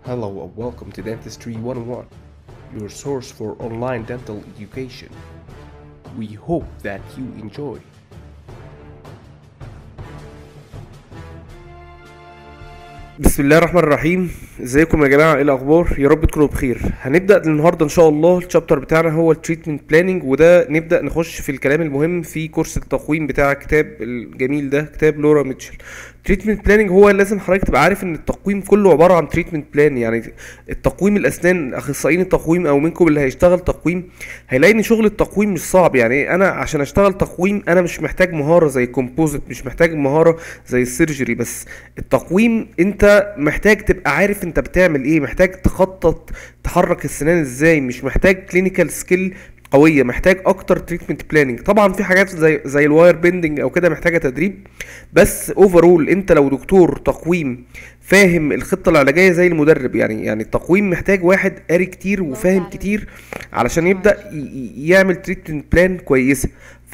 Hello and welcome to Dentistry 101, your source for online dental education. We hope that you enjoy. بسم الله الرحمن الرحيم ازيكم يا جماعه ايه الاخبار يا رب تكونوا بخير هنبدا النهارده ان شاء الله الشابتر بتاعنا هو التريتمنت بلاننج وده نبدا نخش في الكلام المهم في كورس التقويم بتاع الكتاب الجميل ده كتاب لورا ميتشل تريتمنت بلاننج هو لازم حضرتك تبقى عارف ان التقويم كله عباره عن تريتمنت بلان يعني التقويم الاسنان اخصائيين التقويم او منكم اللي هيشتغل تقويم هيلاقي ان شغل التقويم مش صعب يعني انا عشان اشتغل تقويم انا مش محتاج مهاره زي الكومبوزيت مش محتاج مهاره زي السيرجري بس التقويم انت محتاج تبقى عارف انت بتعمل ايه محتاج تخطط تحرك السنان ازاي مش محتاج كلينيكال سكيل قويه محتاج اكتر تريتمنت بلاننج طبعا في حاجات زي زي الواير بيندنج او كده محتاجه تدريب بس اوفرول انت لو دكتور تقويم فاهم الخطه العلاجيه زي المدرب يعني يعني التقويم محتاج واحد قاري كتير وفاهم كتير علشان يبدا ي- ي- يعمل تريتمنت بلان كويسه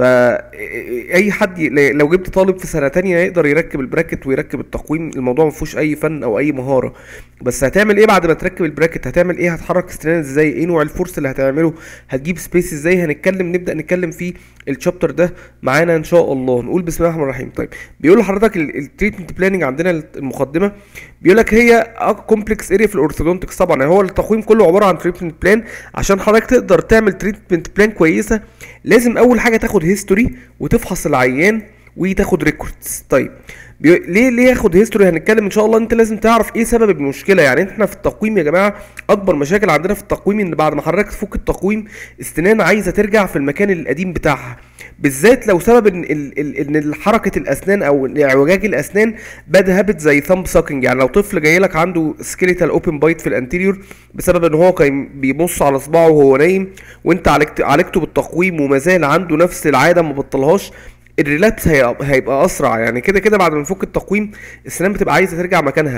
فاي حد ي- لو جبت طالب في سنه تانية يقدر يركب البراكت ويركب التقويم الموضوع ما فيهوش اي فن او اي مهاره بس هتعمل ايه بعد ما تركب البراكت هتعمل ايه هتحرك السنان ازاي ايه نوع الفورس اللي هتعمله هتجيب سبيس ازاي هنتكلم نبدا نتكلم في الشابتر ده معانا ان شاء الله نقول بسم الله الرحمن الرحيم طيب بيقول لحضرتك التريتمنت بلاننج عندنا المقدمه بيقول لك هي كومبلكس اريا في الاورثودونتكس طبعا يعني هو التقويم كله عباره عن تريتمنت بلان عشان حضرتك تقدر تعمل تريتمنت بلان كويسه لازم اول حاجه تاخد هيستوري وتفحص العيان وتاخد ريكوردز طيب بي... ليه ليه ياخد هيستوري هنتكلم ان شاء الله انت لازم تعرف ايه سبب المشكله يعني احنا في التقويم يا جماعه اكبر مشاكل عندنا في التقويم ان بعد ما حضرتك تفك التقويم السنان عايزه ترجع في المكان القديم بتاعها بالذات لو سبب ان ال... ال... ان حركه الاسنان او اعوجاج الاسنان باد هابت زي ثامب ساكنج يعني لو طفل جاي لك عنده سكيليتال اوبن بايت في الانتيريور بسبب ان هو كان بيبص على صباعه وهو نايم وانت عالجت عالجته بالتقويم وما زال عنده نفس العاده ما بطلهاش الريلابس هي- هيبقى اسرع يعني كده كده بعد ما نفك التقويم السنان بتبقى عايزه ترجع مكانها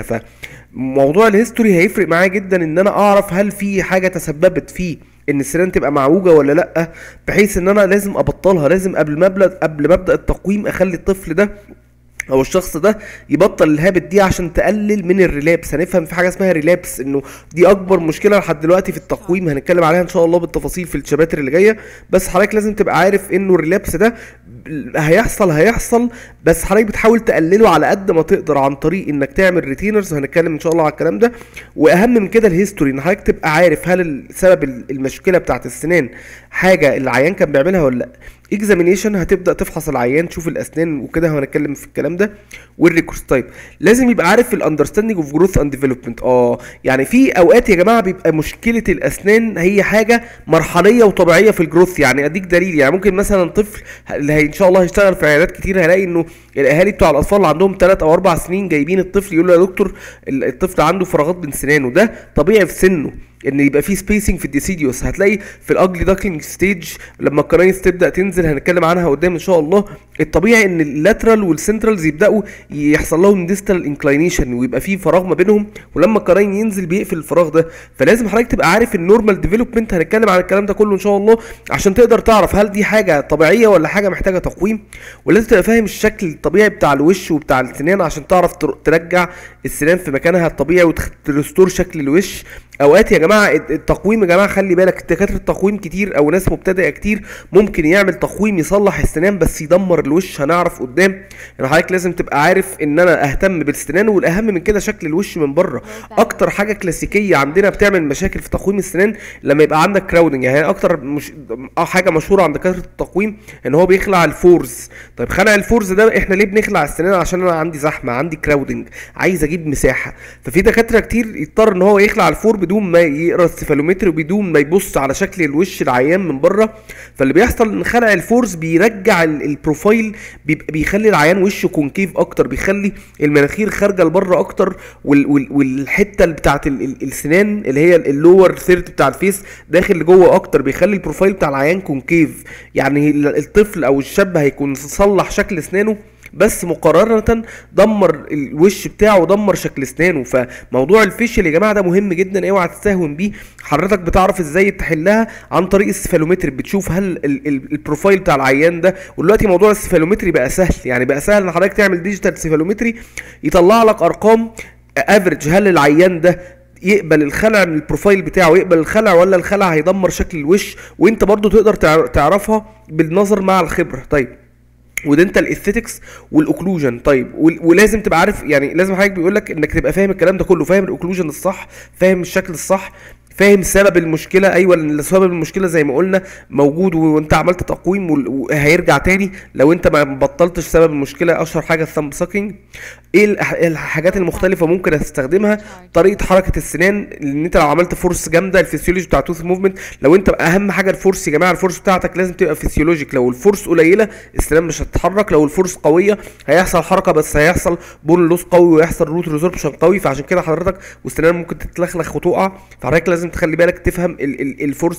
فموضوع الهيستوري هيفرق معايا جدا ان انا اعرف هل في حاجه تسببت فيه ان السنان تبقى معوجه ولا لا بحيث ان انا لازم ابطلها لازم قبل ما ابدا قبل ما ابدا التقويم اخلي الطفل ده او الشخص ده يبطل الهابت دي عشان تقلل من الريلابس هنفهم في حاجه اسمها ريلابس انه دي اكبر مشكله لحد دلوقتي في التقويم هنتكلم عليها ان شاء الله بالتفاصيل في الشباتر اللي جايه بس حضرتك لازم تبقى عارف انه الريلابس ده هيحصل هيحصل بس حضرتك بتحاول تقلله على قد ما تقدر عن طريق انك تعمل ريتينرز وهنتكلم ان شاء الله على الكلام ده واهم من كده الهيستوري ان حضرتك تبقى عارف هل سبب المشكله بتاعت السنان حاجه العيان كان بيعملها ولا لا اكزامينيشن هتبدا تفحص العيان تشوف الاسنان وكده هنتكلم في الكلام ده والريكورس طيب لازم يبقى عارف الاندرستاندنج اوف جروث اند ديفلوبمنت اه يعني في اوقات يا جماعه بيبقى مشكله الاسنان هي حاجه مرحليه وطبيعيه في الجروث يعني اديك دليل يعني ممكن مثلا طفل اللي هي ان شاء الله هيشتغل في عيادات كتير هيلاقي انه الاهالي بتوع الاطفال اللي عندهم 3 او 4 سنين جايبين الطفل يقول له يا دكتور ال- الطفل عنده فراغات بين سنانه ده طبيعي في سنه ان يبقى في سبيسنج في الديسيديوس هتلاقي في الاجلي داكلينج ستيج لما الكراينس تبدا تنزل هنتكلم عنها قدام ان شاء الله الطبيعي ان اللاترال والسنترالز يبداوا يحصل لهم ديستال انكلاينيشن ويبقى في فراغ ما بينهم ولما الكراين ينزل بيقفل الفراغ ده فلازم حضرتك تبقى عارف النورمال ديفلوبمنت هنتكلم عن الكلام ده كله ان شاء الله عشان تقدر تعرف هل دي حاجه طبيعيه ولا حاجه محتاجه تقويم ولازم تبقى فاهم الشكل الطبيعي بتاع الوش وبتاع السنان عشان تعرف تر- ترجع السنان في مكانها الطبيعي وترستور شكل الوش اوقات يا جماعه الت- التقويم يا جماعه خلي بالك دكاتره التقويم كتير او ناس مبتدئه كتير ممكن يعمل تقويم يصلح السنان بس يدمر الوش هنعرف قدام يعني حضرتك لازم تبقى عارف ان انا اهتم بالسنان والاهم من كده شكل الوش من بره اكتر حاجه كلاسيكيه عندنا بتعمل مشاكل في تقويم السنان لما يبقى عندك كراودنج يعني اكتر مش اه حاجه مشهوره عند دكاتره التقويم ان هو بيخلع الفورز طيب خلع الفورز ده احنا ليه بنخلع السنان عشان انا عندي زحمه عندي كراودنج عايز اجيب مساحه ففي دكاتره كتير يضطر ان هو يخلع الفور بدون ما يقرا السيفالومتر وبدون ما يبص على شكل الوش العيان من بره فاللي بيحصل ان خلع الفورز بيرجع ال- البروفايل بيبقى بيخلي العيان وشه كونكيف اكتر بيخلي المناخير خارجه لبره اكتر وال وال والحته اللي بتاعت ال- ال- السنان اللي هي اللور ثيرد بتاع الفيس داخل لجوه اكتر بيخلي البروفايل بتاع العيان كونكيف يعني ال- الطفل او الشاب هيكون صلح شكل اسنانه بس مقارنة دمر الوش بتاعه ودمر شكل اسنانه فموضوع الفيشل يا جماعة ده مهم جدا اوعى تستهون بيه حضرتك بتعرف ازاي تحلها عن طريق السفالومتر بتشوف هل ال- ال- البروفايل بتاع العيان ده ودلوقتي موضوع السفالومتري بقى سهل يعني بقى سهل ان حضرتك تعمل ديجيتال سفالومتري يطلع لك ارقام افريج هل العيان ده يقبل الخلع من البروفايل بتاعه يقبل الخلع ولا الخلع هيدمر شكل الوش وانت برضو تقدر تع- تعرفها بالنظر مع الخبره طيب ودنتال اثيتكس والاوكلوجن طيب وال- ولازم تبقى عارف يعني لازم حضرتك بيقول لك انك تبقى فاهم الكلام ده كله فاهم الاوكلوجن الصح فاهم الشكل الصح فاهم سبب المشكله ايوه لان سبب المشكله زي ما قلنا موجود وانت عملت تقويم وال- وهيرجع تاني لو انت ما بطلتش سبب المشكله اشهر حاجه الثامب ساكينج ايه الأح- الحاجات المختلفه ممكن استخدمها طريقه حركه السنان لان انت لو عملت فورس جامده الفسيولوجي بتاع توث موفمنت لو انت اهم حاجه الفورس يا جماعه الفورس بتاعتك لازم تبقى فسيولوجيك لو الفورس قليله السنان مش هتتحرك لو الفورس قويه هيحصل حركه بس هيحصل بون لوس قوي ويحصل روت ريزوربشن قوي فعشان كده حضرتك والسنان ممكن تتلخلخ وتقع فحضرتك لازم تخلي بالك تفهم ال- ال- الفورس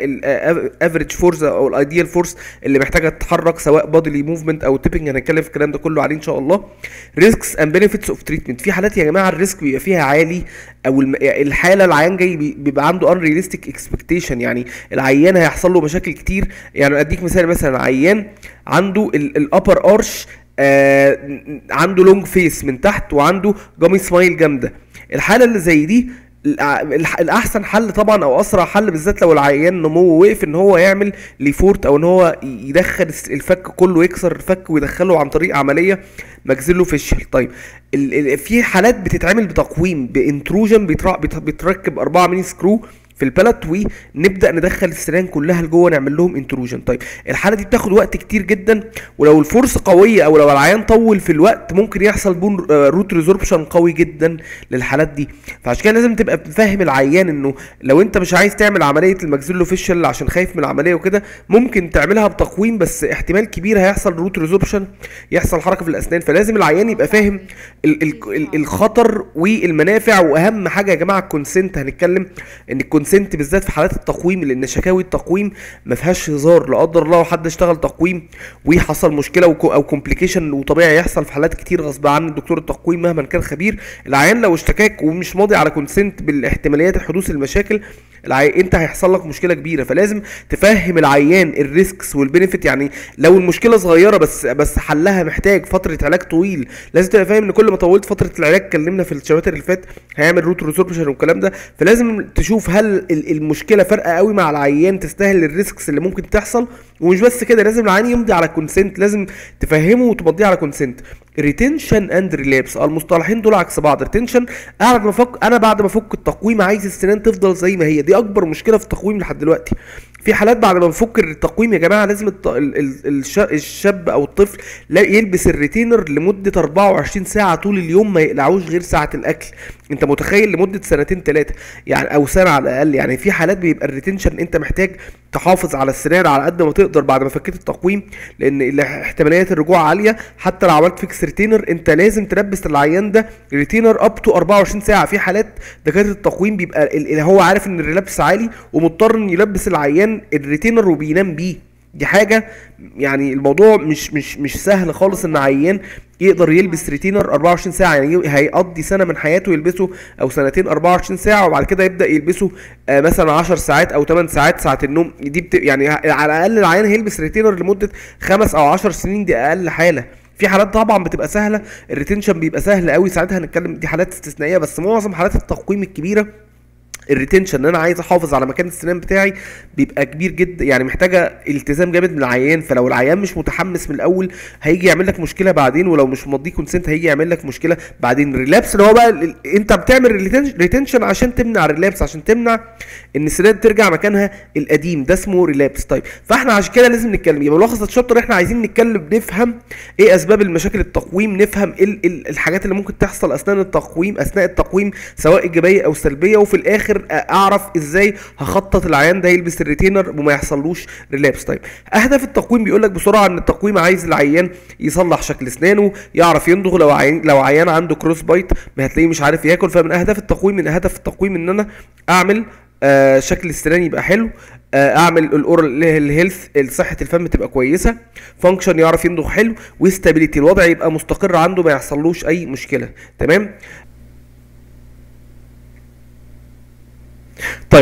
الافريج فورس او الايديال فورس اللي محتاجه تتحرك سواء بادلي موفمنت او تيبنج هنتكلم في الكلام ده كله عليه ان شاء الله ريسكس اند بنفيتس اوف تريتمنت في حالات يا جماعه الريسك بيبقى فيها عالي او الم- الحاله العيان جاي بي- بيبقى عنده unrealistic اكسبكتيشن يعني العيان هيحصل له مشاكل كتير يعني اديك مثال مثلا عيان عنده الابر ارش آه عنده لونج فيس من تحت وعنده جامي سمايل جامده الحاله اللي زي دي الأ- الح- الاحسن حل طبعا او اسرع حل بالذات لو العيان نموه وقف ان هو يعمل ليفورت او ان هو ي- يدخل الس- الفك كله يكسر الفك ويدخله عن طريق عمليه ماكسيلو فيشل طيب ال ال في حالات بتتعمل بتقويم بانتروجن بيتر- بيت- بيتركب 4 ميني سكرو في البلت ونبدا ندخل السنان كلها لجوه نعمل لهم انتروجن طيب الحاله دي بتاخد وقت كتير جدا ولو الفرصه قويه او لو العيان طول في الوقت ممكن يحصل بون آه، روت ريزوربشن قوي جدا للحالات دي فعشان كده لازم تبقى فاهم العيان انه لو انت مش عايز تعمل عمليه الماكسيلو فيشل عشان خايف من العمليه وكده ممكن تعملها بتقويم بس احتمال كبير هيحصل روت ريزوربشن يحصل حركه في الاسنان فلازم العيان يبقى فاهم ال ال ال الخطر والمنافع واهم حاجه يا جماعه الكونسنت هنتكلم ان الكونسنت بالذات في حالات التقويم لان شكاوي التقويم ما فيهاش هزار لا قدر الله حد اشتغل تقويم وحصل مشكله وكو- او كومبليكيشن وطبيعي يحصل في حالات كتير غصب عن الدكتور التقويم مهما كان خبير العيان لو اشتكاك ومش ماضي على كونسنت بالاحتماليات حدوث المشاكل العي... انت هيحصل لك مشكله كبيره فلازم تفهم العيان الريسكس والبينفيت يعني لو المشكله صغيره بس بس حلها محتاج فتره علاج طويل لازم تبقى فاهم ان كل ما طولت فتره العلاج اتكلمنا في الشباتر اللي فات هيعمل روت ريسوربشن والكلام ده فلازم تشوف هل ال- المشكله فارقه قوي مع العيان تستاهل الريسكس اللي ممكن تحصل ومش بس كده لازم العيان يمضي على كونسنت لازم تفهمه وتمضيه على كونسنت ريتنشن اند ريلابس المصطلحين دول عكس بعض ريتنشن انا بعد ما فك انا بعد ما افك التقويم عايز السنان تفضل زي ما هي دي اكبر مشكله في التقويم لحد دلوقتي في حالات بعد ما بنفك التقويم يا جماعه لازم الط... ال... ال... الش... الشاب او الطفل لا يلبس الريتينر لمده 24 ساعه طول اليوم ما يقلعوش غير ساعه الاكل انت متخيل لمده سنتين ثلاثه يعني او سنه على الاقل يعني في حالات بيبقى الريتنشن انت محتاج تحافظ على السنان على قد ما تقدر بعد ما فكيت التقويم لان ال- احتماليات الرجوع عاليه حتى لو عملت فيكس ريتينر انت لازم تلبس العيان ده ريتينر اب تو 24 ساعه في حالات دكاتره التقويم بيبقى ال- ال- هو عارف ان الريلابس عالي ومضطر ان يلبس العيان الريتينر وبينام بيه دي حاجه يعني الموضوع مش مش مش سهل خالص ان عيان يقدر يلبس ريتينر 24 ساعه يعني ي- هيقضي سنه من حياته يلبسه او سنتين 24 ساعه وبعد كده يبدا يلبسه آه مثلا 10 ساعات او 8 ساعات ساعه النوم دي بت... يعني على الاقل العيان هيلبس ريتينر لمده خمس او 10 سنين دي اقل حاله في حالات طبعا بتبقى سهله الريتنشن بيبقى سهل قوي ساعتها هنتكلم دي حالات استثنائيه بس معظم حالات التقويم الكبيره الريتنشن ان انا عايز احافظ على مكان السنان بتاعي بيبقى كبير جدا يعني محتاجه التزام جامد من العيان فلو العيان مش متحمس من الاول هيجي يعمل لك مشكله بعدين ولو مش مضيه كونسنت هيجي يعمل لك مشكله بعدين ريلابس اللي هو بقى ال- انت بتعمل ريتنشن عشان تمنع الريلابس عشان تمنع ان السنان ترجع مكانها القديم ده اسمه ريلابس طيب فاحنا عشان كده لازم نتكلم يبقى ملخص الشابتر احنا عايزين نتكلم نفهم ايه اسباب المشاكل التقويم نفهم ايه ال- ال- الحاجات اللي ممكن تحصل اثناء التقويم اثناء التقويم سواء ايجابيه او سلبيه وفي الاخر اعرف ازاي هخطط العيان ده يلبس الريتينر وما يحصلوش ريلابس طيب اهداف التقويم بيقول لك بسرعه ان التقويم عايز العيان يصلح شكل اسنانه يعرف يمضغ لو عيان لو عيان عنده كروس بايت ما هتلاقيه مش عارف ياكل فمن اهداف التقويم من هدف التقويم ان انا اعمل آه شكل السنان يبقى حلو آه اعمل الاورال الهيلث صحه الفم تبقى كويسه فانكشن يعرف يمضغ حلو وستابيليتي الوضع يبقى مستقر عنده ما يحصلوش اي مشكله تمام طيب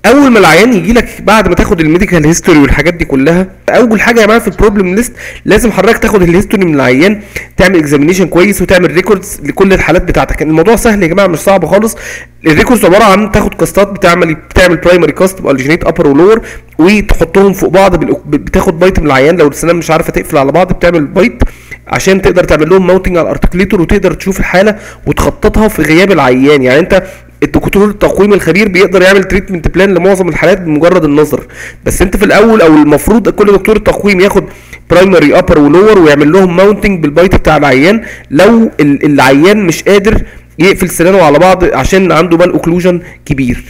اول ما العيان يجي لك بعد ما تاخد الميديكال هيستوري والحاجات دي كلها اول حاجه يا جماعه في البروبلم ليست لازم حضرتك تاخد الهيستوري من العيان تعمل اكزامينيشن كويس وتعمل ريكوردز لكل الحالات بتاعتك الموضوع سهل يا جماعه مش صعب خالص الريكوردز عباره عن تاخد كاستات بتعمل بتعمل برايمري كاست بالجينيت ابر ولور وتحطهم فوق بعض بالأك- بتاخد بايت من العيان لو السنان مش عارفه تقفل على بعض بتعمل بايت عشان تقدر تعمل لهم ماونتنج على الارتكليتور وتقدر تشوف الحاله وتخططها في غياب العيان يعني انت الدكتور التقويم الخبير بيقدر يعمل تريتمنت بلان لمعظم الحالات بمجرد النظر بس انت في الاول او المفروض كل دكتور التقويم ياخد برايمري ابر ولور ويعمل لهم ماونتنج بالبايت بتاع العيان لو ال- العيان مش قادر يقفل سنانه على بعض عشان عنده مال اوكلوجن كبير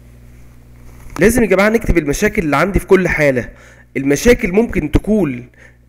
لازم يا جماعه نكتب المشاكل اللي عندي في كل حاله المشاكل ممكن تكون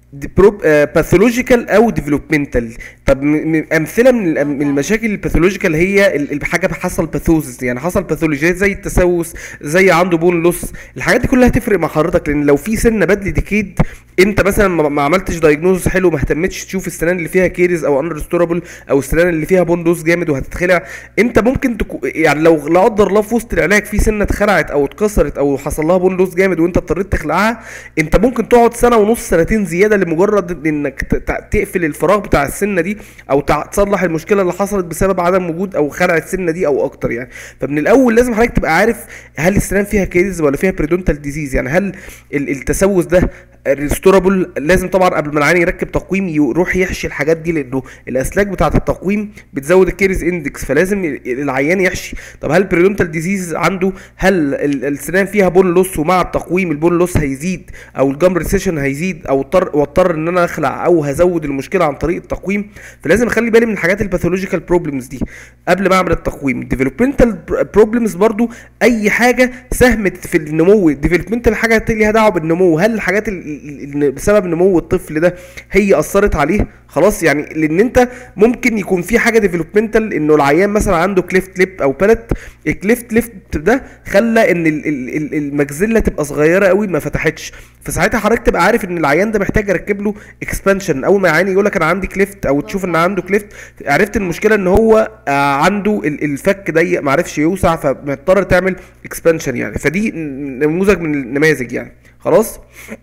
باثولوجيكال او ديفلوبمنتال طب م- م- امثله من الأم- من المشاكل الباثولوجيكال هي ال- الحاجه حصل باثوزس يعني حصل باثولوجيات زي التسوس زي عنده بون لوس الحاجات دي كلها هتفرق مع حضرتك لان لو في سنه بدل ديكيد انت مثلا ما ما عملتش دايجنوز حلو ما اهتمتش تشوف السنان اللي فيها كيرز او انرستورابل او السنان اللي فيها بون لوس جامد وهتتخلع انت ممكن تكو يعني لو لا قدر الله في وسط العلاج في سنه اتخلعت او اتكسرت او حصل لها بون لوس جامد وانت اضطريت تخلعها انت ممكن تقعد سنه ونص سنتين زياده لمجرد انك ت- ت- تقفل الفراغ بتاع السنه دي او تع- تصلح المشكله اللي حصلت بسبب عدم وجود او خلع السنه دي او اكتر يعني فمن الاول لازم حضرتك تبقى عارف هل السنان فيها كيرز ولا فيها بريدونتال ديزيز يعني هل ال- التسوس ده ريستورابل لازم طبعا قبل ما العيان يركب تقويم يروح يحشي الحاجات دي لانه الاسلاك بتاعه التقويم بتزود الكيرز اندكس فلازم ال- العيان يحشي طب هل بريدونتال ديزيز عنده هل ال- السنان فيها بون لوس ومع التقويم البون لوس هيزيد او الجام ريسيشن هيزيد او اضطر واضطر ان انا اخلع او هزود المشكله عن طريق التقويم فلازم اخلي بالي من الحاجات الباثولوجيكال بروبلمز دي قبل ما اعمل التقويم الديفلوبمنتال بروبلمز برضو اي حاجه ساهمت في النمو الديفلوبمنتال حاجه ليها دعوه بالنمو هل الحاجات ال- ال- ال- بسبب نمو الطفل ده هي اثرت عليه خلاص يعني لان انت ممكن يكون في حاجه ديفلوبمنتال انه العيان مثلا عنده كليفت ليب او بالت الكليفت ليب ده خلى ان ال- ال- ال- المجزله تبقى صغيره قوي ما فتحتش فساعتها حضرتك تبقى عارف ان العيان ده محتاج اركب له اكسبانشن اول ما العيان يقول لك انا عندي كليفت او تشوف ان عنده كليفت عرفت المشكله ان هو آه، عنده ال- الفك ضيق ما عرفش يوسع فمضطر تعمل اكسبانشن يعني فدي نموذج من النماذج يعني خلاص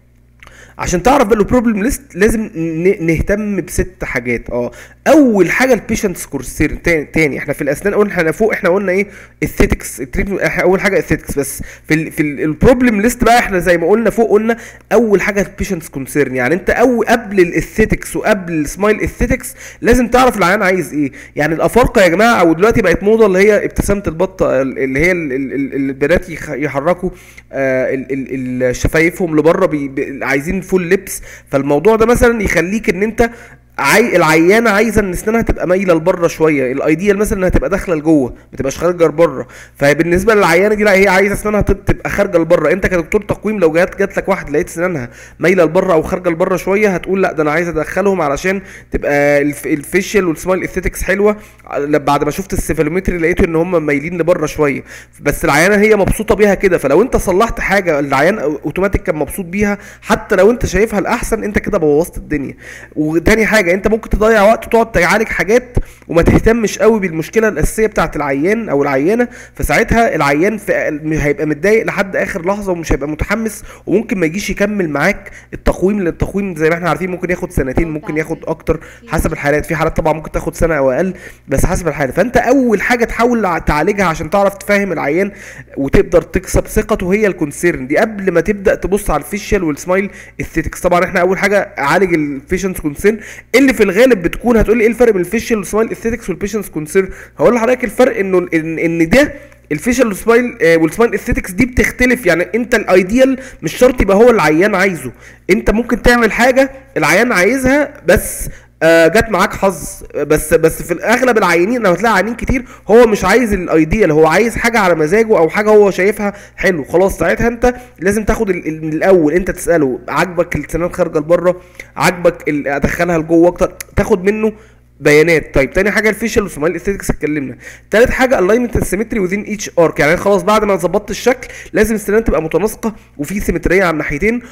عشان تعرف بقى البروبلم ليست لازم ن- نهتم بست حاجات اه اول حاجه البيشنت سكورسير تاني, تاني احنا في الاسنان قلنا احنا فوق احنا قلنا ايه الثيتكس اول حاجه الثيتكس بس في ال في البروبلم ليست بقى احنا زي ما قلنا فوق قلنا اول حاجه البيشنت كونسيرن يعني انت او قبل الاثيتكس وقبل السمايل اثيتكس لازم تعرف العيان عايز ايه يعني الافارقه يا جماعه او دلوقتي بقت موضه اللي هي ابتسامه البطه اللي هي ال- ال- ال- البنات يخ- يحركوا آه، ال- ال- ال- شفايفهم لبره بي- بي- عايزين فول لبس فالموضوع ده مثلا يخليك ان انت عاي... العيانه عايزه ان اسنانها تبقى مايله لبره شويه الايديال مثلا انها تبقى داخله لجوه ما تبقاش خارجه لبره فبالنسبه للعيانه دي لا هي عايزه اسنانها تب- تبقى خارجه لبره انت كدكتور تقويم لو جات جات لك واحد لقيت اسنانها مايله لبره او خارجه لبره شويه هتقول لا ده انا عايز ادخلهم علشان تبقى الف... الفيشل والسمايل اثيتكس حلوه ل- بعد ما شفت السيفالومتري لقيته ان هم مايلين لبره شويه بس العيانه هي مبسوطه بيها كده فلو انت صلحت حاجه العيان اوتوماتيك كان مبسوط بيها حتى لو انت شايفها الاحسن انت كده بوظت الدنيا وتاني حاجه انت ممكن تضيع وقت تقعد تعالج حاجات وما تهتمش قوي بالمشكله الاساسيه بتاعت العيان او العيانه فساعتها العيان في هيبقى متضايق لحد اخر لحظه ومش هيبقى متحمس وممكن ما يجيش يكمل معاك التقويم لان التقويم زي ما احنا عارفين ممكن ياخد سنتين ممكن ياخد اكتر حسب الحالات في حالات طبعا ممكن تاخد سنه او اقل بس حسب الحاله فانت اول حاجه تحاول تعالجها عشان تعرف تفهم العيان وتقدر تكسب ثقته هي الكونسيرن دي قبل ما تبدا تبص على الفيشيال والسمايل اثيتكس طبعا احنا اول حاجه عالج البيشنتس كونسيرن اللي في الغالب بتكون هتقول لي ايه الفرق بين الفيشيال والسمايل اثيتكس والبيشنتس كونسيرن هقول لحضرتك الفرق انه ان, إن ده الفيشل والسمايل آه، والسمايل اثيتكس دي بتختلف يعني انت الايديال مش شرط يبقى هو العيان عايزه انت ممكن تعمل حاجه العيان عايزها بس آه، جت معاك حظ بس بس في الاغلب العيانين لو هتلاقي عيانين كتير هو مش عايز الايديال هو عايز حاجه على مزاجه او حاجه هو شايفها حلو خلاص ساعتها انت لازم تاخد ال- ال- من الاول انت تساله عاجبك السنان خارجه لبره عاجبك ال- ادخلها لجوه اكتر تاخد منه بيانات طيب تاني حاجه الفيشل والسمايل اثيتكس اتكلمنا تالت حاجه الاينمنت السيمتري وذين ايتش ارك يعني خلاص بعد ما ظبطت الشكل لازم السنان تبقى متناسقه وفي سيمتريه على الناحيتين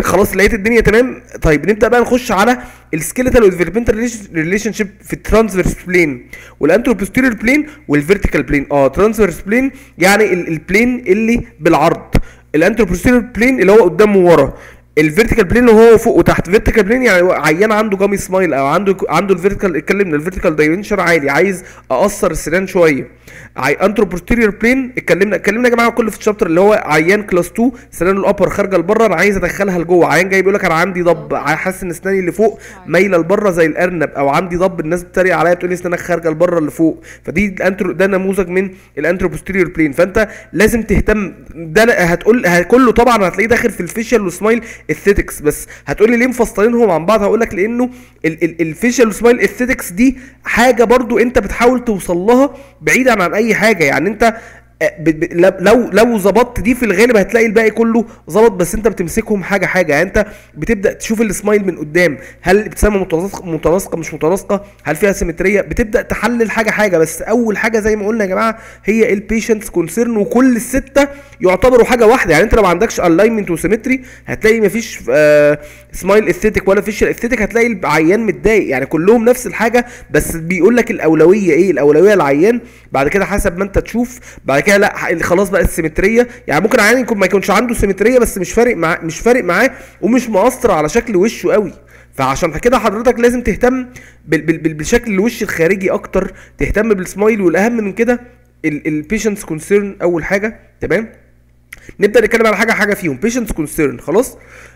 خلاص لقيت الدنيا تمام طيب نبدا بقى نخش على السكيلتال والديفلوبمنتال ريليشن شيب في الترانسفيرس بلين والانتروبوستيريور بلين والفيرتيكال بلين اه ترانسفيرس بلين يعني ال- البلين اللي بالعرض الانتروبوستيريور بلين اللي هو قدام وورا الفيرتيكال بلين اللي هو فوق وتحت فيرتيكال بلين يعني عيان عنده جامي سمايل او عنده عنده الفيرتيكال اتكلمنا الفيرتيكال دايمنشن عالي عايز اقصر السنان شويه عي... انترو بوستيريور بلين اتكلمنا اتكلمنا يا جماعه كل في الشابتر اللي هو عيان كلاس 2 سنانه الابر خارجه لبره انا عايز ادخلها لجوه عيان جاي بيقول لك انا عندي ضب عا- حاسس ان اسناني اللي فوق مايله لبره زي الارنب او عندي ضب الناس بتتريق عليا بتقول لي اسنانك خارجه لبره اللي فوق فدي الانترو ده نموذج من الانترو بوستيريور بلين فانت لازم تهتم ده لا- هتقول ه- كله طبعا هتلاقيه داخل في الفيشل والسمايل اثيتكس بس هتقول لي ليه مفصلينهم عن بعض هقول لك لانه ال- ال- الفيشل والسمايل اثيتكس دي حاجه برضو انت بتحاول توصل لها بعيدا عن اي حاجه يعني انت ب- ب- لو لو ظبطت دي في الغالب هتلاقي الباقي كله ظبط بس انت بتمسكهم حاجه حاجه يعني انت بتبدا تشوف السمايل من قدام هل الابتسامه متناسقه متناسقه مش متناسقه هل فيها سيمتريه بتبدا تحلل حاجه حاجه بس اول حاجه زي ما قلنا يا جماعه هي البيشنتس كونسيرن وكل السته يعتبروا حاجه واحده يعني انت لو ما عندكش الاينمنت وسيمتري هتلاقي مفيش آه سمايل اثيتك ولا فيشل اثيتك هتلاقي العيان متضايق يعني كلهم نفس الحاجه بس بيقول لك الاولويه ايه الاولويه للعيان بعد كده حسب ما انت تشوف بعد كده لا ح- خلاص بقى السيمتريه يعني ممكن عيان يكون ما يكونش عنده سيمتريه بس مش فارق معاه مش فارق معاه ومش مؤثر على شكل وشه قوي فعشان كده حضرتك لازم تهتم بال بال بال بالشكل الوش الخارجي اكتر تهتم بالسمايل والاهم من كده البيشنتس كونسيرن اول حاجه تمام نبدا نتكلم على حاجه حاجه فيهم بيشنتس كونسيرن خلاص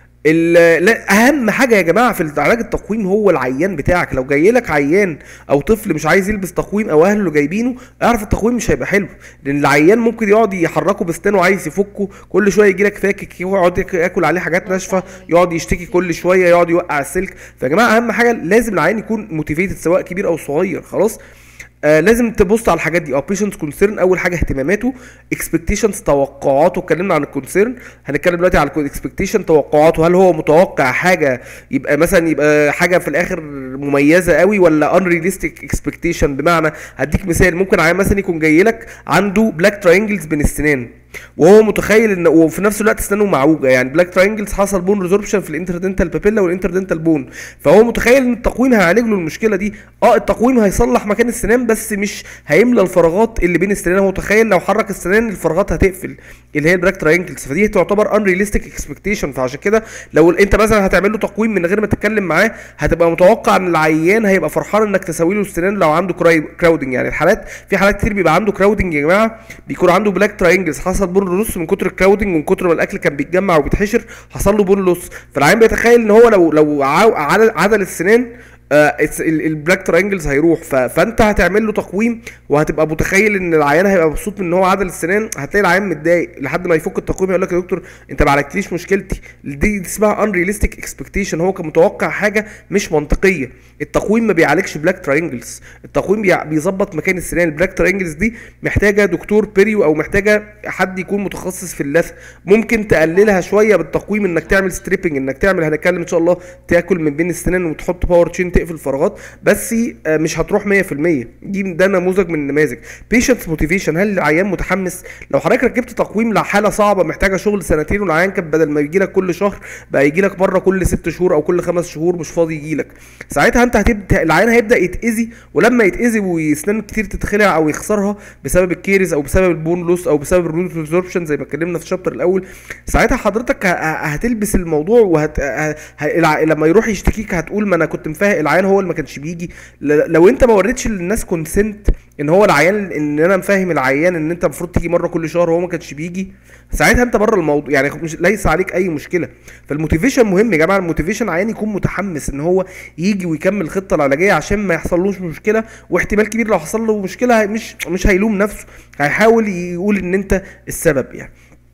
ال- لا اهم حاجه يا جماعه في علاج التقويم هو العيان بتاعك لو جاي لك عيان او طفل مش عايز يلبس تقويم او اهله جايبينه اعرف التقويم مش هيبقى حلو لان العيان ممكن يقعد يحركه باسنانه عايز يفكه كل شويه يجي لك فاكك يقعد ياك- ياكل عليه حاجات ناشفه يقعد يشتكي كل شويه يقعد يوقع السلك فيا جماعه اهم حاجه لازم العيان يكون موتيفيتد سواء كبير او صغير خلاص آه لازم تبص على الحاجات دي اه بيشنت كونسيرن اول حاجه اهتماماته اكسبكتيشنز توقعاته اتكلمنا عن الكونسيرن هنتكلم دلوقتي على الاكسبكتيشن توقعاته هل هو متوقع حاجه يبقى مثلا يبقى حاجه في الاخر مميزه قوي ولا unrealistic اكسبكتيشن بمعنى هديك مثال ممكن عيان مثلا يكون جاي لك عنده بلاك تراينجلز بين السنان وهو متخيل ان وفي نفس الوقت اسنانه معوجه يعني بلاك تراينجلز حصل بون ريزوربشن في الانتردنتال بابيلا والانتردنتال بون فهو متخيل ان التقويم هيعالج له المشكله دي اه التقويم هيصلح مكان السنان بس مش هيملى الفراغات اللي بين السنان هو متخيل لو حرك السنان الفراغات هتقفل اللي هي البلاك تراينجلز فدي تعتبر انريليستيك اكسبكتيشن فعشان كده لو انت مثلا هتعمل له تقويم من غير ما تتكلم معاه هتبقى متوقع ان العيان هيبقى فرحان انك تسوي له السنان لو عنده كراودنج يعني الحالات في حالات كتير بيبقى عنده كراودنج يا جماعه بيكون عنده بلاك تراينجلز حصل بون لوس من كتر الكراودنج ومن كتر ما الاكل كان بيتجمع وبيتحشر حصل له بون لوس فالعيان بيتخيل ان هو لو لو عاو- عدل, عدل السنان آه it's- ال- البلاك تراينجلز هيروح ف... فانت هتعمل له تقويم وهتبقى متخيل ان العيان هيبقى مبسوط من ان هو عدل السنان هتلاقي العيان متضايق لحد ما يفك التقويم يقول لك يا دكتور انت ما عالجتليش مشكلتي دي, دي اسمها unrealistic expectation هو كان متوقع حاجه مش منطقيه التقويم ما بيعالجش بلاك تراينجلز التقويم بيع- بيظبط مكان السنان البلاك تراينجلز دي محتاجه دكتور بيريو او محتاجه حد يكون متخصص في اللثه ممكن تقللها شويه بالتقويم انك تعمل ستريبنج انك تعمل هنتكلم ان شاء الله تاكل من بين السنان وتحط باور تشين تقفل الفراغات بس آه، مش هتروح 100% دي ده نموذج من النماذج بيشنتس موتيفيشن هل العيان متحمس لو حضرتك ركبت تقويم لحاله صعبه محتاجه شغل سنتين والعيان كان بدل ما يجي لك كل شهر بقى يجي لك مره كل ست شهور او كل خمس شهور مش فاضي يجي لك ساعتها انت هتبدا العيان هيبدا يتاذي ولما يتاذي وسنان كتير تتخلع او يخسرها بسبب الكيرز او بسبب البون لوس او بسبب الروت ريزوربشن زي ما اتكلمنا في الشابتر الاول ساعتها حضرتك ه- ه- هتلبس الموضوع وهت ه- ه- الع- لما يروح يشتكيك هتقول ما انا كنت مفهم العيان هو اللي ما كانش بيجي ل- لو انت ما وريتش للناس كونسنت ان هو العيان ان انا مفهم العيان ان انت المفروض تيجي مره كل شهر وهو ما كانش بيجي ساعتها انت بره الموضوع يعني مش ليس عليك اي مشكله فالموتيفيشن مهم يا جماعه الموتيفيشن عيان يكون متحمس ان هو يجي ويكمل الخطه العلاجيه عشان ما يحصلوش مشكله واحتمال كبير لو حصل له مشكله هي- مش مش هيلوم نفسه هيحاول يقول ان انت السبب يعني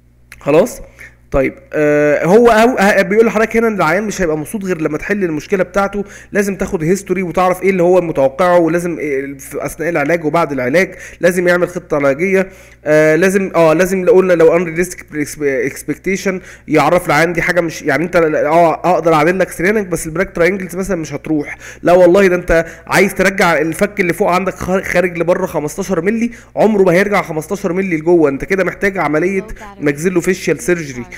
خلاص طيب آه هو أو آه بيقول لحضرتك هنا ان العيان مش هيبقى مبسوط غير لما تحل المشكله بتاعته لازم تاخد هيستوري وتعرف ايه اللي هو متوقعه ولازم إيه في اثناء العلاج وبعد العلاج لازم يعمل خطه علاجيه آه لازم اه لازم لو قلنا لو انريليستيك اكسبكتيشن يعرف العيان دي حاجه مش يعني انت اه اقدر اعدل لك سنانك بس البلاك تراينجلز مثلا مش هتروح لا والله ده انت عايز ترجع الفك اللي فوق عندك خار- خارج لبره 15 مللي عمره ما هيرجع 15 مللي لجوه انت كده محتاج عمليه ماكسيلو فيشيال سيرجري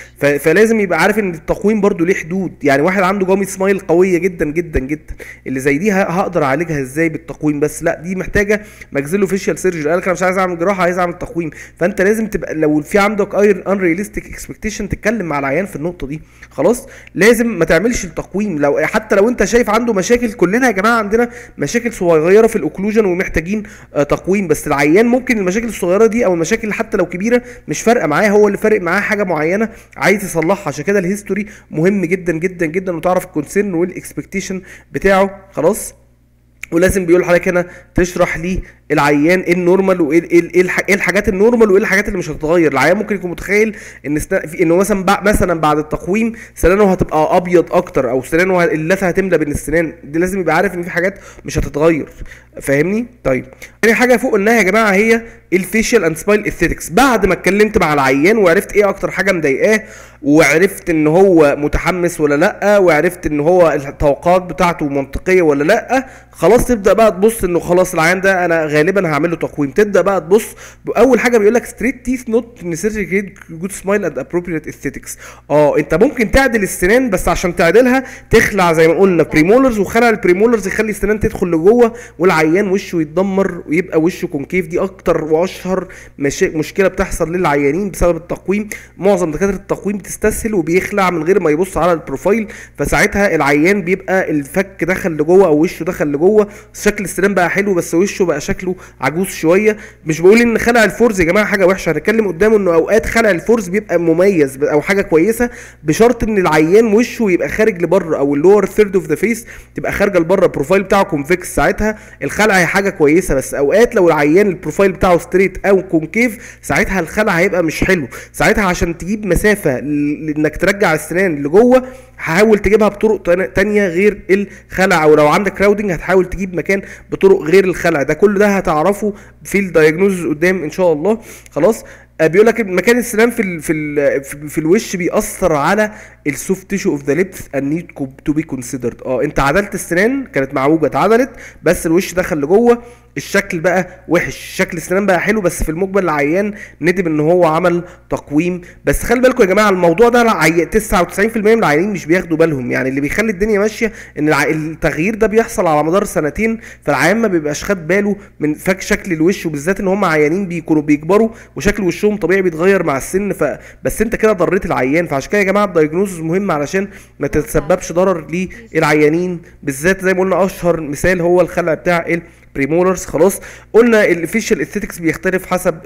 ف- فلازم يبقى عارف ان التقويم برضو ليه حدود يعني واحد عنده جامي سمايل قويه جدا جدا جدا اللي زي دي ه- هقدر اعالجها ازاي بالتقويم بس لا دي محتاجه ماكسيلو فيشيال سيرجري قال لك انا مش عايز اعمل جراحه عايز اعمل تقويم فانت لازم تبقى لو في عندك ان رياليستيك اكسبكتيشن تتكلم مع العيان في النقطه دي خلاص لازم ما تعملش التقويم لو حتى لو انت شايف عنده مشاكل كلنا يا جماعه عندنا مشاكل صغيره في الاوكلوجن ومحتاجين آه، تقويم بس العيان ممكن المشاكل الصغيره دي او المشاكل حتى لو كبيره مش فارقه معاه هو اللي فارق معاه حاجه معينه عايز يصلحها عشان كده الهيستوري مهم جدا جدا جدا وتعرف الكونسيرن والاكسبكتيشن بتاعه خلاص ولازم بيقول لحضرتك هنا تشرح لي العيان ايه النورمال وايه ايه ايه الح- إيه الحاجات النورمال وايه الحاجات اللي مش هتتغير العيان ممكن يكون متخيل ان سنا... في- انه مثلا بع... مثلا بعد التقويم سنانه هتبقى ابيض اكتر او سنانه ه- اللثه هتملى بين السنان دي لازم يبقى عارف ان في حاجات مش هتتغير فاهمني طيب تاني حاجه فوق قلناها يا جماعه هي الفيشيال اند سمايل اثيتكس بعد ما اتكلمت مع العيان وعرفت ايه اكتر حاجه مضايقاه وعرفت ان هو متحمس ولا لا وعرفت ان هو التوقعات بتاعته منطقيه ولا لا خلاص تبدا بقى تبص انه خلاص العيان ده انا غالبا هعمل له تقويم تبدا بقى تبص اول حاجه بيقول لك ستريت تيث نوت نيسيسري كريت جود سمايل اند ابروبريت اثيتكس اه انت ممكن تعدل السنان بس عشان تعدلها تخلع زي ما قلنا بريمولرز وخلع البريمولرز يخلي السنان تدخل لجوه والعيان وشه يتدمر ويبقى وشه كونكيف دي اكتر واشهر مشا... مشكله بتحصل للعيانين بسبب التقويم معظم دكاتره التقويم بتستسهل وبيخلع من غير ما يبص على البروفايل فساعتها العيان بيبقى الفك دخل لجوه او وشه دخل لجوه شكل السنان بقى حلو بس وشه بقى شكله عجوز شويه مش بقول ان خلع الفرز يا جماعه حاجه وحشه هنتكلم قدامه انه اوقات خلع الفرز بيبقى مميز او حاجه كويسه بشرط ان العيان وشه يبقى خارج لبره او اللور ثيرد اوف ذا فيس تبقى خارجه لبره البروفايل بتاعه كونفكس ساعتها الخلع هي حاجه كويسه بس اوقات لو العيان البروفايل بتاعه ستريت او كونكيف ساعتها الخلع هيبقى مش حلو ساعتها عشان تجيب مسافه ل- لانك ترجع السنان لجوه حاول تجيبها بطرق تان- تانية غير الخلع او لو عندك كراودنج هتحاول تجيب مكان بطرق غير الخلع ده كل ده هتعرفه في الدايجنوز قدام ان شاء الله خلاص آه، بيقول لك مكان السنان في ال في ال في, في الوش بيأثر على السوفت تيشو اوف ذا ليبس and need to be considered اه انت عدلت السنان كانت معوجه اتعدلت بس الوش دخل لجوه الشكل بقى وحش شكل السنان بقى حلو بس في المقبل العيان ندم ان هو عمل تقويم بس خلي بالكم يا جماعه الموضوع ده العي- 99% من العيانين مش بياخدوا بالهم يعني اللي بيخلي الدنيا ماشيه ان الع- التغيير ده بيحصل على مدار سنتين فالعيان ما بيبقاش خد باله من فك شكل الوش وبالذات ان هم عيانين بيكونوا بيكبروا وشكل وشهم طبيعي بيتغير مع السن ف بس انت كده ضريت العيان فعشان كده يا جماعه الدايجنوز مهم علشان ما تتسببش ضرر للعيانين بالذات زي ما قلنا اشهر مثال هو الخلع بتاع بريمولرز خلاص قلنا الفيشال اثيتكس بيختلف حسب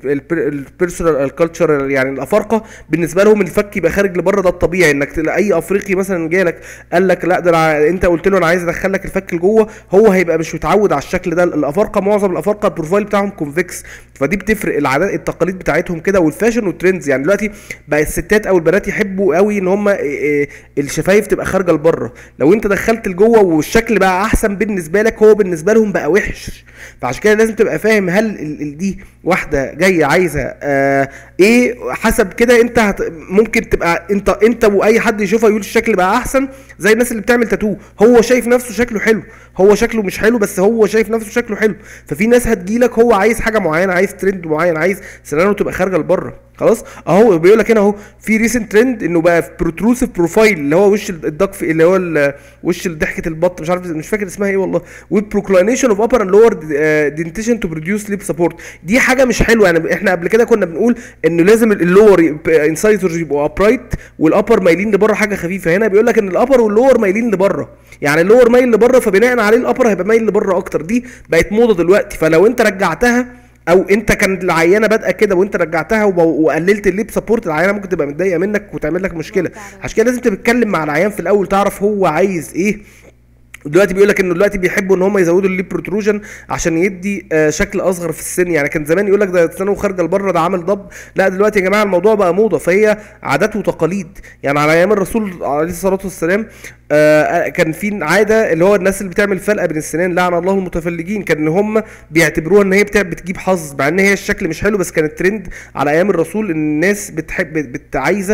البيرسونال الكالتشر يعني الافارقه بالنسبه لهم الفك يبقى خارج لبره ده الطبيعي انك تلاقي اي افريقي مثلا جالك قال لك لا ده أنا- انت قلت له انا عايز ادخل لك الفك لجوه هو هيبقى مش متعود على الشكل ده الافارقه معظم الافارقه البروفايل بتاعهم كونفكس فدي بتفرق العادات التقاليد بتاعتهم كده والفاشن والترندز يعني دلوقتي بقى الستات او البنات يحبوا قوي ان هم الشفايف تبقى خارجه لبره لو انت دخلت لجوه والشكل بقى احسن بالنسبه لك هو بالنسبه لهم بقى وحش فعشان كده لازم تبقى فاهم هل ال- ال- دي واحده جايه عايزه آه ايه حسب كده انت هت ممكن تبقى انت انت واي حد يشوفها يقول الشكل بقى احسن زي الناس اللي بتعمل تاتو هو شايف نفسه شكله حلو هو شكله مش حلو بس هو شايف نفسه شكله حلو ففي ناس هتجيلك هو عايز حاجه معينه عايز ترند معين عايز سنانه تبقى خارجه لبره خلاص اهو بيقول لك هنا اهو في ريسنت ترند انه بقى بروتروسيف بروفايل اللي هو وش الدق في اللي هو ال- وش ضحكه البط مش عارف مش فاكر اسمها ايه والله والبروكلينيشن اوف ابر اند لور دنتيشن تو بروديوس ليب سبورت دي حاجه مش حلوه يعني احنا قبل كده كنا بنقول انه لازم اللور انسايزرز يبقوا ابرايت والابر مايلين لبره حاجه خفيفه هنا بيقول لك ان الابر واللور مايلين لبره يعني اللور مايل لبره فبناء عليه الابر هيبقى مايل لبره اكتر دي بقت موضه دلوقتي فلو انت رجعتها او انت كانت العيانه بادئه كده وانت رجعتها وب- وقللت الليب سبورت العيانه ممكن تبقى متضايقه منك وتعمل لك مشكله عشان كده لازم تتكلم مع العيان في الاول تعرف هو عايز ايه دلوقتي بيقول لك انه دلوقتي بيحبوا ان هم يزودوا الليب بروتروجن عشان يدي آه، شكل اصغر في السن يعني كان زمان يقول لك ده سنه خارجه لبره ده عامل ضب لا دلوقتي يا جماعه الموضوع بقى موضه فهي عادات وتقاليد يعني على ايام الرسول عليه الصلاه والسلام آه، كان في عاده اللي هو الناس اللي بتعمل فلقه بين السنان لعن الله المتفلجين كان ان هم بيعتبروها ان هي بتاع بتجيب حظ مع ان هي الشكل مش حلو بس كانت ترند على ايام الرسول ان الناس بتحب بت عايزه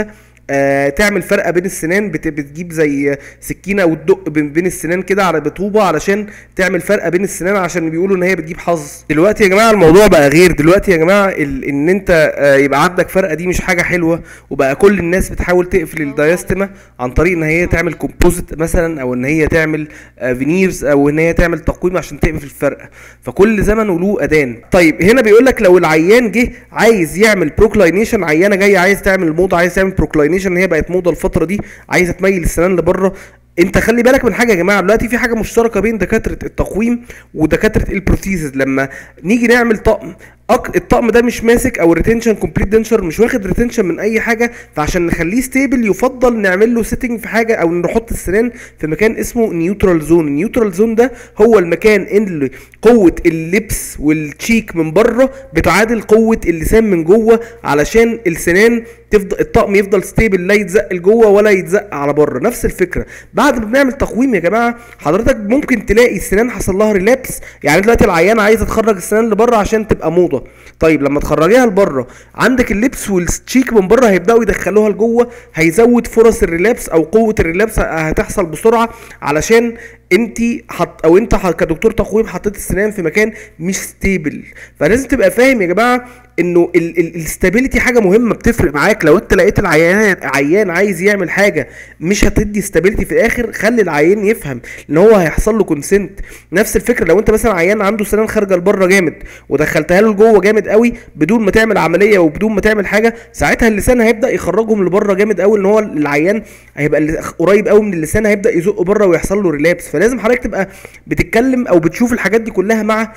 آه تعمل فرقه بين السنان بت- بتجيب زي سكينه وتدق بين بين السنان كده على بطوبه علشان تعمل فرقه بين السنان عشان بيقولوا ان هي بتجيب حظ دلوقتي يا جماعه الموضوع بقى غير دلوقتي يا جماعه ال... ان انت آه يبقى عندك فرقه دي مش حاجه حلوه وبقى كل الناس بتحاول تقفل الدايستما عن طريق ان هي تعمل كومبوزيت مثلا او ان هي تعمل آه فينيرز او ان هي تعمل تقويم عشان تقفل الفرقه فكل زمن وله اذان طيب هنا بيقول لك لو العيان جه عايز يعمل بروكلاينيشن عيانه جايه عايز تعمل موضه عايز تعمل بروكلاينيشن هي بقت موضه الفتره دي عايزه تميل السنان لبره انت خلي بالك من حاجه يا جماعه دلوقتي في حاجه مشتركه بين دكاتره التقويم ودكاتره البروثيسز لما نيجي نعمل طقم أك... الطقم ده مش ماسك او الريتنشن كومبليت دنشر مش واخد ريتنشن من اي حاجه فعشان نخليه ستيبل يفضل نعمل له سيتنج في حاجه او نحط السنان في مكان اسمه نيوترال زون النيوترال زون ده هو المكان اللي قوه اللبس والتشيك من بره بتعادل قوه اللسان من جوه علشان السنان تفضل الطقم يفضل ستيبل لا يتزق لجوه ولا يتزق على بره نفس الفكره بعد ما بنعمل تقويم يا جماعه حضرتك ممكن تلاقي السنان حصل لها ريلابس يعني دلوقتي العيانه عايزه تخرج السنان لبره عشان تبقى موضه طيب لما تخرجيها لبره عندك اللبس والتشيك من بره هيبداوا يدخلوها لجوه هيزود فرص الريلابس او قوه الريلابس هتحصل بسرعه علشان انت حط او انت ح- كدكتور تقويم حطيت السنان في مكان مش ستيبل فلازم تبقى فاهم يا جماعه انه الاستابيليتي حاجه مهمه بتفرق معاك لو انت لقيت العيان عيان عايز يعمل حاجه مش هتدي استابيليتي في الاخر خلي العيان يفهم ان هو هيحصل له كونسنت نفس الفكره لو انت مثلا عيان عنده سنان خارجه لبره جامد ودخلتها له لجوه جامد قوي بدون ما تعمل عمليه وبدون ما تعمل حاجه ساعتها اللسان هيبدا يخرجهم لبره جامد قوي ان هو العيان هيبقى اللي قريب قوي من اللسان هيبدا يزقه بره ويحصل له ريلابس فلازم حضرتك تبقى بتتكلم او بتشوف الحاجات دي كلها مع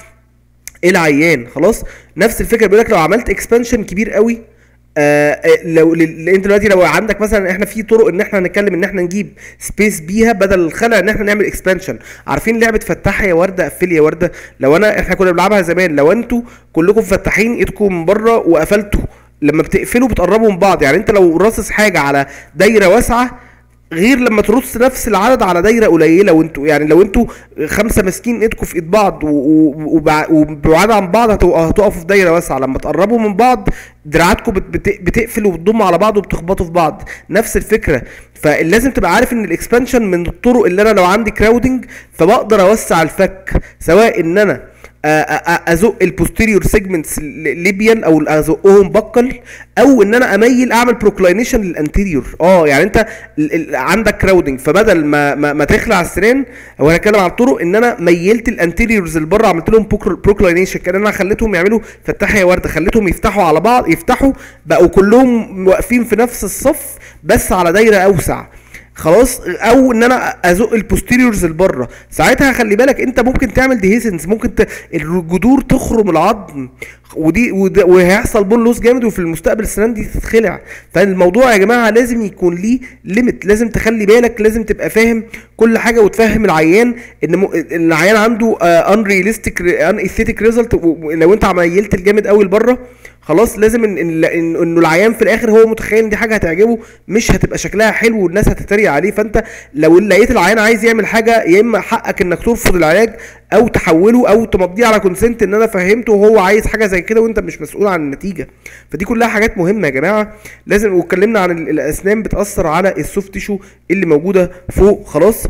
العيان خلاص نفس الفكره بيقول لك لو عملت اكسبانشن كبير قوي آه آه، لو ل- انت دلوقتي لو عندك مثلا احنا في طرق ان احنا هنتكلم ان احنا نجيب سبيس بيها بدل الخلع ان احنا نعمل اكسبانشن عارفين لعبه فتحي يا ورده قفلي يا ورده لو انا احنا كنا بنلعبها زمان لو انتوا كلكم فتاحين ايدكم من بره وقفلتوا لما بتقفلوا بتقربوا من بعض يعني انت لو راصص حاجه على دايره واسعه غير لما ترص نفس العدد على دايره قليله وانتوا يعني لو انتوا خمسه ماسكين ايدكم في ايد بعض و- و- وبع- وبعاد عن بعض هتو- هتقفوا في دايره واسعه لما تقربوا من بعض دراعاتكم بت- بت- بتقفل وبتضم على بعض وبتخبطوا في بعض نفس الفكره فلازم تبقى عارف ان الاكسبانشن من الطرق اللي انا لو عندي كراودنج فبقدر اوسع الفك سواء ان انا آ- آ- ازق البوستيريور سيجمنتس ليبيان او ازقهم بقل او ان انا اميل اعمل بروكلاينيشن للانتيريور اه يعني انت ال- ال- عندك كراودنج فبدل ما ما, ما تخلع السنان او انا هتكلم على الطرق ان انا ميلت الانتيريورز اللي بره عملت لهم بروكلاينيشن كان انا خليتهم يعملوا فتحي يا ورده خليتهم يفتحوا على بعض يفتحوا بقوا كلهم واقفين في نفس الصف بس على دايره اوسع خلاص او ان انا ازق البوستيريورز لبره ساعتها خلي بالك انت ممكن تعمل ديهيسنس ممكن ت... الجذور تخرم العظم ودي وده وهيحصل بون لوس جامد وفي المستقبل السنان دي تتخلع فالموضوع يا جماعه لازم يكون ليه ليميت لازم تخلي بالك لازم تبقى فاهم كل حاجه وتفهم العيان ان م... إن العيان عنده ان رياليستيك ان ايثيتيك ريزلت لو انت عميلت الجامد قوي لبره خلاص لازم ان ان إن- انه العيان في الاخر هو متخيل ان دي حاجه هتعجبه مش هتبقى شكلها حلو والناس هتتريق عليه فانت لو لقيت العيان عايز يعمل حاجه يا اما حقك انك ترفض العلاج او تحوله او تمضيه على كونسنت ان انا فهمته وهو عايز حاجه زي كده وانت مش مسؤول عن النتيجه فدي كلها حاجات مهمه يا جماعه لازم واتكلمنا عن ال- الاسنان بتاثر على السوفت تيشو اللي موجوده فوق خلاص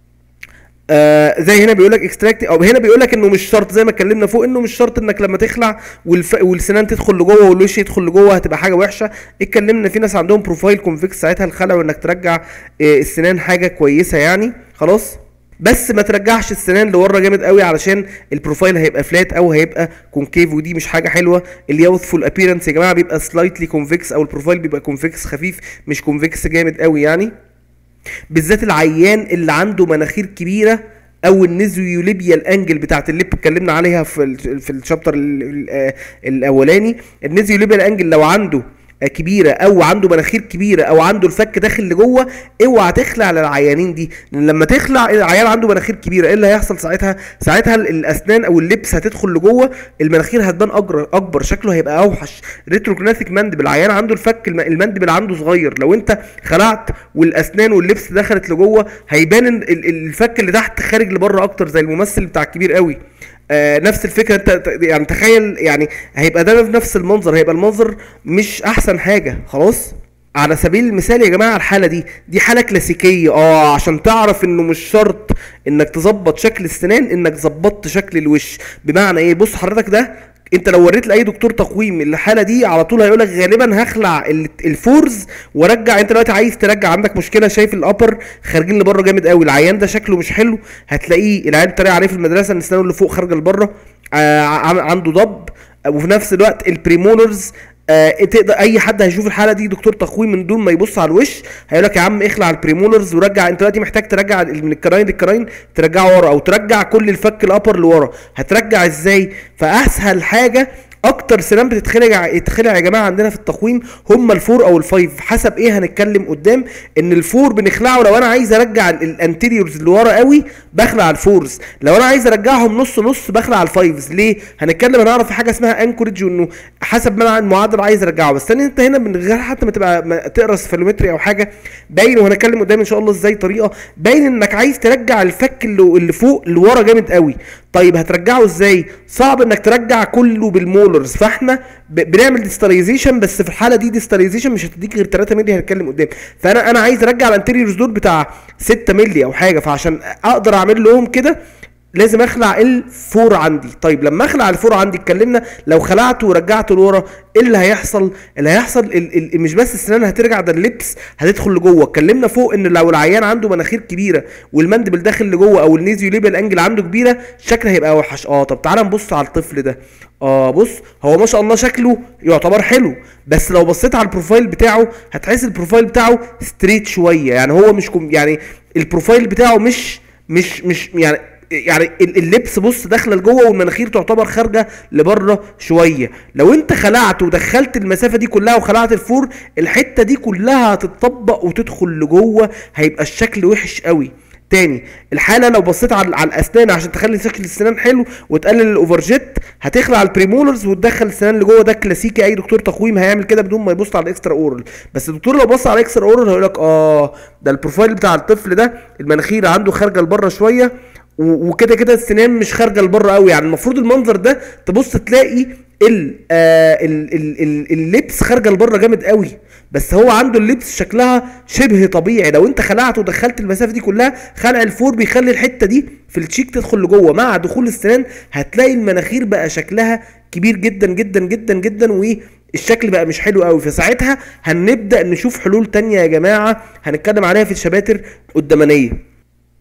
آه زي هنا بيقول لك اكستراكت او هنا بيقول لك انه مش شرط زي ما اتكلمنا فوق انه مش شرط انك لما تخلع والف... والسنان تدخل لجوه والوش يدخل لجوه هتبقى حاجه وحشه اتكلمنا في ناس عندهم بروفايل كونفكس ساعتها الخلع وانك ترجع آه السنان حاجه كويسه يعني خلاص بس ما ترجعش السنان لورا جامد قوي علشان البروفايل هيبقى فلات او هيبقى كونكيف ودي مش حاجه حلوه اليوثفول ابييرنس يا جماعه بيبقى سلايتلي كونفكس او البروفايل بيبقى كونفكس خفيف مش كونفكس جامد قوي يعني بالذات العيان اللي عنده مناخير كبيره او النزيوليبيا الانجل بتاعت الليب اتكلمنا عليها في ال في الشابتر ال- ال- آه الاولاني النزيوليبيا الانجل لو عنده آه، كبيره او عنده مناخير كبيره او عنده الفك داخل لجوه اوعى تخلع للعيانين دي لأن لما تخلع العيان عنده مناخير كبيره ايه اللي هيحصل ساعتها ساعتها ال- الاسنان او اللبس هتدخل لجوه المناخير هتبان اكبر اكبر شكله هيبقى اوحش ريتروجناثيك ماندبل العيان عنده الفك الم- الماندبل عنده صغير لو انت خلعت والاسنان واللبس دخلت لجوه هيبان ال- ال- الفك اللي تحت خارج لبره اكتر زي الممثل بتاع الكبير قوي آه نفس الفكره انت ت- يعني تخيل يعني هيبقى ده نفس المنظر هيبقى المنظر مش احسن حاجه خلاص على سبيل المثال يا جماعه الحاله دي دي حاله كلاسيكيه اه عشان تعرف انه مش شرط انك تظبط شكل السنان انك ظبطت شكل الوش بمعنى ايه بص حضرتك ده انت لو وريت لاي دكتور تقويم الحاله دي على طول هيقول لك غالبا هخلع ال- الفورز وارجع انت دلوقتي عايز ترجع عندك مشكله شايف الابر خارجين لبره جامد قوي العيان ده شكله مش حلو هتلاقيه العيال بيتريق عليه في المدرسه ان اسنانه اللي فوق خارجه لبره آه عم- عنده ضب وفي نفس الوقت البريمولرز آه تقدر اي حد هيشوف الحاله دي دكتور تقويم من دون ما يبص على الوش هيقول لك يا عم اخلع البريمولرز ورجع انت دلوقتي محتاج ترجع ال- من الكراين للكراين ترجعه ورا او ترجع كل الفك الابر لورا هترجع ازاي فاسهل حاجه اكتر سنان بتتخلع يتخلع يا جماعه عندنا في التقويم هم الفور او الفايف حسب ايه هنتكلم قدام ان الفور بنخلعه لو انا عايز ارجع ال- الانتيريورز اللي ورا قوي بخلع الفورز لو انا عايز ارجعهم نص نص بخلع الفايفز ليه هنتكلم هنعرف في حاجه اسمها انكورج وانه حسب ما انا المعادل عايز ارجعه بس تاني انت هنا من غير حتى ما تبقى ما تقرا سفالومتري او حاجه باين وهنتكلم قدام ان شاء الله ازاي طريقه باين انك عايز ترجع الفك اللي, اللي فوق لورا جامد قوي طيب هترجعه ازاي صعب انك ترجع كله بالمولرز فاحنا ب- بنعمل ديستاليزيشن بس في الحاله دي ديستاليزيشن مش هتديك غير 3 مللي هنتكلم قدام فانا انا عايز ارجع الانتيريورز دول بتاع 6 مللي او حاجه فعشان اقدر اعمل لهم كده لازم اخلع الفور عندي طيب لما اخلع الفور عندي اتكلمنا لو خلعته ورجعته لورا ايه اللي هيحصل اللي هيحصل ال ال مش بس السنان هترجع ده اللبس هتدخل لجوه اتكلمنا فوق ان لو العيان عنده مناخير كبيره والمندبل داخل لجوه او النيزيو ليبل انجل عنده كبيره الشكل هيبقى وحش اه طب تعالى نبص على الطفل ده اه بص هو ما شاء الله شكله يعتبر حلو بس لو بصيت على البروفايل بتاعه هتحس البروفايل بتاعه ستريت شويه يعني هو مش كم يعني البروفايل بتاعه مش مش مش يعني يعني ال- اللبس بص داخله لجوه والمناخير تعتبر خارجه لبره شويه لو انت خلعت ودخلت المسافه دي كلها وخلعت الفور الحته دي كلها هتتطبق وتدخل لجوه هيبقى الشكل وحش قوي تاني الحاله لو بصيت على على الاسنان عشان تخلي شكل السنان حلو وتقلل الاوفرجيت هتخلع البريمولرز وتدخل السنان لجوه ده كلاسيكي اي دكتور تقويم هيعمل كده بدون ما يبص على الاكسترا اورال بس الدكتور لو بص على الاكسترا اورال هيقول لك اه ده البروفايل بتاع الطفل ده المناخير عنده خارجه لبره شويه و- وكده كده السنان مش خارجه لبره قوي يعني المفروض المنظر ده تبص تلاقي ال آه ال ال ال اللبس خارجه لبره جامد قوي بس هو عنده اللبس شكلها شبه طبيعي لو انت خلعت ودخلت المسافه دي كلها خلع الفور بيخلي الحته دي في التشيك تدخل لجوه مع دخول السنان هتلاقي المناخير بقى شكلها كبير جدا جدا جدا جدا والشكل بقى مش حلو قوي فساعتها هنبدا نشوف حلول تانية يا جماعه هنتكلم عليها في الشباتر قدامانيه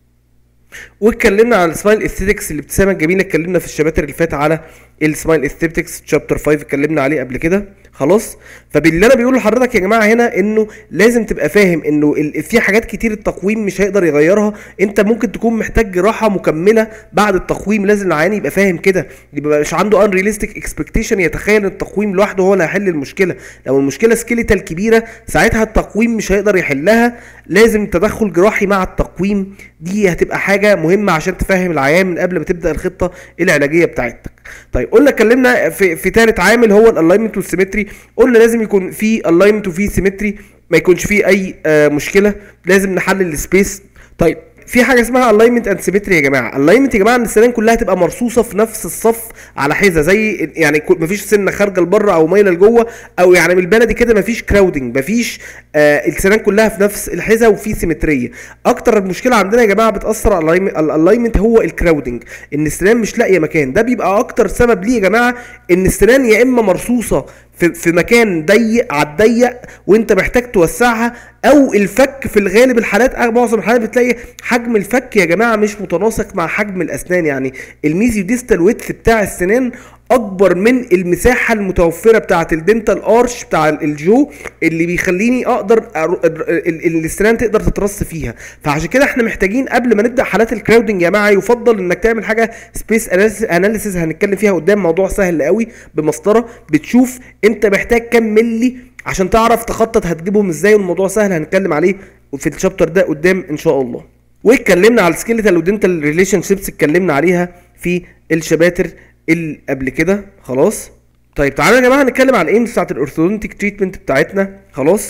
واتكلمنا على السمايل اثيتكس الابتسامه الجميله اتكلمنا في الشباتر اللي فات على السمايل اثيتكس شابتر 5 اتكلمنا عليه قبل كده خلاص فباللي انا بيقوله لحضرتك يا جماعه هنا انه لازم تبقى فاهم انه ال- في حاجات كتير التقويم مش هيقدر يغيرها انت ممكن تكون محتاج جراحه مكمله بعد التقويم لازم العيان يبقى فاهم كده يبقى مش عنده unrealistic expectation يتخيل ان التقويم لوحده هو اللي هيحل المشكله لو المشكله سكيليتال كبيره ساعتها التقويم مش هيقدر يحلها لازم تدخل جراحي مع التقويم دي هتبقى حاجه مهمه عشان تفهم العيان من قبل ما تبدا الخطه العلاجيه بتاعتك طيب قلنا اتكلمنا في في ثالث عامل هو الالاينمنت والسيمتري قلنا لازم يكون في الاينمنت وفي سيمتري ما يكونش فيه اي آه مشكله لازم نحلل السبيس طيب في حاجه اسمها الاينمنت اند سيمتري يا جماعه الاينمنت يا جماعه ان السنان كلها تبقى مرصوصه في نفس الصف على حذا زي يعني كل- مفيش سنه خارجه لبره او مايله لجوه او يعني من البلدي كده مفيش كراودنج مفيش آه السنان كلها في نفس الحذا وفي سيمتريه اكتر مشكله عندنا يا جماعه بتاثر على الالاينمنت هو الكراودنج ان السنان مش لاقيه مكان ده بيبقى اكتر سبب ليه يا جماعه ان السنان يا اما مرصوصه في, في مكان ضيق على الضيق وانت محتاج توسعها او الفك في الغالب الحالات أغ- معظم الحالات بتلاقي حجم الفك يا جماعه مش متناسق مع حجم الاسنان يعني الميزيو ديستال ويدث بتاع السنان اكبر من المساحه المتوفره بتاعه الدنتال ارش بتاع الجو اللي بيخليني اقدر أر- ال- ال- السنان تقدر تترص فيها فعشان كده احنا محتاجين قبل ما نبدا حالات الكراودنج يا جماعه يفضل انك تعمل حاجه سبيس اناليسيس هنتكلم فيها قدام موضوع سهل قوي بمسطره بتشوف انت محتاج كام ملي عشان تعرف تخطط هتجيبهم ازاي والموضوع سهل هنتكلم عليه في الشابتر ده قدام ان شاء الله واتكلمنا على السكيلتال ودنتال ريليشن شيبس اتكلمنا عليها في الشباتر اللي قبل كده خلاص طيب تعالوا يا جماعه نتكلم على الايمز بتاعت الاورثودونتيك تريتمنت بتاعتنا خلاص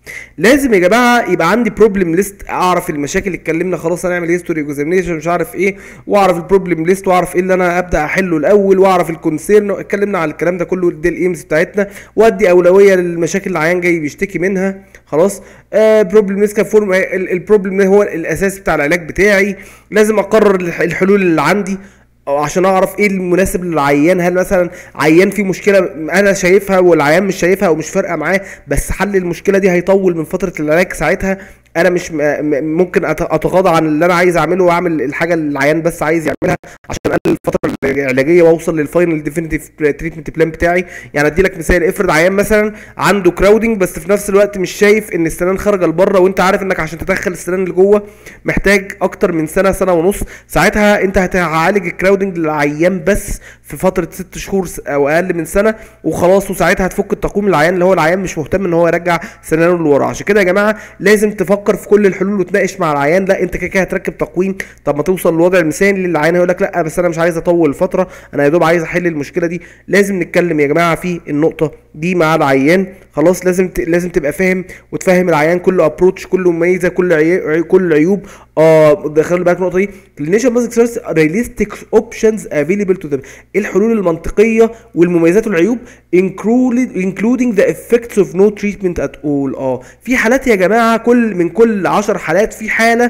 لازم يا جماعه يبقى عندي بروبلم ليست اعرف المشاكل اللي اتكلمنا خلاص هنعمل هيستوري اكزامينيشن مش عارف ايه واعرف البروبلم ليست واعرف ايه اللي انا ابدا احله الاول واعرف الكونسيرن اتكلمنا على الكلام ده كله دي الايمز بتاعتنا وادي اولويه للمشاكل اللي العيان جاي بيشتكي منها خلاص آه بروبلم ليست كفورم البروبلم هو الاساس بتاع العلاج بتاعي لازم اقرر الح- الحلول اللي عندي أو عشان اعرف ايه المناسب للعيان هل مثلا عيان فيه مشكله انا شايفها والعيان مش شايفها او مش فارقه معاه بس حل المشكله دي هيطول من فتره العلاج ساعتها انا مش م- م- ممكن أت- اتغاضى عن اللي انا عايز اعمله واعمل الحاجه اللي العيان بس عايز يعملها عشان اقلل الفتره العلاجيه واوصل للفاينل ديفينيتيف تريتمنت بلان بتاعي يعني ادي لك مثال افرض عيان مثلا عنده كراودنج بس في نفس الوقت مش شايف ان السنان خارجه لبره وانت عارف انك عشان تدخل السنان اللي جوه محتاج اكتر من سنه سنه ونص ساعتها انت هتعالج الكراودنج للعيان بس في فتره ست شهور س- او اقل من سنه وخلاص وساعتها هتفك التقويم العيان اللي هو العيان مش مهتم ان هو يرجع سنانه لورا عشان كده يا جماعه لازم تفكر في كل الحلول وتناقش مع العيان لا انت كده كده هتركب تقويم طب ما توصل للوضع المثالي للعيان هيقول لك لا بس انا مش عايز اطول الفتره انا يا دوب عايز احل المشكله دي لازم نتكلم يا جماعه في النقطه دي مع العيان خلاص لازم ت... لازم تبقى فاهم وتفهم العيان كل ابروتش كل مميزه كل عي... عي- كل عيوب اه ده خلي بالك النقطه دي كلينيشن ماسك سيرس رياليستيك اوبشنز افيلبل تو ذم ايه الحلول المنطقيه والمميزات والعيوب including including the effects of no treatment at all اه في حالات يا جماعه كل من كل 10 حالات في حاله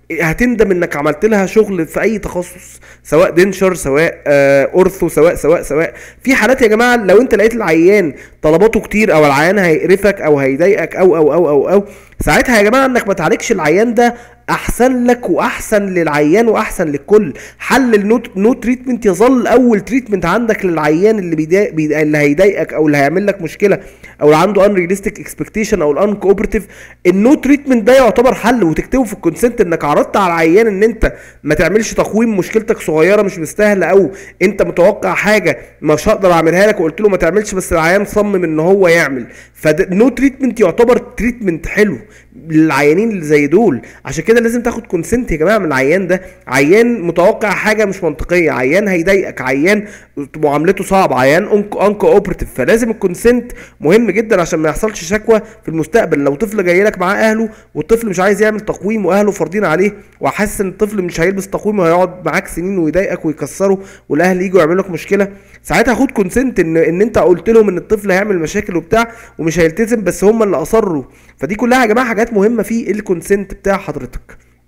هتندم انك عملت لها شغل في اي تخصص سواء دنشر سواء آه اورثو سواء سواء سواء في حالات يا جماعه لو انت لقيت العيان طلباته كتير او العيان هيقرفك او هيضايقك او او او او او ساعتها يا جماعه انك ما تعالجش العيان ده احسن لك واحسن للعيان واحسن للكل حل النو نو تريتمنت يظل اول تريتمنت عندك للعيان اللي بيضايق بيضايق- اللي هيضايقك او اللي هيعمل لك مشكله او اللي عنده ان رياليستيك اكسبكتيشن او الان كوبرتيف النو تريتمنت ده يعتبر حل وتكتبه في الكونسنت انك عرضت على العيان ان انت ما تعملش تقويم مشكلتك صغيره مش مستاهله او انت متوقع حاجه مش هقدر اعملها لك وقلت له ما تعملش بس العيان صمم ان هو يعمل فده نو تريتمنت يعتبر تريتمنت حلو للعيانين اللي زي دول عشان كده لازم تاخد كونسنت يا جماعه من العيان ده عيان متوقع حاجه مش منطقيه عيان هيضايقك عيان معاملته صعبه عيان انكو اوبرتيف فلازم الكونسنت مهم جدا عشان ما يحصلش شكوى في المستقبل لو طفل جاي لك معاه اهله والطفل مش عايز يعمل تقويم واهله فارضين عليه وحاسس ان الطفل مش هيلبس تقويم وهيقعد معاك سنين ويضايقك ويكسره والاهل يجوا يعملوا لك مشكله ساعتها خد كونسنت ان ان انت قلت لهم ان الطفل هيعمل مشاكل وبتاع ومش هيلتزم بس هم اللي اصروا فدي كلها يا جماعه حاجات مهمه في الكونسنت بتاع حضرتك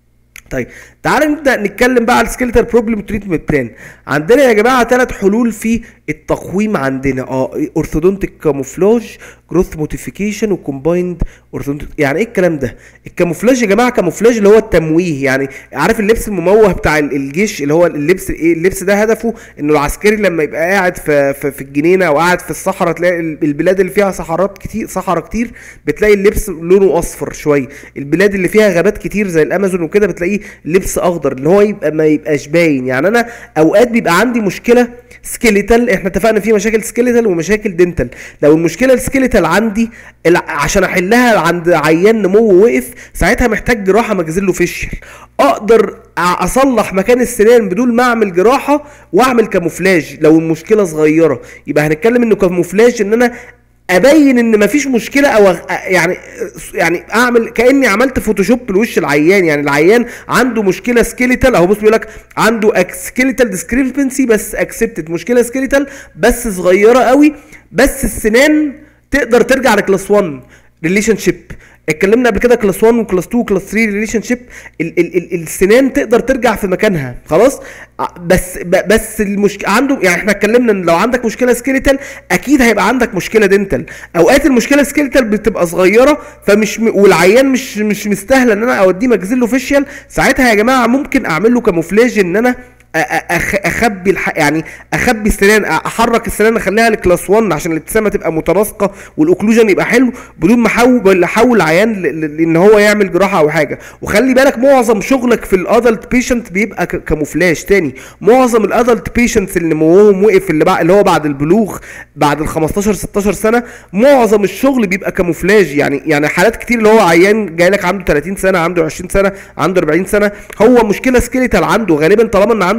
طيب تعال نبدا نتكلم بقى على السكيلتال بروبلم تريتمنت بلان عندنا يا جماعه ثلاث حلول في التقويم عندنا اه اورثودونتيك كاموفلاج جروث موتيفيكيشن وكومبايند اورثودونتيك يعني ايه الكلام ده الكاموفلاج يا جماعه كاموفلاج اللي هو التمويه يعني عارف اللبس المموه بتاع ال- الجيش اللي هو اللبس ايه اللبس ده هدفه انه العسكري لما يبقى قاعد في في, في الجنينه او قاعد في الصحراء تلاقي ال- البلاد اللي فيها صحارات كتير صحراء كتير بتلاقي اللبس لونه اصفر شويه البلاد اللي فيها غابات كتير زي الامازون وكده بتلاقيه لبس اخضر اللي هو يبقى ما يبقاش باين يعني انا اوقات بيبقى عندي مشكله سكيليتال احنا اتفقنا في مشاكل سكيليتال ومشاكل دنتال لو المشكله السكيليتال عندي الع- عشان احلها عند عيان نمو وقف ساعتها محتاج جراحه ماجزيلو فيشيال اقدر أ- اصلح مكان السنان بدون ما اعمل جراحه واعمل كاموفلاج لو المشكله صغيره يبقى هنتكلم انه كاموفلاج ان انا ابين ان مفيش مشكله او أغ- يعني يعني اعمل كاني عملت فوتوشوب لوش العيان يعني العيان عنده مشكله سكيليتال اهو بص بيقول لك عنده سكيليتال ديسكريبنسي بس اكسبتد مشكله سكيليتال بس صغيره قوي بس السنان تقدر ترجع لكلاس 1 ريليشن شيب اتكلمنا قبل كده كلاس 1 وكلاس 2 وكلاس 3 ريليشن شيب ال ال ال السنان تقدر ترجع في مكانها خلاص ع- بس ب- بس المشكله عنده يعني احنا اتكلمنا ان لو عندك مشكله سكيليتال اكيد هيبقى عندك مشكله دنتال اوقات المشكله سكيليتال بتبقى صغيره فمش م... والعيان مش مش مستاهله ان انا اوديه ماجزيلو فيشيال ساعتها يا جماعه ممكن اعمل له كاموفلاج ان انا أ- أ- أخ- اخبي الح... يعني اخبي السنان احرك السنان اخليها لكلاس 1 عشان الابتسامه تبقى متناسقه والاوكلوجن يبقى حلو بدون ما احول احول العيان ل... ل... لان هو يعمل جراحه او حاجه وخلي بالك معظم شغلك في الادلت بيشنت بيبقى ك... كاموفلاج تاني معظم الادلت بيشنتس اللي نموهم وقف اللي بقى اللي هو بعد البلوغ بعد ال 15 16 سنه معظم الشغل بيبقى كاموفلاج يعني يعني حالات كتير اللي هو عيان جاي لك عنده 30 سنه عنده 20 سنه عنده 40 سنه هو مشكله سكيليتال عنده غالبا طالما ان عنده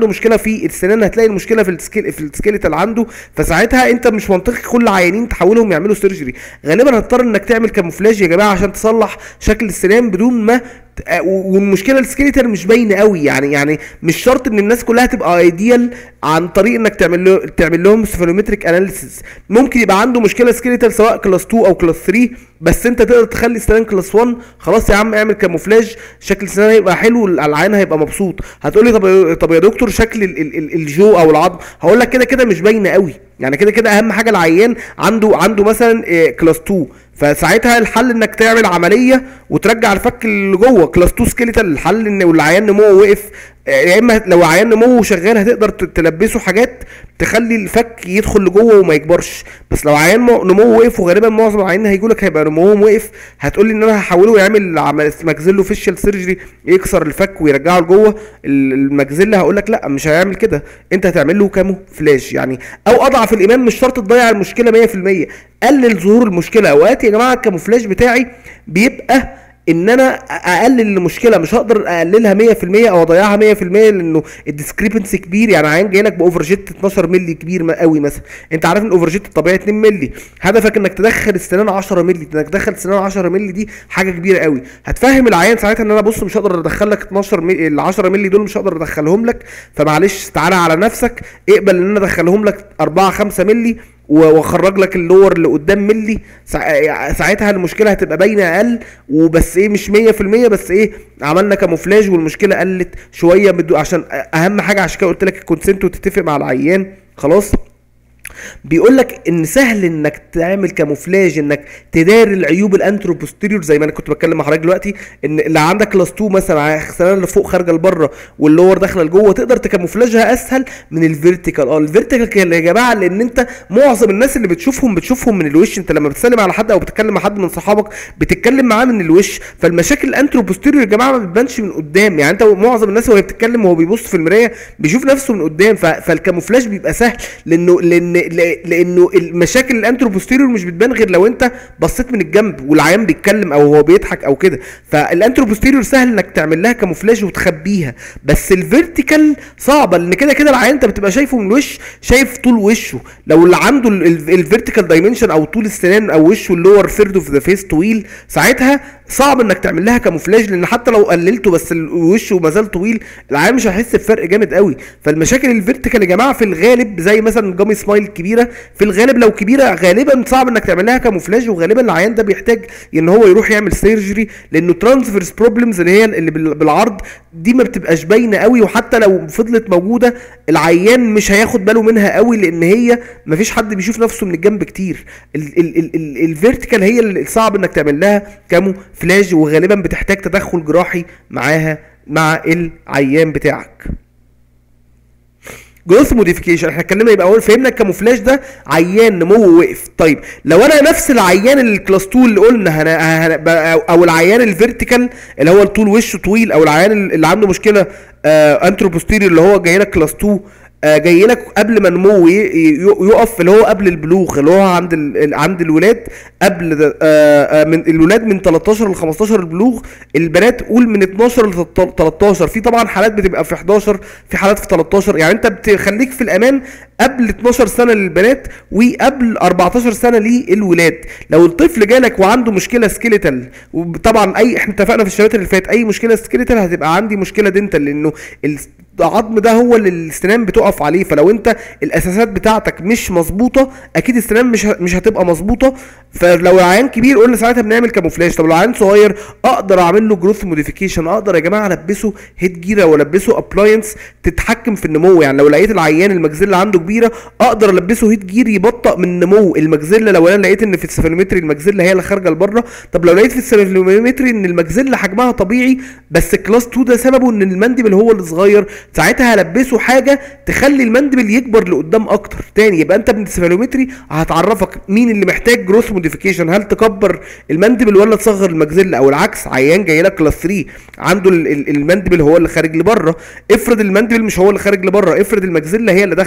عنده مشكله في السنان هتلاقي المشكله في السكيل في السكيلتال عنده فساعتها انت مش منطقي كل عيانين تحولهم يعملوا سيرجري غالبا هتضطر انك تعمل كاموفلاج يا جماعه عشان تصلح شكل السنان بدون ما ت- والمشكله السكيلتال مش باينه قوي يعني يعني مش شرط ان الناس كلها تبقى ايديال عن طريق انك تعمل له تعمل لهم سيفالومتريك اناليسيس ممكن يبقى عنده مشكله سكيلتال سواء كلاس 2 او كلاس 3 بس انت تقدر تخلي السنان كلاس 1 خلاص يا عم اعمل كاموفلاج شكل السنان هيبقى حلو العين هيبقى مبسوط هتقولي طب طب يا دكتور شكل ال- ال- ال- الجو او العظم هقول لك كده كده مش باينه قوي يعني كده كده اهم حاجه العيان عنده عنده مثلا إيه، كلاس 2 فساعتها الحل انك تعمل عمليه وترجع الفك اللي جوه كلاس 2 سكيلتال الحل ان والعيان نموه وقف آه، يا اما لو عيان نموه شغال هتقدر ت- تلبسه حاجات تخلي الفك يدخل لجوه وما يكبرش بس لو عيان مو- نموه وقف وغالبا معظم العيانين هيجوا لك هيبقى نموهم وقف هتقول لي ان انا هحوله يعمل عمل ماكسيلو فيشل سيرجري يكسر الفك ويرجعه لجوه ال- الماكسيلا هقول لك لا مش هيعمل كده انت هتعمل له كامو فلاش يعني او اضعف الايمان مش شرط تضيع المشكله 100% قلل ظهور المشكله اوقات يا جماعه الكاموفلاج بتاعي بيبقى ان انا اقلل المشكله مش هقدر اقللها 100% او اضيعها 100% لانه الديسكريبنسي كبير يعني عيان جاي لك باوفر جيت 12 مللي كبير ما- قوي مثلا انت عارف ان الاوفر جيت الطبيعي 2 مللي هدفك انك تدخل السنان 10 مللي انك تدخل السنان 10 مللي دي حاجه كبيره قوي هتفهم العيان ساعتها ان انا بص مش هقدر ادخل لك 12 مللي ال 10 مللي دول مش هقدر ادخلهم لك فمعلش تعالى على نفسك اقبل ان انا ادخلهم لك 4 5 مللي و- واخرج لك اللور اللي قدام ملي سا- ساعتها المشكله هتبقى باينه اقل وبس ايه مش 100% بس ايه عملنا كاموفلاج والمشكله قلت شويه بدو عشان اهم حاجه عشان كده قلت لك الكونسنت وتتفق مع العيان خلاص بيقول لك ان سهل انك تعمل كاموفلاج انك تداري العيوب الانترو بوستيريور زي ما انا كنت بتكلم مع حضرتك دلوقتي ان اللي عندك كلاس 2 مثلا السنان اللي فوق خارجه لبره واللور داخله لجوه تقدر تكاموفلاجها اسهل من الفيرتيكال اه الفيرتيكال يا جماعه لان انت معظم الناس اللي بتشوفهم بتشوفهم من الوش انت لما بتسلم على حد او بتتكلم مع حد من صحابك بتتكلم معاه من الوش فالمشاكل الانترو بوستيريور يا جماعه ما بتبانش من قدام يعني انت معظم الناس وهي بتتكلم وهو بيبص في المرايه بيشوف نفسه من قدام ف- فالكاموفلاج بيبقى سهل لانه لان ل- لانه المشاكل الانترو بوستيريور مش بتبان غير لو انت بصيت من الجنب والعيان بيتكلم او هو بيضحك او كده فالانترو بوستيريور سهل انك تعمل لها كاموفلاج وتخبيها بس الفيرتيكال صعبه لان كده كده العيان انت بتبقى شايفه من الوش شايف طول وشه لو اللي عنده الفيرتيكال دايمنشن او طول السنان او وشه اللور ثيرد اوف ذا فيس طويل ساعتها صعب انك تعمل لها كاموفلاج لان حتى لو قللته بس الوش وما زال طويل العيان مش هيحس بفرق جامد قوي فالمشاكل الفيرتيكال يا جماعه في الغالب زي مثلا جامي سمايل الكبيره في الغالب لو كبيره غالبا صعب انك تعمل لها كاموفلاج وغالبا العيان ده بيحتاج ان هو يروح يعمل سيرجري لانه ترانسفيرس بروبلمز اللي هي اللي بال- بالعرض دي ما بتبقاش باينه قوي وحتى لو فضلت موجوده العيان مش هياخد باله منها قوي لان هي ما فيش حد بيشوف نفسه من الجنب كتير الفيرتيكال هي اللي صعب انك تعمل لها كاموفلاج وغالبا بتحتاج تدخل جراحي معاها مع العيان بتاعك جروث موديفيكيشن احنا اتكلمنا يبقى اول فهمنا الكاموفلاج ده عيان نمو وقف طيب لو انا نفس العيان الكلاس 2 اللي قلنا هن... هن... أو- او العيان الفيرتيكال اللي هو الطول وشه طويل او العيان اللي عنده مشكله آه انتروبوستيريور اللي هو جاي لك كلاس 2 آه جاي لك قبل ما نمو ي- ي- يقف اللي هو قبل البلوغ اللي هو عند ال... عند الولاد قبل ده- آه آه من الولاد من 13 ل 15 البلوغ البنات قول من 12 ل 13 في طبعا حالات بتبقى في 11 في حالات في 13 يعني انت بتخليك في الامان قبل 12 سنه للبنات وقبل 14 سنه للولاد لو الطفل جالك وعنده مشكله سكيليتال وطبعا اي احنا اتفقنا في الشباتر اللي فات اي مشكله سكيليتال هتبقى عندي مشكله دنتال لانه العظم ده هو اللي السنان بتقف عليه فلو انت الاساسات بتاعتك مش مظبوطه اكيد السنان مش ه- مش هتبقى مظبوطه فلو عيان كبير قلنا ساعتها بنعمل كاموفلاج طب لو عيان صغير اقدر اعمل له جروث موديفيكيشن اقدر يا جماعه البسه هيد جيره والبسه ابلاينس تتحكم في النمو يعني لو لقيت العيان المجزله عنده كبيره اقدر البسه هيد جير يبطئ من نمو المجزله لو انا لقيت ان في السفالومتري المجزله هي اللي خارجه لبره طب لو لقيت في السفالومتري ان المجزله حجمها طبيعي بس كلاس 2 ده سببه ان المندبل هو اللي صغير ساعتها هلبسه حاجه تخلي المندبل يكبر لقدام اكتر تاني يبقى انت من السفالومتري هتعرفك مين اللي محتاج جروث موديفيكيشن هل تكبر المندبل ولا تصغر المجزله او العكس عيان جاي لك كلاس 3 عنده ال- ال- المندبل هو اللي خارج لبره افرض المندبل مش هو اللي خارج لبره افرض المجزله هي اللي داخله لجوه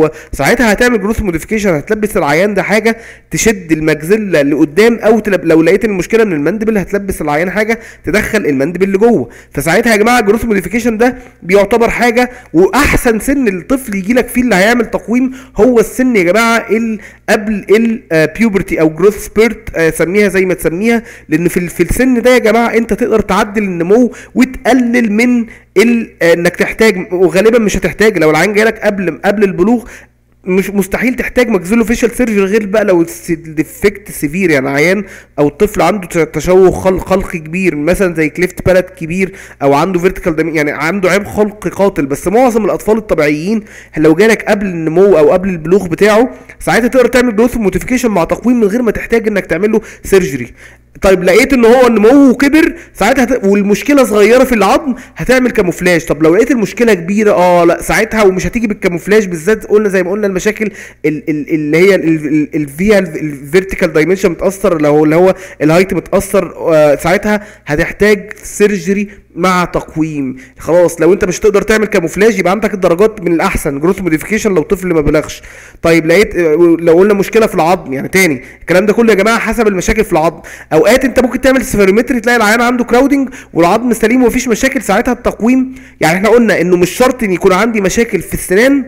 هو ساعتها هتعمل جروث موديفيكيشن هتلبس العيان ده حاجه تشد المجزله لقدام او تلب... لو لقيت المشكله من المندبل هتلبس العيان حاجه تدخل المندبل لجوه فساعتها يا جماعه الجروث موديفيكيشن ده بيعتبر حاجه واحسن سن الطفل يجي لك فيه اللي هيعمل تقويم هو السن يا جماعه ال قبل البيوبرتي او جروث سبيرت سميها زي ما تسميها لان في ال- في السن ده يا جماعه انت تقدر تعدل النمو وتقلل من ال- آه، انك تحتاج وغالبا مش هتحتاج لو العيان جالك قبل قبل البلوغ مش مستحيل تحتاج ماكسيلو فيشل سيرجري غير بقى لو الديفكت سيفير يعني عيان او الطفل عنده ت- تشوه خلق خلقي كبير مثلا زي كليفت بالات كبير او عنده فيرتيكال يعني عنده عيب خلقي قاتل بس معظم الاطفال الطبيعيين لو جالك قبل النمو او قبل البلوغ بتاعه ساعتها تقدر تعمل جروث موتيفيكيشن مع تقويم من غير ما تحتاج انك تعمل له سيرجري طيب لقيت ان هو نموه كبر ساعتها هت... والمشكله صغيره في العظم هتعمل كاموفلاج طب لو لقيت المشكله كبيره اه لا ساعتها ومش هتيجي بالكاموفلاج بالذات قلنا زي ما قلنا المشاكل ال- ال- اللي هي الفيها الفيرتيكال دايمنشن متاثر لو اللي هو الهايت متاثر آه، ساعتها هتحتاج سيرجري مع تقويم خلاص لو انت مش تقدر تعمل كاموفلاج يبقى عندك الدرجات من الاحسن جروث موديفيكيشن لو طفل ما بلغش طيب لقيت لو قلنا مشكله في العظم يعني تاني الكلام ده كله يا جماعه حسب المشاكل في العظم اوقات انت ممكن تعمل سفيرومتري تلاقي العيان عنده كراودنج والعظم سليم ومفيش مشاكل ساعتها التقويم يعني احنا قلنا انه مش شرط ان يكون عندي مشاكل في السنان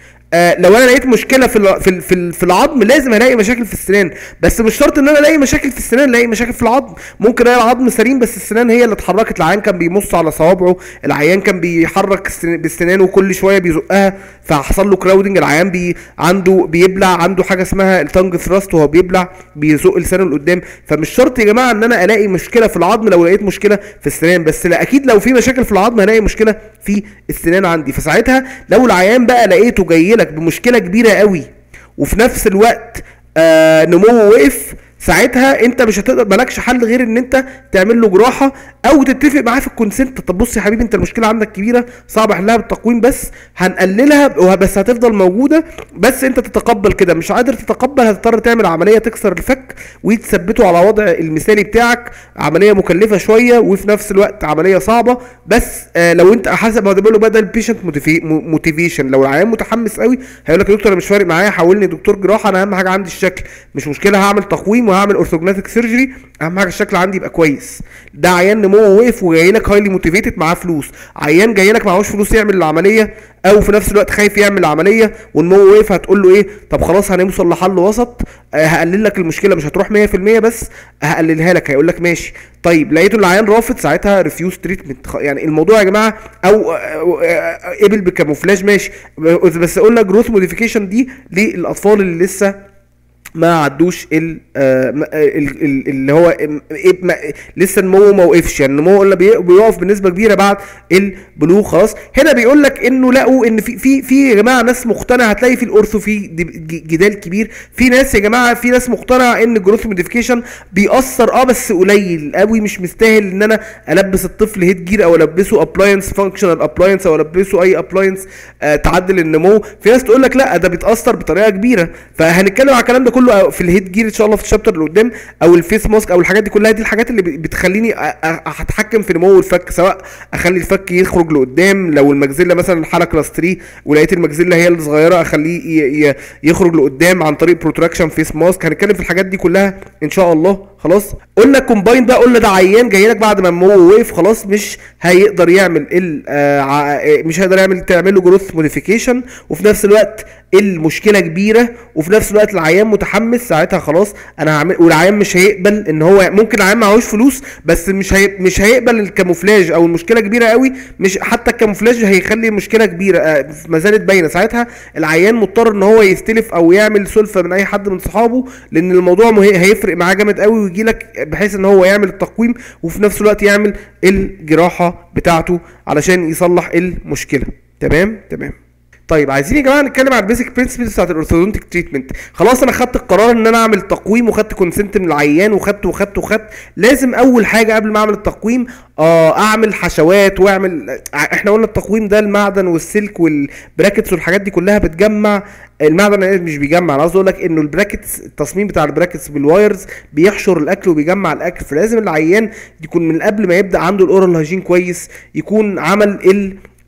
آه لو انا لقيت مشكله في الع- في ال- في, ال- في العظم لازم الاقي مشاكل في السنان بس مش شرط ان انا الاقي مشاكل في السنان الاقي مشاكل في العظم ممكن الاقي العظم سليم بس السنان هي اللي اتحركت العيان كان بيمص على صوابعه العيان كان بيحرك السن- بسنانه كل شويه بيزقها فحصل له كراودنج العيان بي عنده بيبلع عنده حاجه اسمها التانج ثراست وهو بيبلع بيزق لسانه لقدام فمش شرط يا جماعه ان انا الاقي مشكله في العظم لو لقيت مشكله في السنان بس لا اكيد لو في مشاكل في العظم هلاقي مشكله في السنان عندي فساعتها لو العيان بقى لقيته جاي لك بمشكله كبيره قوي وفي نفس الوقت آه نموه وقف ساعتها انت مش هتقدر مالكش حل غير ان انت تعمل له جراحه او تتفق معاه في الكونسنت طب بص يا حبيبي انت المشكله عندك كبيره صعب احلها بالتقويم بس هنقللها وه- بس هتفضل موجوده بس انت تتقبل كده مش قادر تتقبل هتضطر تعمل عمليه تكسر الفك وتثبته على وضع المثالي بتاعك عمليه مكلفه شويه وفي نفس الوقت عمليه صعبه بس آه لو انت حسب ما بيقولوا بدل البيشنت موتيفيشن لو العيان متحمس قوي هيقول لك يا دكتور انا مش فارق معايا حولني دكتور جراحه انا اهم حاجه عندي الشكل مش مشكله هعمل تقويم وهعمل اورثوجناتيك سيرجري اهم حاجه الشكل عندي يبقى كويس ده عيان نموه وقف وجاي لك هايلي موتيفيتد معاه فلوس عيان جاي لك معهوش فلوس يعمل العمليه او في نفس الوقت خايف يعمل العمليه ونموه وقف هتقول له ايه طب خلاص هنوصل لحل وسط آه هقلل لك المشكله مش هتروح 100% بس هقللها لك هيقول لك ماشي طيب لقيته العيان رافض ساعتها ريفيوز تريتمنت يعني الموضوع يا جماعه او آه، آه، قبل بكاموفلاج ماشي بس قلنا جروث موديفيكيشن دي للاطفال اللي لسه ما عدوش ال آه، ما- ال- ال- اللي هو ام- إيه- ما- لسه النمو ما وقفش يعني النمو قلنا بي- بيقف بنسبه كبيره بعد البلوغ خلاص هنا بيقول لك انه لقوا ان في في في يا جماعه ناس مقتنعه هتلاقي في الاورثو في دب- ج- جدال كبير في ناس يا جماعه في ناس مقتنعه ان الجروث موديفيكيشن بيأثر اه بس قليل قوي مش مستاهل ان انا البس الطفل هيد جير او البسه ابلاينس فانكشنال ابلاينس او البسه اي ابلاينس آه تعدل النمو في ناس تقول لك لا ده بيتاثر بطريقه كبيره فهنتكلم على الكلام ده كله في الهيد جير ان شاء الله في الشابتر اللي قدام او الفيس ماسك او الحاجات دي كلها دي الحاجات اللي بتخليني أ- أ- اتحكم في نمو الفك سواء اخلي الفك يخرج لقدام لو المجزله مثلا حاله كلاس 3 ولقيت المجزله هي الصغيره اخليه ي- ي- يخرج لقدام عن طريق بروتراكشن فيس ماسك هنتكلم في الحاجات دي كلها ان شاء الله خلاص قلنا كومباين بقى قلنا ده عيان جاي لك بعد ما النمو وقف خلاص مش هيقدر يعمل ال آه، ع- آه، مش هيقدر يعمل تعمل له جروث موديفيكيشن وفي نفس الوقت المشكله كبيره وفي نفس الوقت العيان متحمس ساعتها خلاص انا هعمل والعيان مش هيقبل ان هو ممكن العيان معهوش فلوس بس مش هي... مش هيقبل الكاموفلاج او المشكله كبيره قوي مش حتى الكاموفلاج هيخلي المشكله كبيره آه، ما زالت باينه ساعتها العيان مضطر ان هو يستلف او يعمل سلفه من اي حد من صحابه لان الموضوع مه... هيفرق معاه جامد قوي ويجي لك بحيث ان هو يعمل التقويم وفي نفس الوقت يعمل الجراحه بتاعته علشان يصلح المشكله تمام تمام طيب عايزين يا جماعه نتكلم على البيسك برنسبلز بتاعت الاورثودونتيك تريتمنت خلاص انا خدت القرار ان انا اعمل تقويم وخدت كونسنت من العيان وخدت وخدت وخدت لازم اول حاجه قبل ما اعمل التقويم اه اعمل حشوات واعمل احنا قلنا التقويم ده المعدن والسلك والبراكتس والحاجات دي كلها بتجمع المعدن مش بيجمع انا قصدي اقول لك انه البراكتس التصميم بتاع البراكتس بالوايرز بيحشر الاكل وبيجمع الاكل فلازم العيان يكون من قبل ما يبدا عنده الاورال هايجين كويس يكون عمل ال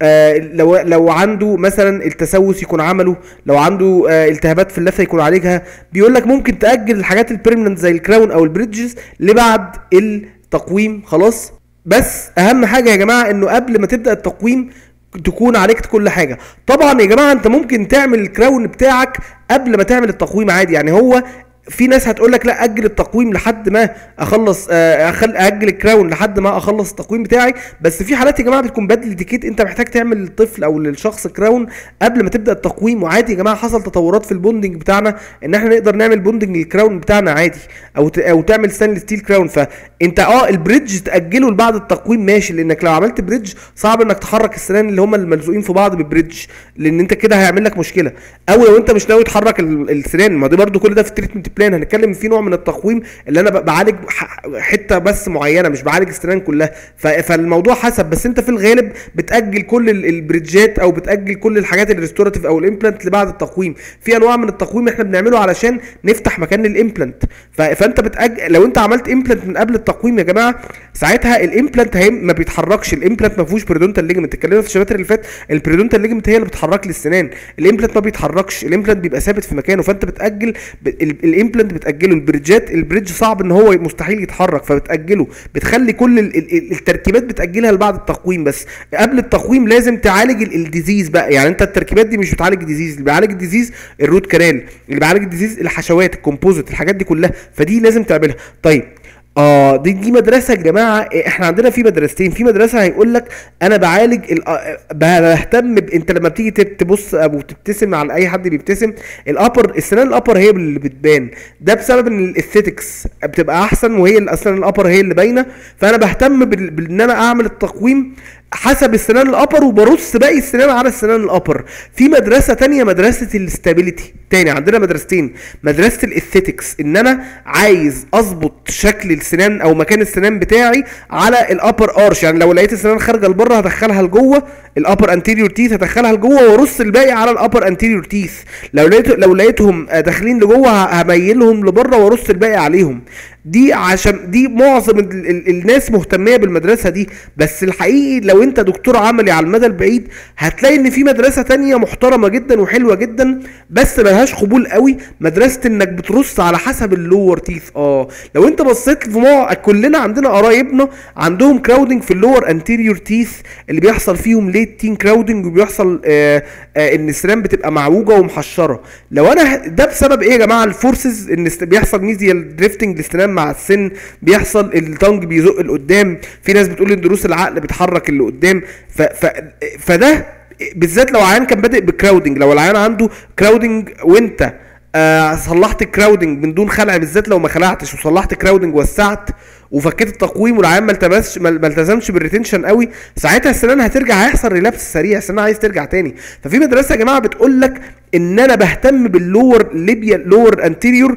آه لو لو عنده مثلا التسوس يكون عمله لو عنده آه التهابات في اللثه يكون عالجها بيقول لك ممكن تاجل الحاجات البيرمننت زي الكراون او البريدجز لبعد التقويم خلاص بس اهم حاجه يا جماعه انه قبل ما تبدا التقويم تكون عليك كل حاجه طبعا يا جماعه انت ممكن تعمل الكراون بتاعك قبل ما تعمل التقويم عادي يعني هو في ناس هتقول لك لا اجل التقويم لحد ما اخلص آه، أخل اجل الكراون لحد ما اخلص التقويم بتاعي بس في حالات يا جماعه بتكون بدل تيكيت انت محتاج تعمل للطفل او للشخص كراون قبل ما تبدا التقويم وعادي يا جماعه حصل تطورات في البوندنج بتاعنا ان احنا نقدر نعمل بوندنج للكراون بتاعنا عادي او ت... او تعمل ستانلس ستيل كراون فانت اه البريدج تاجله لبعد التقويم ماشي لانك لو عملت بريدج صعب انك تحرك السنان اللي هم الملزوقين في بعض ببريدج لان انت كده هيعمل لك مشكله او لو انت مش ناوي تحرك ال- السنان ما دي برضو كل ده في التريتمنت بلان هنتكلم في نوع من التقويم اللي انا ب- بعالج ح- حته بس معينه مش بعالج السنان كلها ف- فالموضوع حسب بس انت في الغالب بتاجل كل ال- البريدجات او بتاجل كل الحاجات الريستوراتيف او الامبلانت لبعد التقويم في انواع من التقويم احنا بنعمله علشان نفتح مكان للامبلانت ف- فانت بتأجل لو انت عملت امبلانت من قبل التقويم يا جماعه ساعتها الامبلانت هي ما بيتحركش الامبلانت ما فيهوش بريدونتال ليجمنت اتكلمنا في الشباتر اللي فات البريدونتال ليجمنت هي اللي بتحرك لي السنان الامبلانت ما بيتحركش الامبلانت بيبقى ثابت في مكانه فانت بتاجل ب- ال- الامبلانت بتاجله البريدجات البريدج صعب ان هو مستحيل يتحرك فبتاجله بتخلي كل ال- ال- التركيبات بتاجلها لبعد التقويم بس قبل التقويم لازم تعالج ال- الديزيز بقى يعني انت التركيبات دي مش بتعالج الديزيز اللي بيعالج الديزيز الروت كانال اللي بيعالج الديزيز الحشوات الكومبوزيت الحاجات دي كلها فدي لازم تعملها طيب اه دي دي مدرسه يا جماعه احنا عندنا في مدرستين في مدرسه هيقول لك انا بعالج ال- آه، بهتم ب... انت لما بتيجي تب- تبص او تبتسم على اي حد بيبتسم الابر السنان الابر هي اللي بتبان ده بسبب ان الاستيتكس بتبقى احسن وهي الاسنان الابر هي اللي باينه فانا بهتم بال... بان انا اعمل التقويم حسب السنان الابر وبرص باقي السنان على السنان الابر في مدرسه تانية مدرسه الاستابيليتي تاني عندنا مدرستين مدرسه الاستيتكس ان انا عايز اظبط شكل السنان او مكان السنان بتاعي على الابر ارش يعني لو لقيت السنان خارجه لبره هدخلها لجوه الابر انتيريور تيث هدخلها لجوه وارص الباقي على الابر انتيريور تيث لو لقيت لو لقيتهم آه، داخلين لجوه ه- هميلهم لبره وارص الباقي عليهم دي عشان دي معظم ال ال الناس مهتميه بالمدرسه دي بس الحقيقي لو انت دكتور عملي على المدى البعيد هتلاقي ان في مدرسه تانية محترمه جدا وحلوه جدا بس ملهاش قبول قوي مدرسه انك بترص على حسب اللور تيث اه لو انت بصيت في مع... كلنا عندنا قرايبنا عندهم كراودنج في اللور انتيريور تيث اللي بيحصل فيهم ليت تين كراودنج وبيحصل آه آه ان السنان بتبقى معوجه ومحشره لو انا ه- ده بسبب ايه يا جماعه الفورسز ان است- بيحصل ميزيال دريفتنج للسنان مع السن بيحصل التانج بيزق لقدام في ناس بتقول ان دروس العقل بتحرك اللي قدام ف... ف... فده بالذات لو عيان كان بادئ بكراودنج لو العيان عنده كراودنج وانت آه صلحت الكراودنج من دون خلع بالذات لو ما خلعتش وصلحت كراودنج وسعت وفكيت التقويم والعيان ما التمسش ما ما التزمش بالريتنشن قوي ساعتها السنان هترجع هيحصل ريلابس سريع السنان عايز ترجع تاني ففي مدرسه يا جماعه بتقول لك ان انا بهتم باللور ليبيا لور انتيريور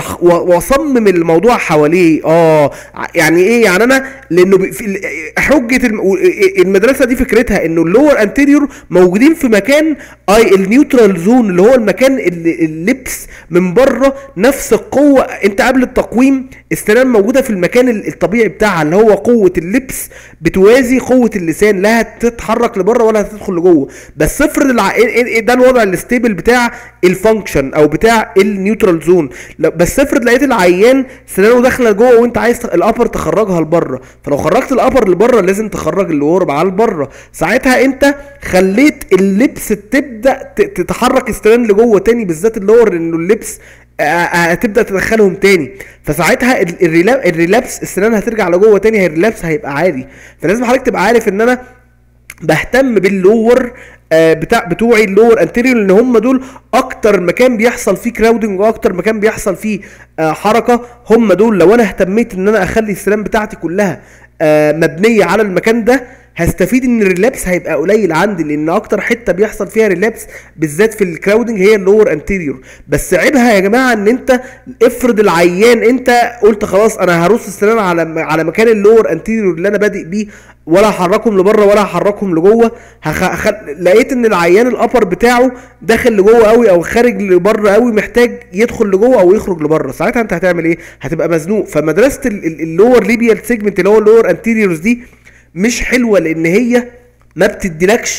واصمم الموضوع حواليه اه ع- يعني ايه يعني انا لانه ب- في ال- حجه الم- و- المدرسه دي فكرتها انه اللور انتيريور موجودين في مكان اي النيوترال زون اللي هو المكان اللي اللبس من بره نفس القوه انت قبل التقويم السنان موجوده في المكان ال- الطبيعي بتاعها اللي هو قوه اللبس بتوازي قوه اللسان لا هتتحرك لبره ولا هتدخل لجوه بس افرض الع... إيه- إيه- إيه ده الوضع الستيبل بتاع الفانكشن او بتاع النيوترال زون لو- بس افرض لقيت العيان سنانه داخله لجوه وانت عايز ت- الابر تخرجها لبره فلو خرجت الابر لبره لازم تخرج اللور على لبره ساعتها انت خليت اللبس تبدا ت- تتحرك السنان لجوه تاني بالذات اللور لانه اللبس آه، آه، هتبدا تدخلهم تاني فساعتها ال- الريلا- الريلابس السنان هترجع لجوه تاني هي الريلابس هيبقى عادي فلازم حضرتك تبقى عارف ان انا بهتم باللور آه، بتاع بتوعي اللور انتيريور لان هم دول اكتر مكان بيحصل فيه كراودنج واكتر مكان بيحصل فيه آه، حركه هم دول لو انا اهتميت ان انا اخلي السنان بتاعتي كلها آه، مبنيه على المكان ده هستفيد ان الريلابس هيبقى قليل عندي لان اكتر حته بيحصل فيها ريلابس بالذات في الكراودنج هي اللور انتيريور بس عيبها يا جماعه ان انت افرض العيان انت قلت خلاص انا هرص السنان على على مكان اللور انتيريور اللي انا بادئ بيه ولا هحركهم لبره ولا هحركهم لجوه هخ... هخ... لقيت ان العيان الابر بتاعه داخل لجوه قوي او خارج لبره قوي محتاج يدخل لجوه او يخرج لبره ساعتها انت هتعمل ايه هتبقى مزنوق فمدرسه اللور ليبيال سيجمنت اللي هو اللور انتيريورز دي مش حلوه لان هي ما بتديلكش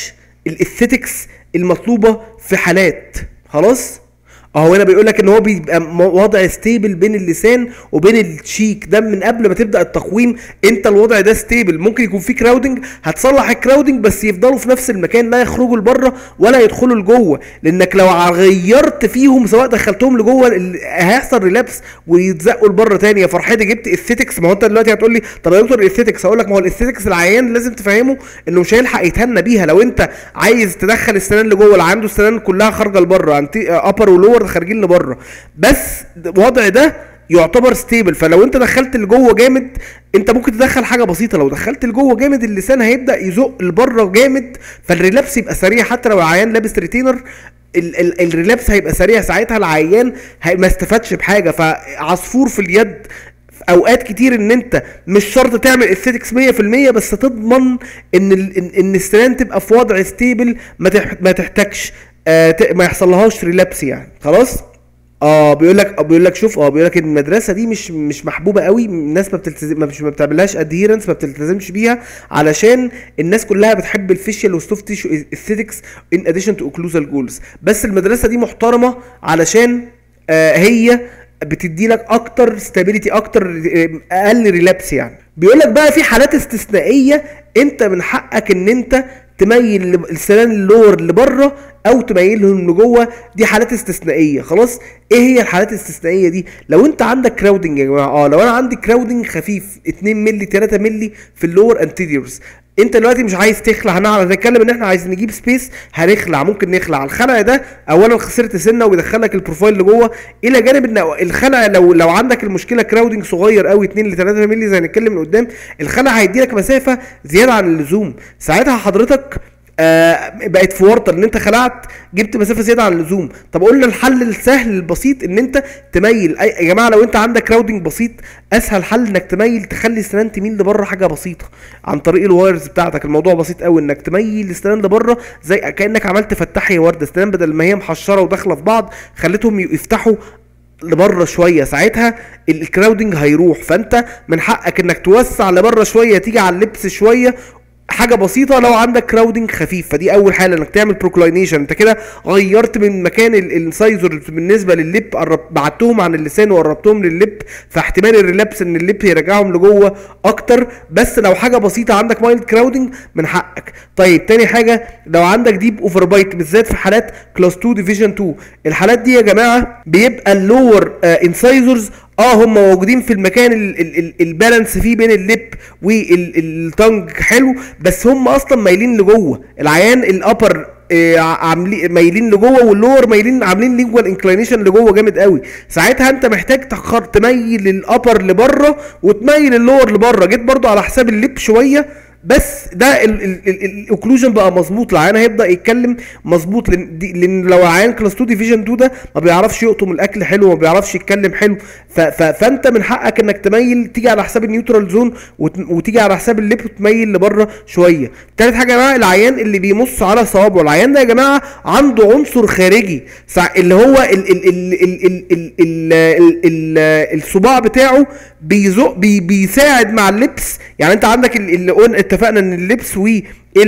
الاستيتكس المطلوبه في حالات خلاص اهو هنا بيقول لك ان هو بيبقى م- وضع ستيبل بين اللسان وبين الشيك ده من قبل ما تبدا التقويم انت الوضع ده ستيبل ممكن يكون في كراودنج هتصلح الكراودنج بس يفضلوا في نفس المكان لا يخرجوا لبره ولا يدخلوا لجوه لانك لو غيرت فيهم سواء دخلتهم لجوه ال- هيحصل ريلابس ويتزقوا لبره تاني يا فرحتي جبت اثيتكس ما هو انت دلوقتي هتقول لي طب يا دكتور الاثيتكس هقول لك ما هو الاثيتكس العيان لازم تفهمه انه مش هيلحق يتهنى بيها لو انت عايز تدخل السنان لجوه اللي عنده السنان كلها خارجه لبره ابر ولور خارجين لبره بس الوضع ده يعتبر ستيبل فلو انت دخلت لجوه جامد انت ممكن تدخل حاجه بسيطه لو دخلت لجوه جامد اللسان هيبدا يزق لبره جامد فالريلابس يبقى سريع حتى لو العيان لابس ريتينر ال- ال- الريلابس هيبقى سريع ساعتها العيان هي ما استفادش بحاجه فعصفور في اليد في اوقات كتير ان انت مش شرط تعمل استيتكس 100% بس تضمن ان ال- ان, إن السنان تبقى في وضع ستيبل ما تح ما تحتاجش آه ت- ما يحصلهاش ريلابس يعني خلاص اه بيقول لك بيقول لك شوف اه بيقول لك المدرسه دي مش مش محبوبه قوي الناس ما بتلتزم ما مش ما بتعملهاش ادهيرنس ما بتلتزمش بيها علشان الناس كلها بتحب الفيشيال والسوفت تيشو اثيتكس ان اديشن تو اوكلوزال جولز بس المدرسه دي محترمه علشان آه هي بتدي لك اكتر ستابيليتي اكتر آه، اقل ريلابس يعني بيقول لك بقى في حالات استثنائيه انت من حقك ان انت تميل لب- السنان اللور لبره او تميلهم لجوه دي حالات استثنائيه خلاص ايه هي الحالات الاستثنائيه دي لو انت عندك كراودنج يا جماعه اه لو انا عندي كراودنج خفيف 2 مللي 3 مللي في اللور انتيريورز انت دلوقتي مش عايز تخلع هنعرف نتكلم ان احنا عايزين نجيب سبيس هنخلع ممكن نخلع الخلع ده اولا خسرت سنه وبيدخلك البروفايل لجوه الى جانب ان الخلع لو لو عندك المشكله كراودنج صغير قوي 2 ل 3 مللي زي نتكلم من قدام الخلع هيدي لك مسافه زياده عن اللزوم ساعتها حضرتك آه بقت في ورطه ان انت خلعت جبت مسافه زياده عن اللزوم طب قلنا الحل السهل البسيط ان انت تميل أي يا جماعه لو انت عندك كراودنج بسيط اسهل حل انك تميل تخلي السنان تميل لبره حاجه بسيطه عن طريق الوايرز بتاعتك الموضوع بسيط قوي انك تميل السنان لبره زي كانك عملت فتحي ورده السنان بدل ما هي محشره وداخله في بعض خليتهم يفتحوا لبره شويه ساعتها الكراودنج هيروح فانت من حقك انك توسع لبره شويه تيجي على اللبس شويه حاجه بسيطه لو عندك كراودنج خفيف فدي اول حاله انك تعمل بروكلاينيشن انت كده غيرت من مكان الانسايزر بالنسبه لللب قرب بعدتهم عن اللسان وقربتهم لللب فاحتمال الريلابس ان اللب يرجعهم لجوه اكتر بس لو حاجه بسيطه عندك مايلد كراودنج من حقك طيب تاني حاجه لو عندك ديب اوفر بايت بالذات في حالات كلاس 2 ديفيجن 2 الحالات دي يا جماعه بيبقى اللور انسايزرز اه هم موجودين في المكان ال- ال- ال- البالانس فيه بين اللب والتنج حلو بس هم اصلا مايلين لجوه العيان الابر عاملين مايلين لجوه واللور مايلين عاملين لينجوال انكلينيشن لجوه جامد قوي ساعتها انت محتاج تخر تميل الابر لبره وتميل اللور لبره جيت برضو على حساب اللب شويه بس ده الاوكلوجن بقى مظبوط العيان هيبدا يتكلم مظبوط لان دي- لان لو عيان كلاس 2 ديفيجن 2 ده ما بيعرفش يقطم الاكل حلو وما بيعرفش يتكلم حلو ف ف فانت من حقك انك تميل تيجي على حساب النيوترال زون وت- وتيجي على حساب الليب وتميل لبره شويه تالت حاجه يا جماعه العيان اللي بيمص على صوابعه العيان ده يا جماعه عنده عنصر خارجي سع- اللي هو ال ال ال ال ال ال ال ال ال الصباع بتاعه بيزق بي بيساعد مع اللبس يعني انت عندك ال- اللي قلنا اتفقنا ان اللبس وال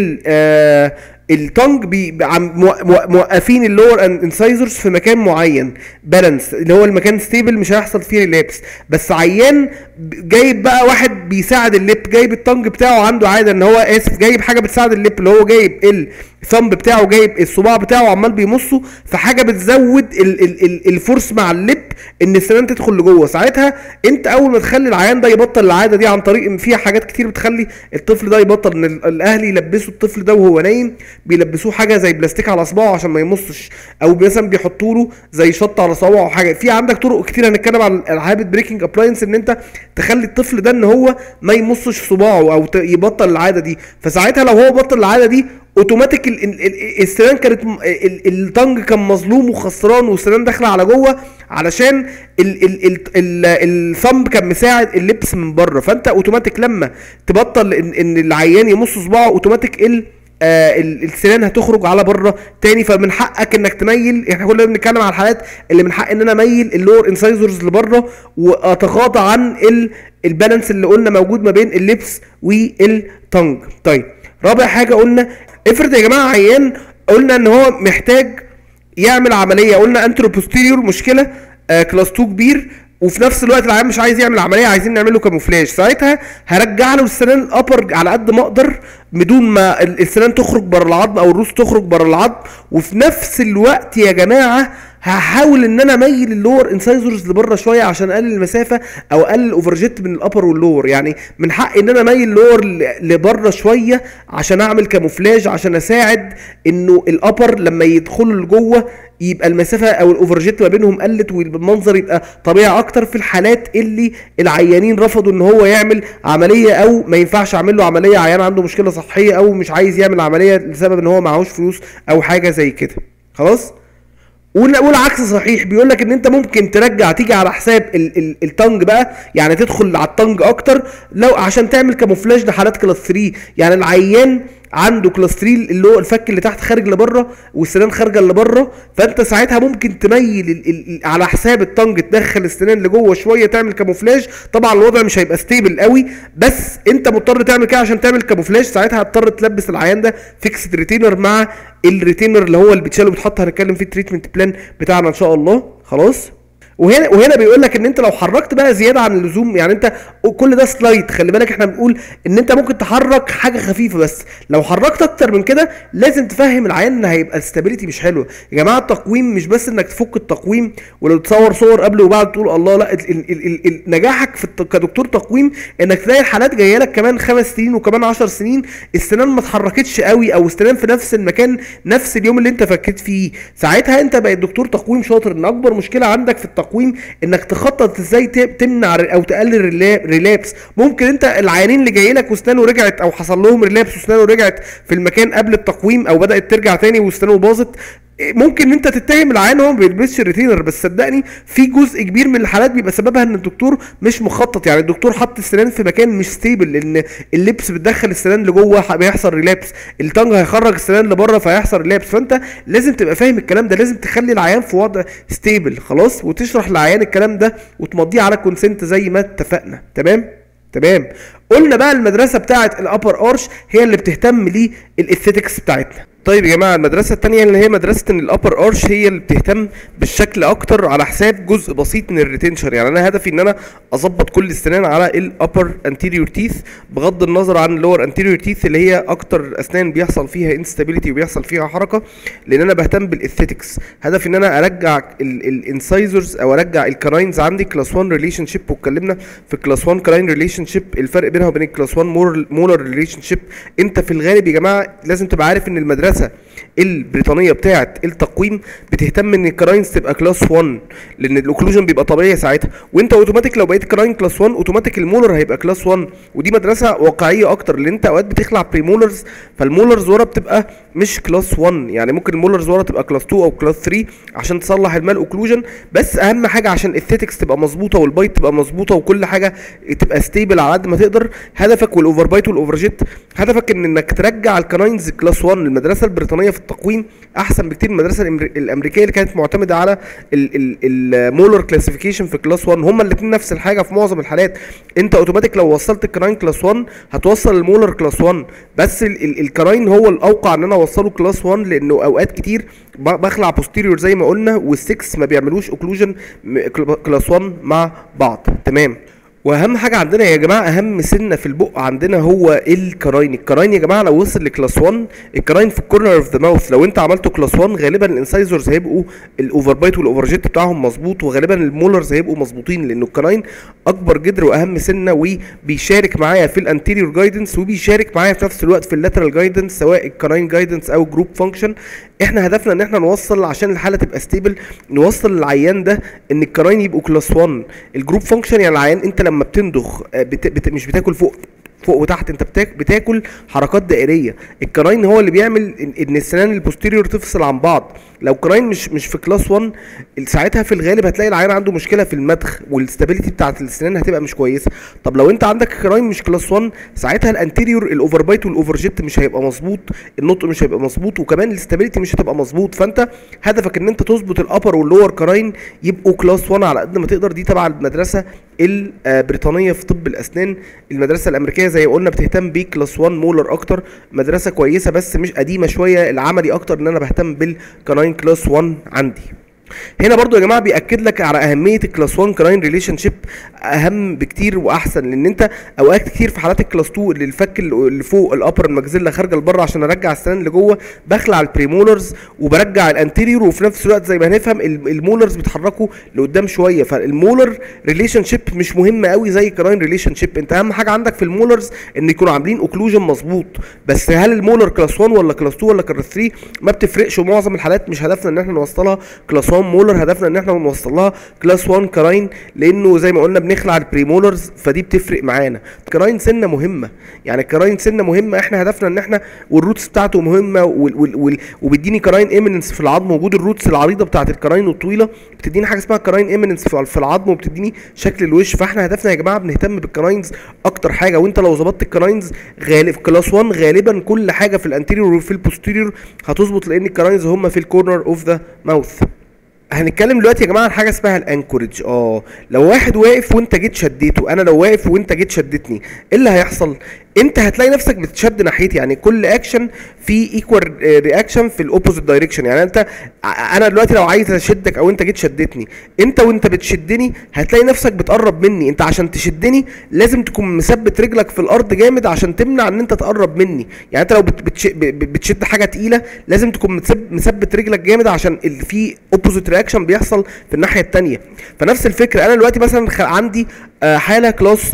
آه التونج بي عم- مو- مو- موقفين اللور انسايزرز في مكان معين بالانس اللي هو المكان ستيبل مش هيحصل فيه ريلابس بس عيان ب- جايب بقى واحد بيساعد الليب جايب التونج بتاعه عنده عاده ان هو اسف جايب حاجه بتساعد الليب اللي هو جايب الثumb بتاعه جايب الصباع بتاعه عمال بيمصه فحاجه بتزود ال ال ال الفورس مع الليب ان السنان تدخل لجوه ساعتها انت اول ما تخلي العيان ده يبطل العاده دي عن طريق ان فيها حاجات كتير بتخلي الطفل ده يبطل ان ال- الاهل يلبسوا الطفل ده وهو نايم بيلبسوه حاجه زي بلاستيك على صباعه عشان ما يمصش او مثلا بيحطوا له زي شطه على صوابعه او حاجه في عندك طرق كتير هنتكلم عن العاب بريكنج ابلاينس ان انت تخلي الطفل ده ان هو ما يمصش صباعه او ت- يبطل العاده دي فساعتها لو هو بطل العاده دي اوتوماتيك ال- ال- ال- السنان كانت م- ال- التنج كان مظلوم وخسران والسنان داخله على جوه علشان ال ال ال ال الثمب كان مساعد اللبس من بره فانت اوتوماتيك لما تبطل ان, إن العيان يمص صباعه اوتوماتيك ال آه ال- السنان هتخرج على بره تاني فمن حقك انك تميل احنا كلنا بنتكلم على الحالات اللي من حق ان انا اميل اللور انسايزرز لبره واتغاضى عن ال البالانس اللي قلنا موجود ما بين اللبس والتنج طيب رابع حاجه قلنا افرض يا جماعه عيان قلنا ان هو محتاج يعمل عمليه قلنا انترو بوستيريور مشكله آه كلاس 2 كبير وفي نفس الوقت العيان مش عايز يعمل عمليه عايزين نعمل له كاموفلاج ساعتها هرجع له السنان الابر على قد ما اقدر بدون ما ال- السنان تخرج بره العظم او الروس تخرج بره العظم وفي نفس الوقت يا جماعه هحاول ان انا اميل اللور انسايزرز لبره شويه عشان اقلل المسافه او اقلل الاوفرجيت من الابر واللور يعني من حقي ان انا اميل اللور ل- لبره شويه عشان اعمل كاموفلاج عشان اساعد انه الابر لما يدخلوا لجوه يبقى المسافه او الاوفرجيت ما بينهم قلت والمنظر يبقى طبيعي اكتر في الحالات اللي العيانين رفضوا ان هو يعمل عمليه او ما ينفعش اعمل له عمليه عيان عنده مشكله صحيه او مش عايز يعمل عمليه لسبب ان هو معهوش فلوس او حاجه زي كده خلاص وال- والعكس صحيح بيقول لك ان انت ممكن ترجع تيجي على حساب ال ال التنج بقى يعني تدخل على التنج اكتر لو عشان تعمل كاموفلاج لحالات كلاس 3 يعني العيان عنده كلاس 3 اللي هو الفك اللي تحت خارج لبره والسنان خارجه لبره فانت ساعتها ممكن تميل ال ال على حساب التنج تدخل السنان لجوه شويه تعمل كاموفلاج طبعا الوضع مش هيبقى ستيبل قوي بس انت مضطر تعمل كده عشان تعمل كاموفلاج ساعتها هتضطر تلبس العيان ده فيكسد ريتينر مع الريتينر اللي هو اللي بيتشال وبيتحط هنتكلم فيه التريتمنت بلان بتاعنا ان شاء الله خلاص وهنا وهنا بيقول لك ان انت لو حركت بقى زياده عن اللزوم يعني انت كل ده سلايد خلي بالك احنا بنقول ان انت ممكن تحرك حاجه خفيفه بس لو حركت اكتر من كده لازم تفهم العيان ان هيبقى الستابيليتي مش حلوه يا جماعه التقويم مش بس انك تفك التقويم ولو تصور صور قبل وبعد تقول الله لا ال ال ال ال ال نجاحك في الت- كدكتور تقويم انك تلاقي الحالات جايه لك كمان خمس سنين وكمان عشر سنين السنان ما اتحركتش قوي او السنان في نفس المكان نفس اليوم اللي انت فكيت فيه ساعتها انت بقيت دكتور تقويم شاطر ان اكبر مشكله عندك في التقويم انك تخطط ازاي ت- تمنع ر- او تقلل ريلا- ريلابس ممكن انت العيانين اللي جاي لك واسنانه رجعت او حصل لهم ريلابس واسنانه رجعت في المكان قبل التقويم او بدات ترجع تاني واسنانه باظت ممكن ان انت تتهم العيان هو ما بيلبسش ريتينر بس صدقني في جزء كبير من الحالات بيبقى سببها ان الدكتور مش مخطط يعني الدكتور حط السنان في مكان مش ستيبل لان اللبس بتدخل السنان لجوه ح- بيحصل ريلابس التانج هيخرج السنان لبره فهيحصل ريلابس فانت لازم تبقى فاهم الكلام ده لازم تخلي العيان في وضع ستيبل خلاص وتشرح للعيان الكلام ده وتمضيه على كونسنت زي ما اتفقنا تمام تمام قلنا بقى المدرسه بتاعه الابر ارش هي اللي بتهتم للاثيتكس بتاعتنا طيب يا جماعه المدرسه الثانيه اللي هي مدرسه ان الابر ارش هي اللي بتهتم بالشكل اكتر على حساب جزء بسيط من الريتنشر يعني انا هدفي ان انا اظبط كل السنان على الابر انتيريور تيث بغض النظر عن اللور انتيريور تيث اللي هي اكتر اسنان بيحصل فيها انستابيليتي وبيحصل فيها حركه لان انا بهتم بالاثيتكس هدفي ان انا ارجع الانسايزرز او ارجع الكراينز عندي كلاس 1 ريليشن شيب واتكلمنا في كلاس 1 كراين ريليشن شيب الفرق بينها وبين الكلاس 1 مولر ريليشن شيب انت في الغالب يا جماعه لازم تبقى عارف ان المدرسه البريطانيه بتاعه التقويم بتهتم ان الكراينز تبقى كلاس 1 لان الاوكلوجن بيبقى طبيعي ساعتها وانت اوتوماتيك لو بقيت كراين كلاس 1 اوتوماتيك المولر هيبقى كلاس 1 ودي مدرسه واقعيه اكتر لان انت اوقات بتخلع بريمولرز فالمولرز ورا بتبقى مش كلاس 1 يعني ممكن المولرز ورا تبقى كلاس 2 او كلاس 3 عشان تصلح المال اوكلوجن بس اهم حاجه عشان الثيتكس تبقى مظبوطه والبايت تبقى مظبوطه وكل حاجه تبقى ستيبل على قد ما تقدر هدفك والاوفر بايت والاوفر جيت هدفك ان انك ترجع الكناينز كلاس 1 المدرسه البريطانيه في التقويم احسن بكتير من المدرسه الأمر- الامريكيه اللي كانت معتمده على المولر كلاسيفيكيشن في كلاس 1 هما الاثنين نفس الحاجه في معظم الحالات انت اوتوماتيك لو وصلت الكراين كلاس 1 هتوصل المولر كلاس 1 بس ال- ال- الكراين هو الاوقع ان انا اوصله كلاس 1 لانه اوقات كتير ب- بخلع بوستيريور زي ما قلنا والسكس ما بيعملوش اوكلوجن كلاس 1 مع بعض تمام واهم حاجه عندنا يا جماعه اهم سنه في البق عندنا هو الكراين الكراين يا جماعه لو وصل لكلاس 1 الكراين في الكورنر اوف ذا ماوث لو انت عملته كلاس 1 غالبا الانسايزرز هيبقوا الاوفر بايت والاوفر جيت بتاعهم مظبوط وغالبا المولرز هيبقوا مظبوطين لانه الكراين اكبر جدر واهم سنه وبيشارك معايا في الانتيريور جايدنس وبيشارك معايا في نفس الوقت في اللاترال جايدنس سواء الكراين جايدنس او جروب فانكشن احنا هدفنا ان احنا نوصل عشان الحاله تبقى ستيبل نوصل للعيان ده ان الكراين يبقوا كلاس 1 الجروب فانكشن يعني العيان انت لما بتندخ آه، بت... بت... مش بتاكل فوق فوق وتحت انت بتاك بتاكل حركات دائريه الكراين هو اللي بيعمل ان إن السنان البوستيريور تفصل عن بعض لو كراين مش مش في كلاس 1 ساعتها في الغالب هتلاقي العيان عنده مشكله في المدخ والستابيليتي بتاعت السنان هتبقى مش كويسه طب لو انت عندك كراين مش كلاس 1 ساعتها الانتيريور الاوفر بايت والاوفر جيت مش هيبقى مظبوط النطق مش هيبقى مظبوط وكمان الستابيليتي مش هتبقى مظبوط فانت هدفك ان انت تظبط الابر واللور كراين يبقوا كلاس 1 على قد ما تقدر دي تبع المدرسه البريطانيه في طب الاسنان المدرسه الامريكيه زي ما قلنا بتهتم بيه كلاس 1 مولر اكتر مدرسه كويسه بس مش قديمه شويه العملي اكتر ان انا بهتم بالكناين كلاس 1 عندي هنا برضو يا جماعه بياكد لك على اهميه الكلاس 1 كلاين ريليشن شيب اهم بكتير واحسن لان انت اوقات كتير في حالات الكلاس 2 اللي الفك اللي فوق الابر المجزله خارجه لبره عشان ارجع السنان اللي جوه بخلع البريمولرز وبرجع الانتيريور وفي نفس الوقت زي ما هنفهم ال- المولرز بيتحركوا لقدام شويه فالمولر ريليشن شيب مش مهم قوي زي كلاين ريليشن شيب انت اهم حاجه عندك في المولرز ان يكونوا عاملين اوكلوجن مظبوط بس هل المولر كلاس 1 ولا كلاس 2 ولا كلاس 3 ما بتفرقش ومعظم الحالات مش هدفنا ان احنا نوصلها كلاس 1 مولر هدفنا ان احنا نوصل لها كلاس 1 كراين لانه زي ما قلنا بنخلع البريمولرز فدي بتفرق معانا كراين سنه مهمه يعني الكراين سنه مهمه احنا هدفنا ان احنا والروتس بتاعته مهمه وال وال وال وبيديني كراين ايمننس في العظم وجود الروتس العريضه بتاعت الكراين الطويله بتديني حاجه اسمها كراين ايمننس في في العظم وبتديني شكل الوش فاحنا هدفنا يا جماعه بنهتم بالكراينز اكتر حاجه وانت لو ظبطت الكراينز غالب كلاس 1 غالبا كل حاجه في الانتيريور وفي البوستيريور هتظبط لان الكراينز هم في الكورنر اوف ذا ماوث هنتكلم دلوقتي يا جماعه عن حاجه اسمها الانكورج اه لو واحد واقف وانت جيت شديته انا لو واقف وانت جيت شدتني ايه اللي هيحصل انت هتلاقي نفسك بتشد ناحيتي يعني كل اكشن في ايكوال رياكشن في الاوبوزيت دايركشن يعني انت ع- انا دلوقتي لو عايز اشدك او انت جيت شدتني انت وانت بتشدني هتلاقي نفسك بتقرب مني انت عشان تشدني لازم تكون مثبت رجلك في الارض جامد عشان تمنع ان انت تقرب مني يعني انت لو بت- بتش- ب- ب- بتشد حاجه تقيله لازم تكون متثب- مثبت رجلك جامد عشان ال- في اوبوزيت رياكشن بيحصل في الناحيه التانية فنفس الفكره انا دلوقتي مثلا خ- عندي آه، حاله كلاس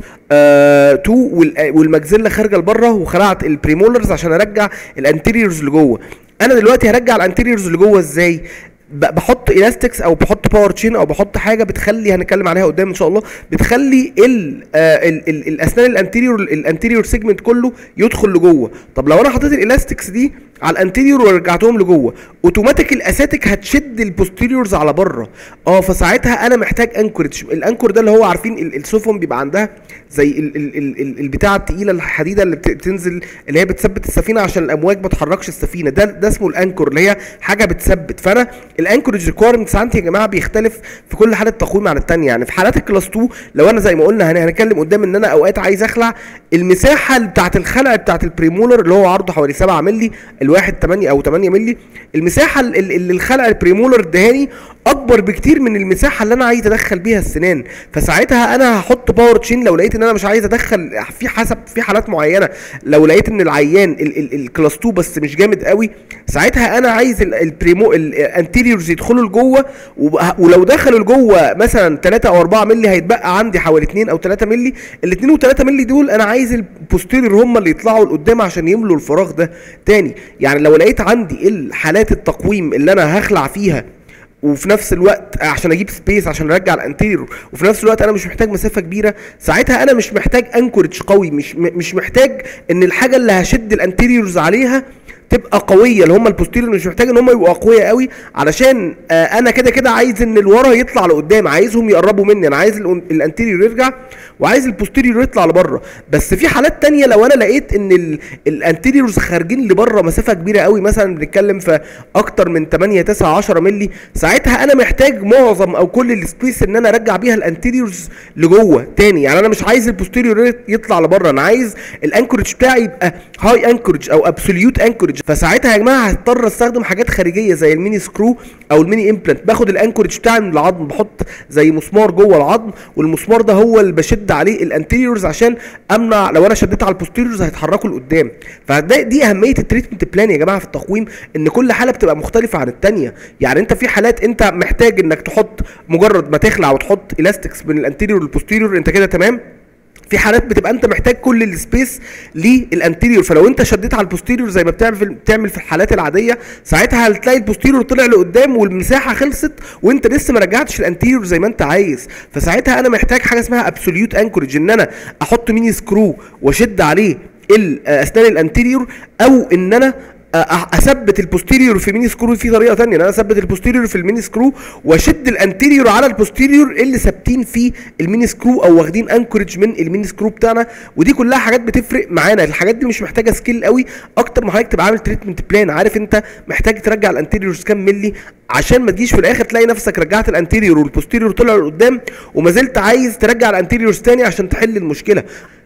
2 والمجزله خارجه لبره وخلعت البريمولرز عشان ارجع الانتيريورز لجوه انا دلوقتي هرجع الانتيريورز لجوه ازاي ب- بحط الاستكس او بحط باور تشين او بحط حاجه بتخلي هنتكلم عليها قدام ان شاء الله بتخلي ال آه ال ال الاسنان الانتيريور الانتيريور سيجمنت كله يدخل لجوه طب لو انا حطيت الالاستكس دي على الانتيريور ورجعتهم لجوه اوتوماتيك الاساتيك هتشد البوستيريورز على بره اه فساعتها انا محتاج انكورج الانكور ده اللي هو عارفين ال- السفن بيبقى عندها زي ال ال ال ال البتاعه التقيله الحديده اللي بت- بتنزل اللي هي بتثبت السفينه عشان الامواج ما تحركش السفينه ده ده اسمه الانكور اللي هي حاجه بتثبت فانا الانكورج ريكويرمنتس عندي يا جماعه بيختلف في كل حاله تقويم عن الثانيه يعني في حالات الكلاس 2 لو انا زي ما قلنا هن- هنتكلم قدام ان انا اوقات عايز اخلع المساحه بتاعه الخلع بتاعه البريمولر اللي هو عرضه حوالي 7 مللي الواحد 8 او 8 مللي المساحه ال- ال- اللي الخلع البريمولر ادهاني اكبر بكتير من المساحه اللي انا عايز ادخل بيها السنان فساعتها انا هحط باور تشين لو لقيت ان انا مش عايز ادخل في حسب في حالات معينه لو لقيت ان العيان ال- ال- الكلاس 2 بس مش جامد قوي ساعتها انا عايز ال- البريمو الانتيريورز يدخلوا لجوه وب- ولو دخلوا لجوه مثلا 3 او 4 مللي هيتبقى عندي حوالي 2 او 3 مللي ال 2 و3 مللي دول انا عايز البوستيريور هم اللي يطلعوا لقدام عشان يملوا الفراغ ده تاني يعني لو لقيت عندي الحالات التقويم اللي انا هخلع فيها وفي نفس الوقت عشان اجيب سبيس عشان ارجع الانتيريور وفي نفس الوقت انا مش محتاج مسافه كبيره ساعتها انا مش محتاج انكورج قوي مش م- مش محتاج ان الحاجه اللي هشد الانتيريورز عليها تبقى قويه اللي هم البوستيريور مش محتاج ان هم يبقوا اقوياء قوي علشان آه انا كده كده عايز ان الورا يطلع لقدام عايزهم يقربوا مني انا عايز الأن- الانتيريور يرجع وعايز البوستيريور يطلع لبره بس في حالات تانية لو انا لقيت ان ال- الانتيريورز خارجين لبره مسافه كبيره قوي مثلا بنتكلم في اكتر من 8 9 10 مللي ساعتها انا محتاج معظم او كل السبيس ان انا ارجع بيها الانتيريورز لجوه تاني يعني انا مش عايز البوستيريور يطلع لبره انا عايز الانكورج بتاعي يبقى هاي انكورج او ابسوليوت انكورج فساعتها يا جماعه هضطر استخدم حاجات خارجيه زي الميني سكرو او الميني امبلانت باخد الانكورج بتاعي من العظم بحط زي مسمار جوه العظم والمسمار ده هو اللي بشد عليه الانتيريورز عشان امنع لو انا شديت على البوستيريورز هيتحركوا لقدام فده دي اهميه التريتمنت بلان يا جماعه في التقويم ان كل حاله بتبقى مختلفه عن الثانيه يعني انت في حالات انت محتاج انك تحط مجرد ما تخلع وتحط الاستكس بين الانتيريور والبوستيريور انت كده تمام في حالات بتبقى انت محتاج كل السبيس للانتيريور فلو انت شديت على البوستيريور زي ما بتعمل في بتعمل في الحالات العاديه ساعتها هتلاقي البوستيريور طلع لقدام والمساحه خلصت وانت لسه ما رجعتش الانتيريور زي ما انت عايز فساعتها انا محتاج حاجه اسمها ابسوليوت انكورج ان انا احط ميني سكرو واشد عليه ال- اسنان الانتيريور او ان انا أ- اثبت البوستيريور في ميني سكرو في طريقه تانية ان انا اثبت البوستيريور في الميني سكرو واشد الانتيريور على البوستيريور اللي ثابتين فيه الميني سكرو او واخدين انكورج من الميني سكرو بتاعنا ودي كلها حاجات بتفرق معانا الحاجات دي مش محتاجه سكيل قوي اكتر ما حضرتك تبقى عامل تريتمنت بلان عارف انت محتاج ترجع الانتيريورز كام ملي عشان ما تجيش في الاخر تلاقي نفسك رجعت الانتيريور والبوستيريور طلع لقدام وما زلت عايز ترجع الانتيريورز تاني عشان تحل المشكله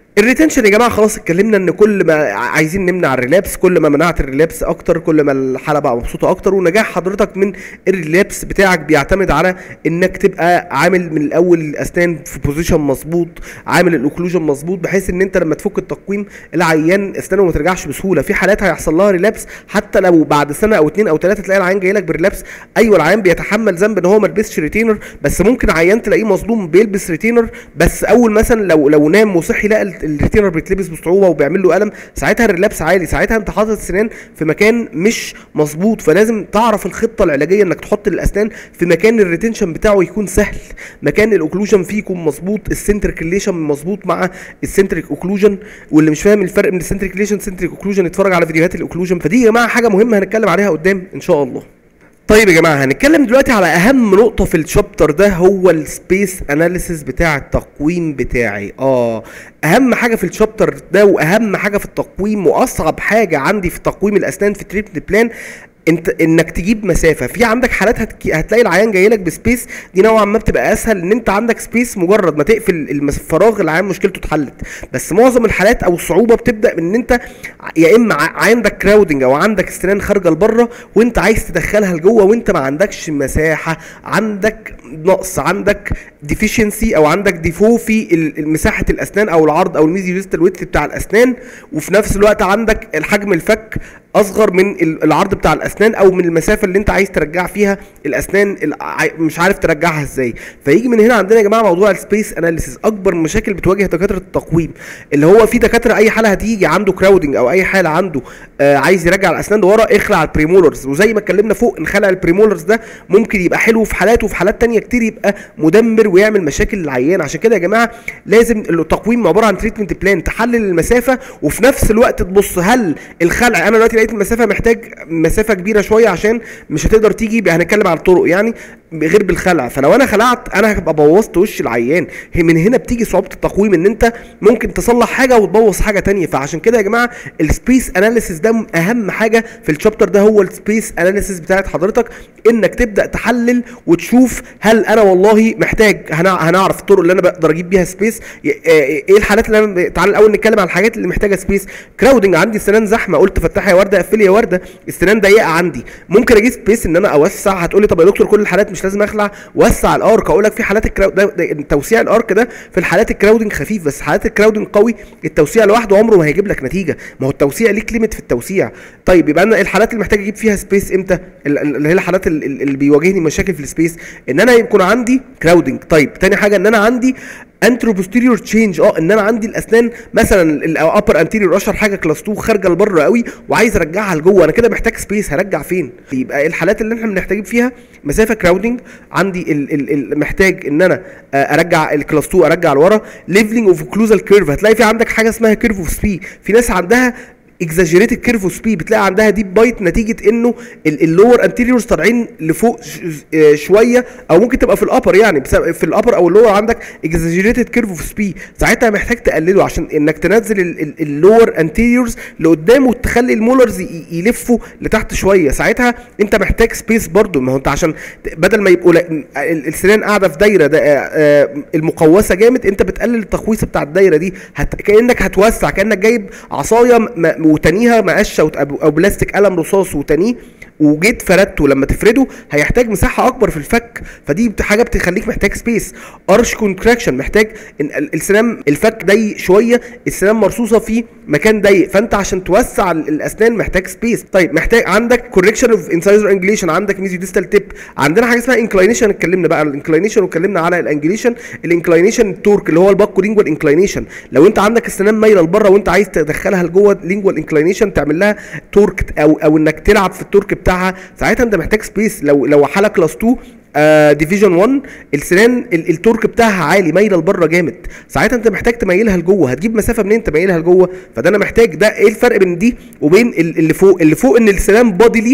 الريتنشن يا جماعه خلاص اتكلمنا ان كل ما عايزين نمنع الريلابس كل ما منعت الريلابس اكتر كل ما الحاله بقى مبسوطه اكتر ونجاح حضرتك من الريلابس بتاعك بيعتمد على انك تبقى عامل من الاول الاسنان في بوزيشن مظبوط عامل الاوكلوجن مظبوط بحيث ان انت لما تفك التقويم العيان اسنانه ما ترجعش بسهوله في حالات هيحصل لها ريلابس حتى لو بعد سنه او اتنين او تلاته تلاقي العيان جاي لك بريلابس ايوه العيان بيتحمل ذنب ان هو ما لبسش ريتينر بس ممكن عيان تلاقيه مظلوم بيلبس ريتينر بس اول مثلا لو لو نام وصحي لقى ال- الريتينر بيتلبس بصعوبه وبيعمل له الم ساعتها الريلابس عالي ساعتها انت حاطط السنان في مكان مش مظبوط فلازم تعرف الخطه العلاجيه انك تحط الاسنان في مكان الريتنشن بتاعه يكون سهل مكان الاوكلوجن فيه يكون مظبوط السنتريك ريليشن مظبوط مع السنتريك اوكلوجن واللي مش فاهم الفرق بين السنتريك ريليشن سنتريك اوكلوجن يتفرج على فيديوهات الاوكلوجن فدي يا جماعه حاجه مهمه هنتكلم عليها قدام ان شاء الله طيب يا جماعه هنتكلم دلوقتي على اهم نقطه في الشابتر ده هو السبيس اناليسيس بتاع التقويم بتاعي اه اهم حاجه في الشابتر ده واهم حاجه في التقويم واصعب حاجه عندي في تقويم الاسنان في تريتمنت بلان انت انك تجيب مسافه في عندك حالات هتك... هتلاقي العيان جاي لك بسبيس دي نوعا ما بتبقى اسهل ان انت عندك سبيس مجرد ما تقفل المس- الفراغ العيان مشكلته اتحلت بس معظم الحالات او الصعوبه بتبدا من ان انت يا اما ع- عندك كراودنج او عندك اسنان خارجه لبره وانت عايز تدخلها لجوه وانت ما عندكش مساحه عندك نقص عندك ديفيشنسي او عندك ديفو في ال- مساحه الاسنان او العرض او الميزي ديستال ويت بتاع الاسنان وفي نفس الوقت عندك الحجم الفك اصغر من ال- العرض بتاع الاسنان او من المسافه اللي انت عايز ترجع فيها الاسنان الع- مش عارف ترجعها ازاي فيجي من هنا عندنا يا جماعه موضوع السبيس اناليسيس اكبر مشاكل بتواجه دكاتره التقويم اللي هو في دكاتره اي حاله هتيجي عنده كراودنج او اي حاله عنده آه عايز يرجع الاسنان لورا اخلع البريمولرز وزي ما اتكلمنا فوق ان خلع البريمولرز ده ممكن يبقى حلو في حالات وفي حالات تانية كتير يبقى مدمر ويعمل مشاكل للعيان عشان كده يا جماعه لازم التقويم عباره عن تريتمنت بلان تحلل المسافه وفي نفس الوقت تبص هل الخلع انا دلوقتي لقيت المسافه محتاج مسافه كبيره شويه عشان مش هتقدر تيجي يبقى هنتكلم على الطرق يعني غير بالخلع فلو انا خلعت انا هبقى بوظت وش العيان هي من هنا بتيجي صعوبه التقويم ان انت ممكن تصلح حاجه وتبوظ حاجه تانية فعشان كده يا جماعه السبيس اناليسيس ده اهم حاجه في الشابتر ده هو السبيس اناليسيس بتاعت حضرتك انك تبدا تحلل وتشوف هل انا والله محتاج هنع- هنعرف الطرق اللي انا بقدر اجيب بيها سبيس ايه الحالات اللي انا تعال الاول نتكلم عن الحاجات اللي محتاجه سبيس كراودنج عندي السنان زحمه قلت فتحي يا ورده قفلي يا ورده السنان ضيقه عندي ممكن اجيب سبيس ان انا اوسع هتقولي طب يا دكتور كل الحالات مش لازم اخلع وسع الارك اقول لك في حالات الكراود ده ده توسيع الارك ده في الحالات الكراودنج خفيف بس حالات الكراودنج قوي التوسيع لوحده عمره ما هيجيب لك نتيجه ما هو التوسيع ليك ليميت في التوسيع طيب يبقى انا الحالات اللي محتاج اجيب فيها سبيس امتى ال- ال- اللي هي الحالات ال- ال- اللي بيواجهني مشاكل في السبيس ان انا يكون عندي كراودنج طيب تاني حاجه ان انا عندي انترو بوستيريور تشينج اه ان انا عندي الاسنان مثلا الابر انتيريور اشهر حاجه كلاس 2 خارجه لبره قوي وعايز ارجعها لجوه انا كده محتاج سبيس هرجع فين يبقى الحالات اللي احنا بنحتاج فيها مسافه كراودنج عندي ال ال ال محتاج ان انا آه، ارجع الكلاس 2 ارجع لورا ليفلنج اوف اوكلوزال كيرف هتلاقي في عندك حاجه اسمها كيرف اوف سبي في ناس عندها اكزاجيريتد كيرف اوف سبي بتلاقي عندها ديب بايت نتيجه انه اللور انتيريورز طالعين لفوق ش- آه، شويه او ممكن تبقى في الابر يعني بسبب في الابر او اللور عندك اكزاجيريتد كيرف اوف سبي ساعتها محتاج تقلله عشان انك تنزل اللور انتيريورز لقدام وتخلي المولرز ي- يلفوا لتحت شويه ساعتها انت محتاج سبيس برضو ما هو انت عشان ت- بدل ما يبقوا لا- ال- السنان قاعده في دايره ده آه، آه، المقوسه جامد انت بتقلل التقويسه بتاع الدايره دي هت... كانك هتوسع كانك جايب عصايه م... وتانيها مقشه وت... او أو بلاستيك قلم رصاص وتانيه وجيت فردته لما تفرده هيحتاج مساحه اكبر في الفك فدي بت- حاجه بتخليك محتاج سبيس ارش كونتراكشن محتاج إن ال- السنان الفك ضيق شويه السنان مرصوصه في مكان ضيق فانت عشان توسع ال- الاسنان محتاج سبيس طيب محتاج عندك كوركشن اوف انسايزر انجليشن عندك ميزيو ديستال تيب عندنا حاجه اسمها انكلاينيشن اتكلمنا بقى على الانكلاينيشن واتكلمنا على الانجليشن الانكلاينيشن التورك اللي هو الباكو لينجوال انكلاينيشن لو انت عندك السنان مايله لبره وانت عايز تدخلها لجوه لينجوال انكلاينيشن تعمل لها تورك او او انك تلعب في التورك بتاعها ساعتها انت محتاج سبيس لو لو حاله كلاس 2 ديفيجن 1 السنان ال- التورك بتاعها عالي مايله لبره جامد ساعتها انت محتاج تميلها لجوه هتجيب مسافه منين تميلها لجوه فده انا محتاج ده ايه الفرق بين دي وبين ال- اللي فوق اللي فوق ان السنان باديلي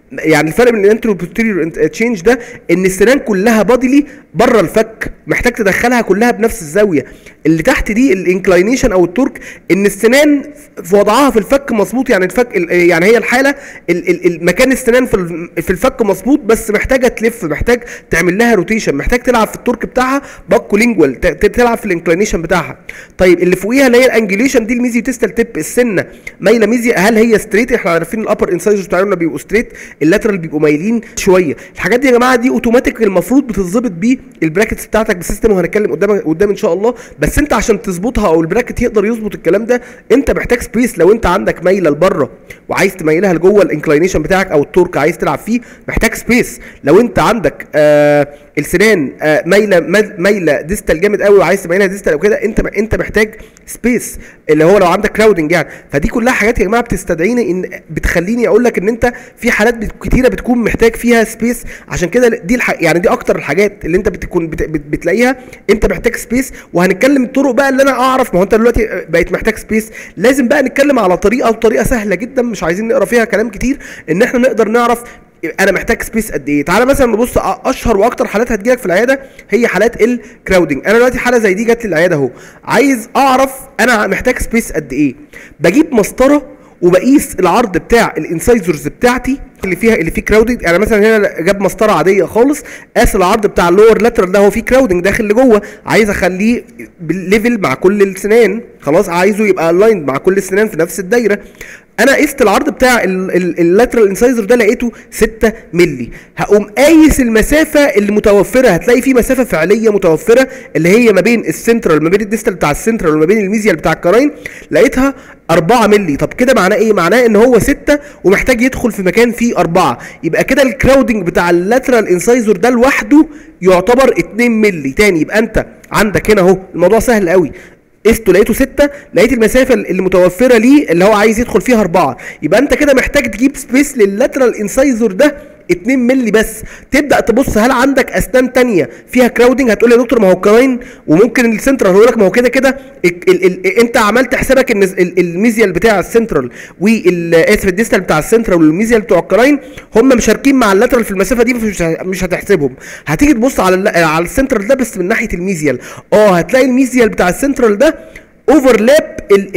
يعني الفرق بين الانترو والبوستيريور تشينج ده ان السنان كلها بادلي بره الفك محتاج تدخلها كلها بنفس الزاويه اللي تحت دي الانكلاينيشن او التورك ان السنان في وضعها في الفك مظبوط يعني الفك ال- يعني هي الحاله ال- ال- ال- مكان السنان في ال- في الفك مظبوط بس محتاجه تلف محتاج تعمل لها روتيشن محتاج تلعب في التورك بتاعها باكو لينجوال تلعب في الانكلاينيشن بتاعها طيب اللي فوقيها اللي هي الانجليشن دي الميزي تيستال تيب السنه مايله ميزي هل هي ستريت احنا عارفين الابر انسايزرز بتاعنا بيبقوا ستريت اللاترال بيبقوا مايلين شويه الحاجات دي يا جماعه دي اوتوماتيك المفروض بتتظبط بالبراكتس بتاعتك بالسيستم وهنتكلم قدام قدام ان شاء الله بس انت عشان تظبطها او البراكت يقدر يظبط الكلام ده انت محتاج سبيس لو انت عندك مايله لبره وعايز تميلها لجوه الانكلاينيشن بتاعك او التورك عايز تلعب فيه محتاج سبيس لو انت عندك آه السنان آه مايله مايله ديستال جامد قوي وعايز تميلها ديستال او كده انت انت محتاج سبيس اللي هو لو عندك كراودنج يعني فدي كلها حاجات يا جماعه بتستدعيني ان بتخليني اقول لك ان انت في حالات بت- كتيره بتكون محتاج فيها سبيس عشان كده دي الح... يعني دي اكتر الحاجات اللي انت بتكون بت... بت... بتلاقيها انت محتاج سبيس وهنتكلم الطرق بقى اللي انا اعرف ما هو انت دلوقتي بقيت محتاج سبيس لازم بقى نتكلم على طريقه وطريقه سهله جدا مش عايزين نقرا فيها كلام كتير ان احنا نقدر نعرف انا محتاج سبيس قد ايه تعالى مثلا نبص أ- اشهر واكتر حالات هتجيلك في العياده هي حالات الكراودنج انا دلوقتي حاله زي دي جت لي العياده اهو عايز اعرف انا محتاج سبيس قد ايه بجيب مسطره وبقيس العرض بتاع الانسايزرز بتاعتي اللي فيها اللي فيه كراودنج يعني مثلا هنا جاب مسطره عاديه خالص قاس العرض بتاع اللور لاترال ده هو فيه كراودنج داخل لجوه عايز اخليه بالليفل مع كل السنان خلاص عايزه يبقى الايند مع كل السنان في نفس الدايره انا قست العرض بتاع اللاترال انسايزر ده لقيته 6 مللي هقوم قايس المسافه اللي متوفره هتلاقي في مسافه فعليه متوفره اللي هي ما بين السنترال ما بين الديستال بتاع السنترال وما بين الميزيال بتاع الكراين لقيتها 4 مللي طب كده معناه ايه معناه ان هو 6 ومحتاج يدخل في مكان فيه 4 يبقى كده الكراودنج بتاع اللاترال انسايزر ده لوحده يعتبر 2 مللي تاني يبقى انت عندك هنا اهو الموضوع سهل قوي قسته لقيته ستة لقيت المسافة اللي متوفرة ليه اللي هو عايز يدخل فيها أربعة يبقى أنت كده محتاج تجيب سبيس لللاترال انسايزر ده 2 مللي بس تبدا تبص هل عندك اسنان تانية فيها كراودنج هتقول لي يا دكتور ما هو الكراين وممكن السنترال هقول لك ما هو كده كده ال- ال- ال- انت عملت حسابك ان ال- الميزيال بتاع السنترال والاسف الديستال بتاع السنترال والميزيال بتوع الكراين هم مشاركين مع اللاترال في المسافه دي مش مش هتحسبهم هتيجي تبص على ال- على السنترال ده بس من ناحيه الميزيال اه هتلاقي الميزيال بتاع السنترال ده اوفرلاب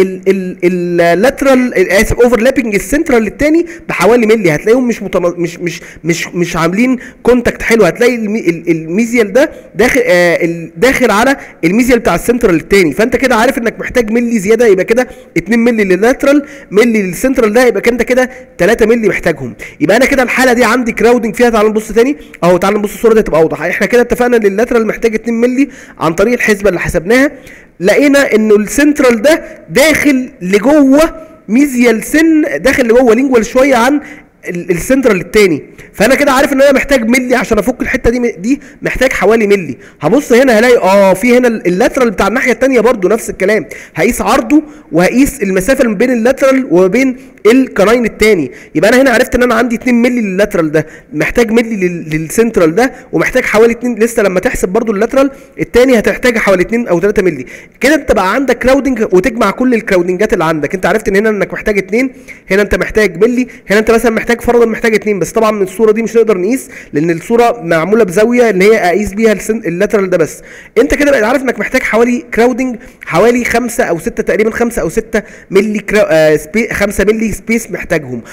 اللاترال اسف اوفرلابنج السنترال التاني بحوالي ملي هتلاقيهم مش متنا... مش مش مش مش عاملين كونتاكت حلو هتلاقي المي... ال- الميزيال ده داخل آه ال- داخل على الميزيال بتاع السنترال التاني فانت كده عارف انك محتاج ملي زياده يبقى كده 2 ملي لللاترال ملي للسنترال ده يبقى انت كده 3 ملي محتاجهم يبقى انا كده الحاله دي عندي كراودنج فيها تعال نبص تاني اهو تعال نبص الصوره دي تبقى اوضح احنا كده اتفقنا ان اللاترال محتاج 2 ملي عن طريق الحسبه اللي حسبناها لقينا انه السنترال ده داخل لجوه ميزيال سن داخل لجوه لينجوال شويه عن ال- السنترال التاني فانا كده عارف ان انا محتاج ملي عشان افك الحته دي دي محتاج حوالي ملي هبص هنا هلاقي اه في هنا ال- اللاترال بتاع الناحيه التانيه برضو نفس الكلام هقيس عرضه وهقيس المسافه اللي ما بين اللاترال وما بين الكناين التاني يبقى انا هنا عرفت ان انا عندي 2 ملي لللاترال ده محتاج ملي لل- للسنترال ده ومحتاج حوالي 2 لسه لما تحسب برضو اللاترال التاني هتحتاج حوالي 2 او 3 ملي كده انت بقى عندك كراودنج وتجمع كل الكراودنجات اللي عندك انت عرفت ان هنا انك محتاج 2 هنا انت محتاج ملي هنا انت مثلا محتاج فرضا محتاج 2 بس طبعا من الصوره دي مش نقدر نقيس لان الصوره معموله بزاويه ان هي اقيس بيها السن- اللاترال ده بس انت كده بقى عارف انك محتاج حوالي كراودنج حوالي 5 او 6 تقريبا 5 او 6 ملي كرا... آه سبي... 5 ملي سبيس محتاجهم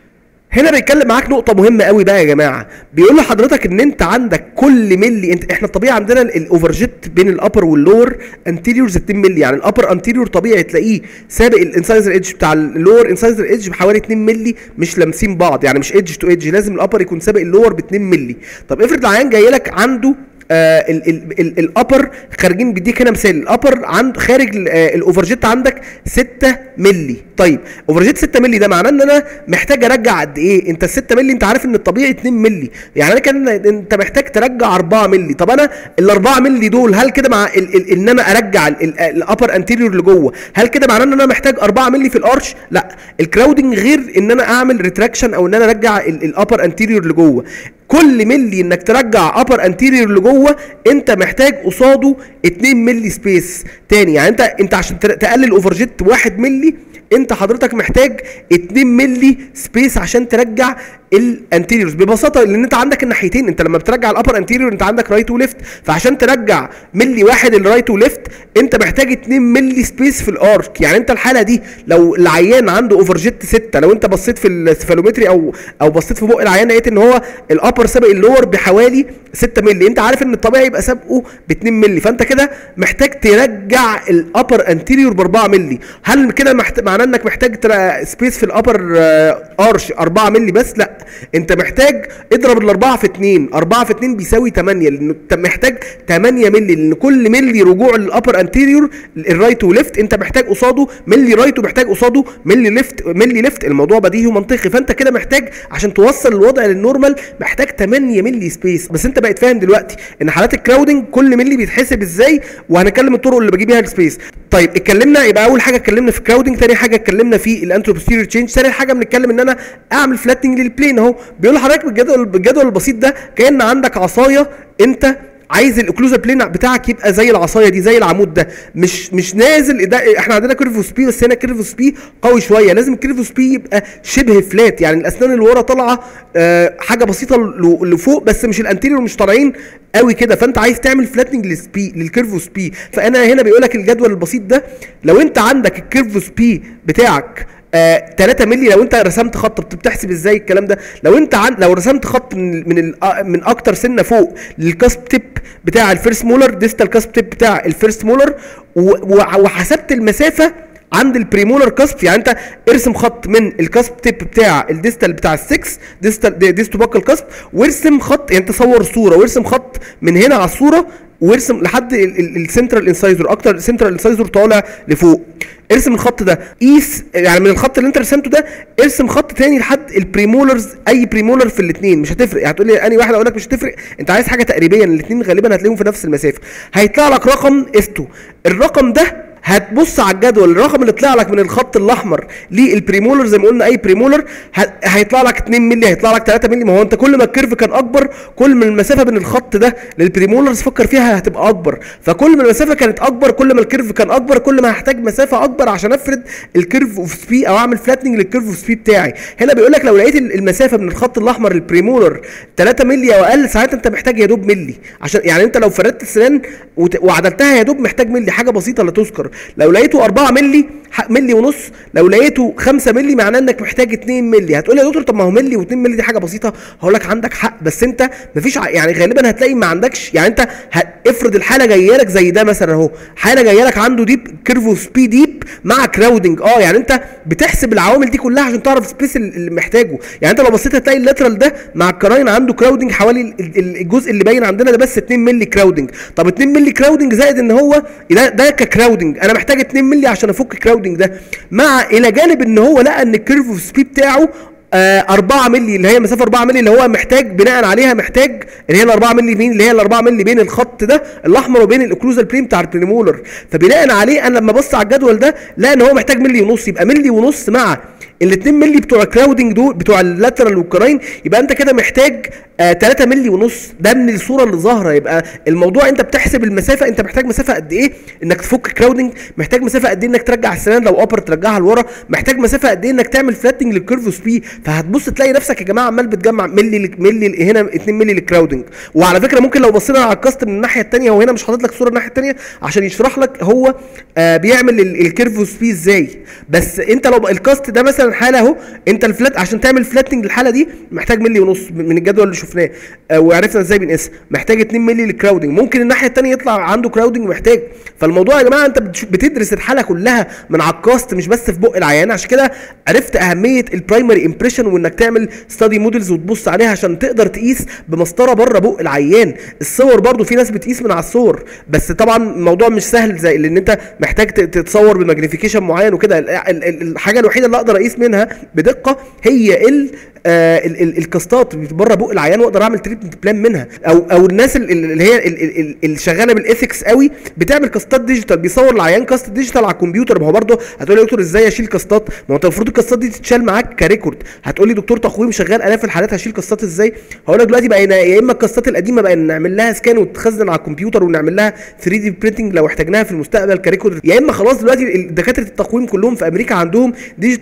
هنا بيتكلم معاك نقطة مهمة قوي بقى يا جماعة بيقول لحضرتك ان انت عندك كل ملي انت احنا الطبيعي عندنا الاوفرجيت بين الابر واللور انتيريورز 2 ملي يعني الابر انتيريور طبيعي تلاقيه سابق الانسايزر ايدج بتاع اللور انسايزر ايدج بحوالي 2 ملي مش لامسين بعض يعني مش ايدج تو ايدج لازم الابر يكون سابق اللور ب 2 ملي طب افرض العيان جاي لك عنده آه ال- ال- ال- الابر خارجين بيديك هنا مثال الابر عند خارج ال- آه الاوفرجيت عندك 6 ملي طيب اوفرجيت 6 ملي ده معناه ان انا محتاج ارجع قد ايه انت ال 6 ملي انت عارف ان الطبيعي 2 ملي يعني انا كان انت محتاج ترجع 4 ملي طب انا ال 4 ملي دول هل كده مع ال ال ان انا ارجع الابر انتيريور لجوه هل كده معناه ان انا محتاج 4 ملي في الارش لا الكراودنج غير ان انا اعمل ريتراكشن او ان انا ارجع الابر انتيريور لجوه كل ملي انك ترجع ابر انتيريور لجوه انت محتاج قصاده 2 ملي سبيس تاني يعني انت انت عشان تر- تقلل اوفرجيت 1 ملي انت حضرتك محتاج 2 ملي سبيس عشان ترجع الانتيريورز ببساطه لان انت عندك الناحيتين انت لما بترجع الابر انتيريور انت عندك رايت وليفت فعشان ترجع ملي واحد الرايت وليفت انت محتاج 2 ملي سبيس في الارك يعني انت الحاله دي لو العيان عنده اوفر جيت 6 لو انت بصيت في السفالومتري او او بصيت في بق العيان لقيت ان هو الابر سابق اللور بحوالي 6 ملي انت عارف ان الطبيعي يبقى سابقه ب 2 ملي فانت كده محتاج ترجع الابر انتيريور ب 4 ملي هل كده محت... معناه انك محتاج ترى سبيس في الابر ارش 4 ملي بس لا انت محتاج اضرب الاربعه في 2 4 في 2 بيساوي 8 لان انت محتاج 8 ملي لان كل ملي رجوع للابر انتيريور الرايت وليفت انت محتاج قصاده ملي رايت ومحتاج قصاده ملي ليفت ملي ليفت الموضوع بديهي ومنطقي فانت كده محتاج عشان توصل الوضع للنورمال محتاج 8 ملي سبيس بس انت بقيت فاهم دلوقتي ان حالات الكراودنج كل ملي بيتحسب ازاي وهنتكلم الطرق اللي بجيب بيها السبيس طيب اتكلمنا يبقى اول حاجه اتكلمنا في كراودنج تاني حاجه اتكلمنا في الانتروبوستيريور تشينج ثالث حاجه بنتكلم ان انا اعمل فلاتنج للبلين اهو بيقول لحضرتك بالجدول بالجدول البسيط ده كان عندك عصايه انت عايز الاوكلوزال بلين بتاعك يبقى زي العصايه دي زي العمود ده مش مش نازل ده احنا عندنا كيرفو سبي بس هنا كيرفو سبي قوي شويه لازم الكيرفو سبي يبقى شبه فلات يعني الاسنان اللي ورا طالعه آه حاجه بسيطه لفوق بس مش الانتيريور مش طالعين قوي كده فانت عايز تعمل فلاتنج للسبي للكيرفو سبي فانا هنا بيقول لك الجدول البسيط ده لو انت عندك الكيرفو سبي بتاعك آه 3 مللي لو انت رسمت خط بتحسب ازاي الكلام ده لو انت عن لو رسمت خط من من, من اكتر سنه فوق للكاسب تيب بتاع الفيرست مولر ديستال كاسب تيب بتاع الفيرست مولر وحسبت المسافه عند البريمولر كاسب يعني انت ارسم خط من الكاسب تيب بتاع الديستال بتاع ال6 ديستال ديستو باكل كاسب وارسم خط يعني انت صور صوره وارسم خط من هنا على الصوره وارسم لحد السنترال انسايزر اكتر سنترال انسايزر طالع لفوق ارسم الخط ده قيس يعني من الخط اللي انت رسمته ده ارسم خط تاني لحد البريمولرز اي بريمولر في الاثنين مش هتفرق هتقول لي اني واحد اقول لك مش هتفرق انت عايز حاجه تقريبيا الاثنين غالبا هتلاقيهم في نفس المسافه هيطلع لك رقم قسته الرقم ده هتبص على الجدول الرقم اللي طلع لك من الخط الاحمر للبريمولر زي ما قلنا اي بريمولر هيطلع لك 2 مللي هيطلع لك 3 مللي ما هو انت كل ما الكيرف كان اكبر كل ما المسافه بين الخط ده للبريمولرز فكر فيها هتبقى اكبر فكل ما المسافه كانت اكبر كل ما الكيرف كان اكبر كل ما هحتاج مسافه اكبر عشان افرد الكيرف اوف سبي او اعمل فلاتنج للكيرف اوف سبي بتاعي هنا بيقول لك لو لقيت المسافه من الخط الاحمر للبريمولر 3 مللي او اقل ساعتها انت محتاج يا دوب ملي عشان يعني انت لو فردت السنان وعدلتها يا دوب محتاج ملي حاجه بسيطه لا تذكر لو لقيته 4 مللي ملي ونص لو لقيته 5 مللي معناه انك محتاج 2 مللي هتقول لي يا دكتور طب ما هو ملي و2 مللي دي حاجه بسيطه هقول لك عندك حق بس انت مفيش يعني غالبا هتلاقي ما عندكش يعني انت افرض الحاله جايه لك زي ده مثلا اهو حاله جايه لك عنده ديب كيرفو سبي ديب مع كراودنج اه يعني انت بتحسب العوامل دي كلها عشان تعرف السبيس اللي محتاجه يعني انت لو بصيت هتلاقي اللاترال ده مع الكراين عنده كراودنج حوالي الجزء اللي باين عندنا ده بس 2 مللي كراودنج طب 2 مللي كراودنج زائد ان هو ده, ده ككراودنج انا محتاج 2 مللي عشان افك كراودنج ده مع الى جانب ان هو لقى ان الكيرف اوف سبيد بتاعه آه 4 مللي اللي هي مسافه 4 مللي اللي هو محتاج بناء عليها محتاج اللي هي ال 4 مللي مين اللي هي ال 4 مللي بين الخط ده الاحمر وبين الاوكلوزال بلين بتاع البريمولر فبناء عليه انا لما بص على الجدول ده لقى ان هو محتاج ملي ونص يبقى ملي ونص مع ال 2 مللي بتوع الكراودنج دول بتوع اللاترال والكراين يبقى انت كده محتاج آه 3 مللي ونص ده من الصوره اللي ظاهره يبقى الموضوع انت بتحسب المسافه انت محتاج مسافه قد ايه انك تفك كراودنج محتاج مسافه قد ايه انك ترجع السنان لو ابر ترجعها لورا محتاج مسافه قد ايه انك تعمل فلاتنج للكيرف سبي فهتبص تلاقي نفسك يا جماعه عمال بتجمع ملي ملي هنا 2 مللي للكراودنج وعلى فكره ممكن لو بصينا على الكاست من الناحيه الثانيه هو هنا مش حاطط لك صوره الناحيه الثانيه عشان يشرح لك هو آه بيعمل الكيرف سبي ازاي بس انت لو الكاست ده مثلا حاله اهو انت الفلات عشان تعمل فلاتنج للحاله دي محتاج ملي ونص من الجدول اللي شفناه آه وعرفنا ازاي بنقيسها محتاج 2 مللي للكراودنج ممكن الناحيه الثانيه يطلع عنده كراودنج محتاج فالموضوع يا جماعه انت بتدرس الحاله كلها من على الكاست مش بس في بق العيان عشان كده عرفت اهميه البرايمري امبريشن وانك تعمل ستادي موديلز وتبص عليها عشان تقدر تقيس بمسطره بره بق العيان الصور برضو في ناس بتقيس من على الصور بس طبعا الموضوع مش سهل زي لان انت محتاج تتصور بماجنيفيكيشن معين وكده الحاجه الوحيده اللي اقدر اقيس منها بدقه هي ال آه ال ال الكاستات بره بق العيان واقدر اعمل تريتمنت بلان منها او او الناس اللي هي اللي شغاله بالاثكس قوي بتعمل كاستات ديجيتال بيصور العيان كاست ديجيتال على الكمبيوتر ما هو برضه هتقول لي يا دكتور ازاي اشيل كاستات ما هو انت المفروض الكاستات دي تتشال معاك كريكورد هتقول لي دكتور تقويم شغال الاف الحالات هشيل كاستات ازاي هقول لك دلوقتي بقينا يا اما الكاستات القديمه بقى نعمل لها سكان وتخزن على الكمبيوتر ونعمل لها 3 دي برينتنج لو احتاجناها في المستقبل كريكورد يا اما خلاص دلوقتي دكاتره التقويم كلهم في امريكا عندهم ديجيتال سكانر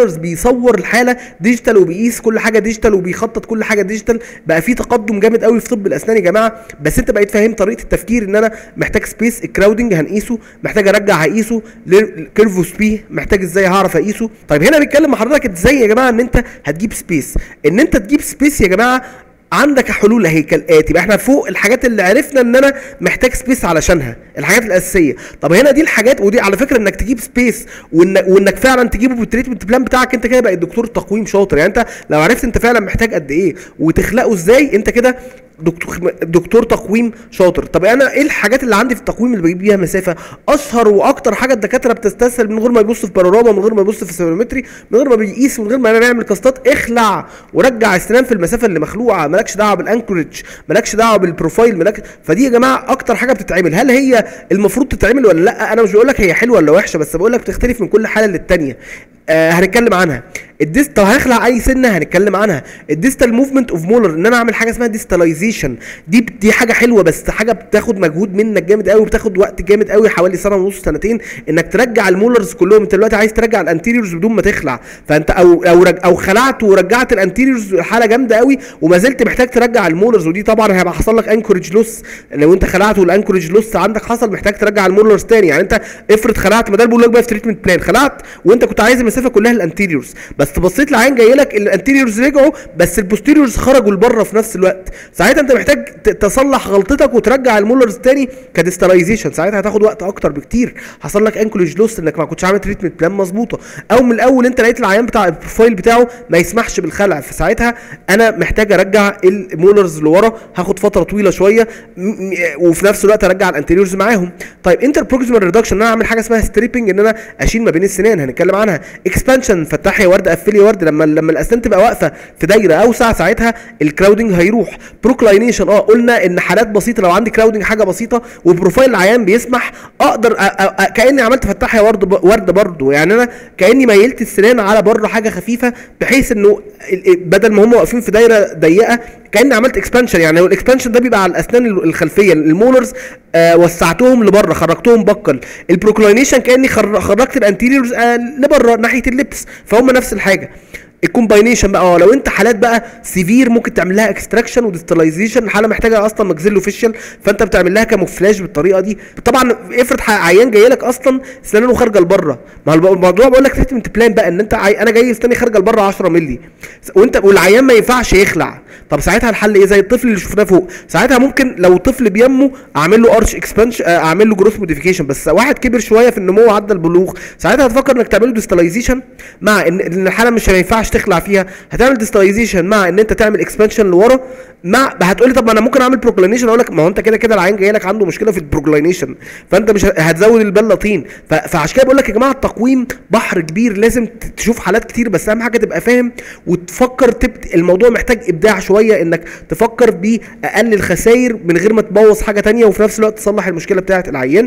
مولرز بيصور الحاله ديجيتال وبيقيس كل حاجه ديجيتال وبيخطط كل حاجه ديجيتال بقى في تقدم جامد قوي في طب الاسنان يا جماعه بس انت بقيت فاهم طريقه التفكير ان انا محتاج سبيس الكراودنج هنقيسه محتاج ارجع هقيسه كيرفو سبي محتاج ازاي هعرف اقيسه طيب هنا بنتكلم مع حضرتك ازاي يا جماعه ان انت هتجيب سبيس ان انت تجيب سبيس يا جماعه عندك حلول اهي كالاتي يبقى احنا فوق الحاجات اللي عرفنا ان انا محتاج سبيس علشانها الحاجات الاساسيه طب هنا دي الحاجات ودي على فكره انك تجيب سبيس وإن وانك فعلا تجيبه بالتريتمنت بلان بتاعك انت كده بقى دكتور تقويم شاطر يعني انت لو عرفت انت فعلا محتاج قد ايه وتخلقه ازاي انت كده دكتور دكتور تقويم شاطر طب انا ايه الحاجات اللي عندي في التقويم اللي بجيب بيها مسافه اشهر واكتر حاجه الدكاتره بتستسهل من غير ما يبص في بانوراما من غير ما يبص في سيرومتري من غير ما بيقيس من غير ما يعمل كاستات اخلع ورجع السنان في المسافه اللي مخلوعه مالكش دعوه بالانكورج مالكش دعوه بالبروفايل مالك فدي يا جماعه اكتر حاجه بتتعمل هل هي المفروض تتعمل ولا لا انا مش بقول لك هي حلوه ولا وحشه بس بقول لك بتختلف من كل حاله للتانيه آه هنتكلم عنها الديس طب هنخلع اي سنه هنتكلم عنها الديستال موفمنت اوف مولر ان انا اعمل حاجه اسمها ديستاليزيشن دي دي حاجه حلوه بس حاجه بتاخد مجهود منك جامد قوي بتاخد وقت جامد قوي حوالي سنه ونص سنتين انك ترجع المولرز كلهم انت دلوقتي عايز ترجع الانتيريورز بدون ما تخلع فانت او او رج او خلعت ورجعت الانتيريورز حاله جامده قوي وما زلت محتاج ترجع المولرز ودي طبعا هيبقى حصل لك انكورج لوس لو انت خلعت والانكورج لوس عندك حصل محتاج ترجع المولرز تاني يعني انت افرض خلعت ما ده بقول لك بقى في تريتمنت بلان خلعت وانت كنت عايز المسافه كلها للانتيريورز بس بصيت لعين جاي لك الانتيريورز رجعوا بس البوستيريورز خرجوا لبره في نفس الوقت ساعتها انت محتاج ت- تصلح غلطتك وترجع المولرز تاني كديستلايزيشن ساعتها هتاخد وقت اكتر بكتير حصل لك انكوليج لوس انك ما كنتش عامل تريتمنت بلان مظبوطه او من الاول انت لقيت العيان بتاع البروفايل بتاعه ما يسمحش بالخلع فساعتها انا محتاج ارجع المولرز لورا هاخد فتره طويله شويه م- م- وفي نفس الوقت ارجع الانتيريورز معاهم طيب انتر بروكسيمال ريدكشن ان انا اعمل حاجه اسمها ستريبنج ان انا اشيل ما بين السنان هنتكلم عنها اكسبانشن فتح يا ورد قفل يا ورد لما لما الاسنان تبقى واقفه في دايره اوسع ساعتها الكراودنج هيروح بروكلاينيشن اه قلنا ان حالات بسيطه لو عندي كراودنج حاجه بسيطه وبروفايل العيان بيسمح اقدر أ- أ- أ- كاني عملت فتح يا ورد ب- ورد برضه يعني انا كاني ميلت السنان على بره حاجه خفيفه بحيث انه ال- ال- بدل ما هم واقفين في دايره ضيقه كاني عملت اكسبانشن يعني هو الاكسبانشن ده بيبقى على الاسنان ال- الخلفيه المولرز آه وسعتهم لبره خرجتهم بكل البروكلاينيشن كاني خر- خرجت الانتيريورز آه لبره ناحيه اللبس فهم نفس الحاجه الكومباينيشن بقى اه لو انت حالات بقى سيفير ممكن تعمل لها اكستراكشن وديستلايزيشن الحاله محتاجه اصلا ماكسيلو فيشل فانت بتعمل لها كاموفلاج بالطريقه دي طبعا افرض ح- عيان جاي لك اصلا سنانه خارجه لبره ما هو الموضوع بقول لك تريتمنت بلان بقى ان انت عاي... انا جاي سناني خارجه لبره 10 مللي وانت والعيان ما ينفعش يخلع طب ساعتها الحل ايه زي الطفل اللي شفناه فوق ساعتها ممكن لو طفل بينمو اعمل له ارش اكسبانشن اعمل له جروث موديفيكيشن بس واحد كبر شويه في النمو وعدى البلوغ ساعتها هتفكر انك تعمل له ديستلايزيشن مع ان إن الحاله مش ما ينفعش تخلع فيها هتعمل ديستلايزيشن مع ان انت تعمل اكسبانشن لورا مع هتقول لي طب ما انا ممكن اعمل بروكلينيشن اقول لك ما هو انت كده كده العين جاي لك عنده مشكله في البروكلينيشن فانت مش ه- هتزود البله طين ف- فعشان كده بقول لك يا جماعه التقويم بحر كبير لازم ت- تشوف حالات كتير بس اهم حاجه تبقى فاهم وتفكر تبت الموضوع محتاج ابداع شويه انك تفكر باقل الخسائر من غير ما تبوظ حاجه تانية وفي نفس الوقت تصلح المشكله بتاعه العيان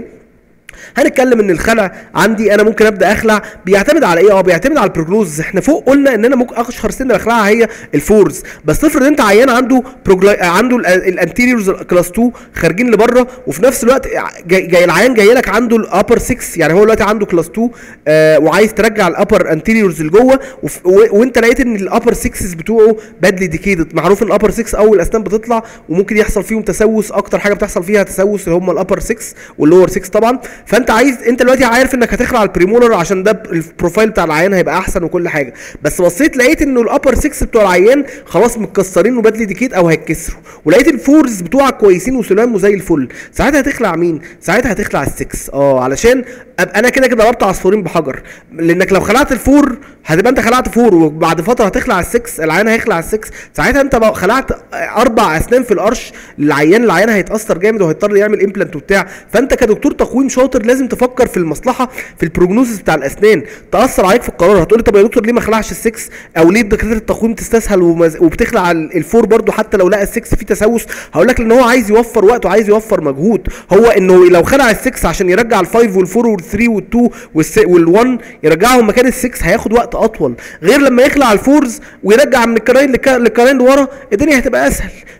هنتكلم ان الخلع عندي انا ممكن ابدا اخلع بيعتمد على ايه اه بيعتمد على البروجنوز احنا فوق قلنا ان انا ممكن اشهر سنه بخلعها هي الفورز بس افرض انت عيان عنده بروجلا... عنده الانتيريورز كلاس 2 خارجين لبره وفي نفس الوقت جاي, جاي العيان جاي لك عنده الابر 6 يعني هو دلوقتي عنده كلاس 2 آه وعايز ترجع الابر انتيريورز لجوه وف... و... وانت لقيت ان الابر 6 بتوعه بادلي ديكيدد معروف ان الابر 6 اول اسنان بتطلع وممكن يحصل فيهم تسوس اكتر حاجه بتحصل فيها تسوس اللي هم الابر 6 واللور 6 طبعا فانت عايز انت دلوقتي عارف انك هتخلع البريمولر عشان ده البروفايل بتاع العيان هيبقى احسن وكل حاجه بس بصيت لقيت انه الابر 6 بتوع العيان خلاص متكسرين وبادلي ديكيت او هيتكسروا ولقيت الفورز بتوعك كويسين وسلام وزي الفل ساعتها هتخلع مين ساعتها هتخلع السكس اه علشان ابقى انا كده كده ضربت عصفورين بحجر لانك لو خلعت الفور هتبقى انت خلعت فور وبعد فتره هتخلع السكس العيان هيخلع السكس ساعتها انت بقى خلعت اربع اسنان في القرش للعيان العيان هيتاثر جامد وهيضطر يعمل امبلانت وبتاع فانت كدكتور تقويم شاطر لازم تفكر في المصلحه في البروجنوزس بتاع الاسنان تاثر عليك في القرار هتقولي طب يا دكتور ليه ما خلعش السكس او ليه دكاتره التقويم تستسهل ومز... وبتخلع ال- الفور برضو حتى لو لقى السكس فيه تسوس هقول لك ان هو عايز يوفر وقت وعايز يوفر مجهود هو انه لو خلع السكس عشان يرجع الفايف والفور والثري والتو والون يرجعهم مكان السكس هياخد وقت اطول غير لما يخلع الفورز ويرجع من الكراين لك- للكراين لورا الدنيا هتبقى اسهل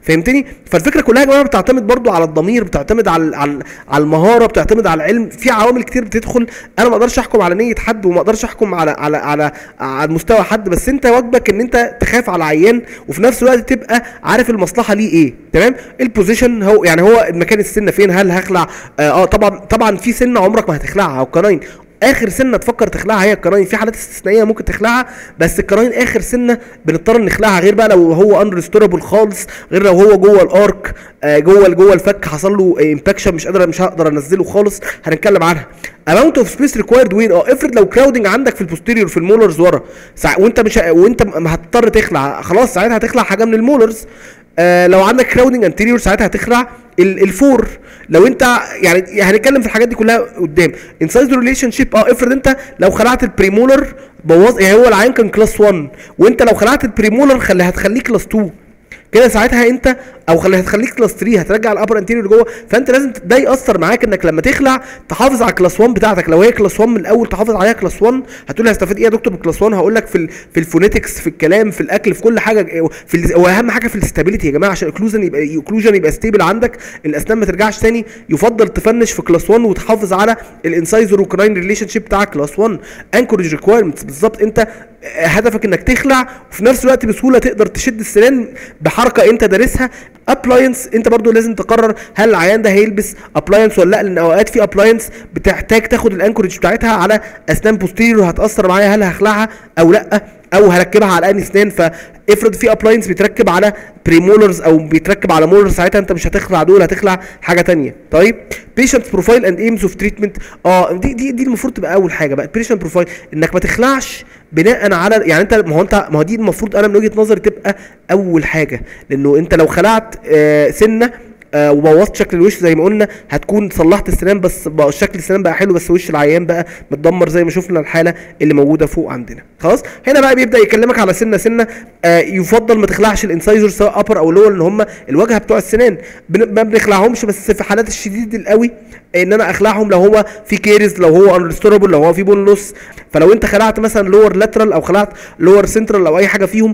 فهمتني فالفكره كلها يا جماعه بتعتمد برضو على الضمير بتعتمد على على على المهاره بتعتمد على العلم في عوامل كتير بتدخل انا ما اقدرش احكم على نيه حد وما اقدرش احكم على على على على مستوى حد بس انت واجبك ان انت تخاف على عيان وفي نفس الوقت تبقى عارف المصلحه ليه ايه تمام البوزيشن هو يعني هو مكان السنه فين هل هخلع اه, آه طبعا طبعا في سنه عمرك ما هتخلعها او قرين اخر سنه تفكر تخلعها هي القراين في حالات استثنائيه ممكن تخلعها بس القراين اخر سنه بنضطر نخلعها غير بقى لو هو انريستوربل خالص غير لو هو جوه الارك آه جوه جوه الفك حصل له امباكشن مش قادر مش هقدر انزله خالص هنتكلم عنها اماونت اوف سبيس ريكوايرد وين اه افرض لو كراودنج عندك في البوستيريور في المولرز ورا سع... وانت مش وانت هتضطر تخلع خلاص ساعتها هتخلع حاجه من المولرز آه لو عندك كراودنج انتيريور ساعتها هتخلع الفور لو انت يعني هنتكلم في الحاجات دي كلها قدام انسايد ريليشن شيب اه افرض انت لو خلعت البريمولر بوظ يعني هو العين كان كلاس 1 وانت لو خلعت البريمولر خلي هتخليه كلاس 2 كده ساعتها انت او خلي هتخليك كلاس 3 هترجع الابر انتيريور جوه فانت لازم ده ياثر معاك انك لما تخلع تحافظ على كلاس 1 بتاعتك لو هي كلاس 1 من الاول تحافظ عليها كلاس 1 هتقول لي هستفاد ايه يا دكتور بكلاس 1 هقول لك في ال في الفونيتكس في الكلام في الاكل في كل حاجه في ال واهم حاجه في الاستابيليتي يا جماعه عشان الاكلوجن يبقى الاكلوجن يبقى ستيبل عندك الاسنان ما ترجعش تاني يفضل تفنش في كلاس 1 وتحافظ على الانسايزر وكراين ريليشن شيب بتاع كلاس 1 انكورج ريكويرمنتس بالظبط انت هدفك انك تخلع وفي نفس الوقت بسهوله تقدر تشد السنان بحركه انت دارسها ابلاينس انت برضو لازم تقرر هل العيان ده هيلبس ابلاينس ولا لا لان اوقات في ابلاينس بتحتاج تاخد الانكورج بتاعتها على اسنان بوستيريور هتاثر معايا هل هخلعها او لا او هركبها على اني اسنان فافرض في ابلاينس بيتركب على بريمولرز او بيتركب على مولرز ساعتها انت مش هتخلع دول هتخلع حاجه تانية طيب بيشنت بروفايل اند ايمز اوف تريتمنت اه دي دي دي المفروض تبقى اول حاجه بقى بيشنت بروفايل انك ما تخلعش بناء على يعني انت ما هو انت ما هو دي المفروض انا من وجهه نظري تبقى اول حاجه لانه انت لو خلعت آه سنه آه وبوظت شكل الوش زي ما قلنا هتكون صلحت السنان بس بقى شكل السنان بقى حلو بس وش العيان بقى متدمر زي ما شفنا الحاله اللي موجوده فوق عندنا خلاص هنا بقى بيبدا يكلمك على سنه سنه آه يفضل ما تخلعش الانسايزر سواء ابر او لور اللي هم الواجهه بتوع السنان ما بنخلعهمش بس في حالات الشديد القوي ان انا اخلعهم لو هو في كيرز لو هو انريستوربل لو هو في بون لوس فلو انت خلعت مثلا لور لاترال او خلعت لور سنترال او اي حاجه فيهم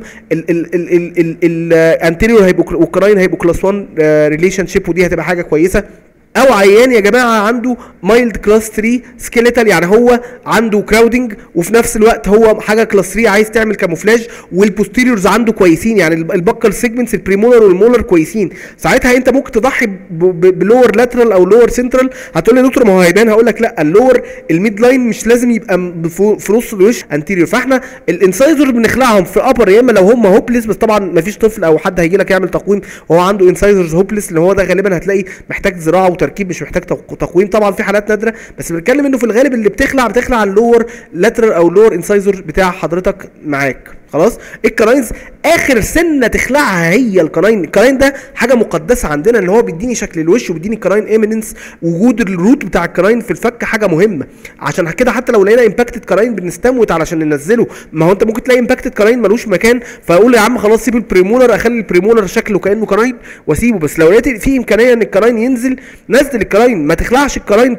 الانتيريور هيبقوا والكراين هيبقوا كلاس 1 ريليشن شيب ودي هتبقى حاجه كويسه او عيان يا جماعه عنده مايلد كلاس 3 سكيليتال يعني هو عنده كراودنج وفي نفس الوقت هو حاجه كلاس 3 عايز تعمل كاموفلاج والبوستيريورز عنده كويسين يعني البكال سيجمنتس البريمولر والمولر كويسين ساعتها انت ممكن تضحي بلور لاترال او لور سنترال هتقول لي يا دكتور ما هو هيبان هقول لك لا اللور الميد لاين مش لازم يبقى في نص الوش انتيريور فاحنا الانسايزر بنخلعهم في ابر يا اما لو هم هوبلس بس طبعا ما فيش طفل او حد هيجي لك يعمل تقويم وهو عنده انسايزرز هوبلس اللي هو ده غالبا هتلاقي محتاج زراعه وتركيب مش محتاج تقويم طبعا في حالات نادره بس بنتكلم انه في الغالب اللي بتخلع بتخلع اللور لاترال او لور انسايزر بتاع حضرتك معاك خلاص الكراينز اخر سنه تخلعها هي الكراين الكراين ده حاجه مقدسه عندنا ان هو بيديني شكل الوش وبيديني كراين ايميننس وجود الروت بتاع الكراين في الفك حاجه مهمه عشان كده حتى لو لقينا امباكتد كراين بنستموت علشان ننزله ما هو انت ممكن تلاقي امباكتد كراين ملوش مكان فاقول يا عم خلاص سيب البريمولر اخلي البريمولر شكله كانه كراين واسيبه بس لو لقيت في امكانيه ان الكراين ينزل نزل الكراين ما تخلعش الكراين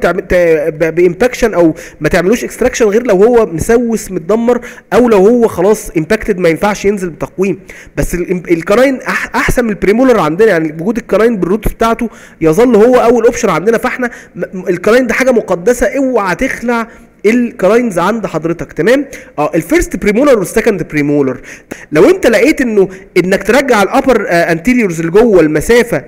بامباكشن او ما تعملوش اكستراكشن غير لو هو مسوس متدمر او لو هو خلاص امباكتد ما ينفعش ينزل بتقويم بس الكراين احسن من البريمولر عندنا يعني وجود الكراين بالروت بتاعته يظل هو اول اوبشن عندنا فاحنا الكراين ده حاجه مقدسه اوعى تخلع الكراينز عند حضرتك تمام اه الفيرست بريمولر والسكند بريمولر لو انت لقيت انه انك ترجع الابر انتيريورز اللي جوه المسافه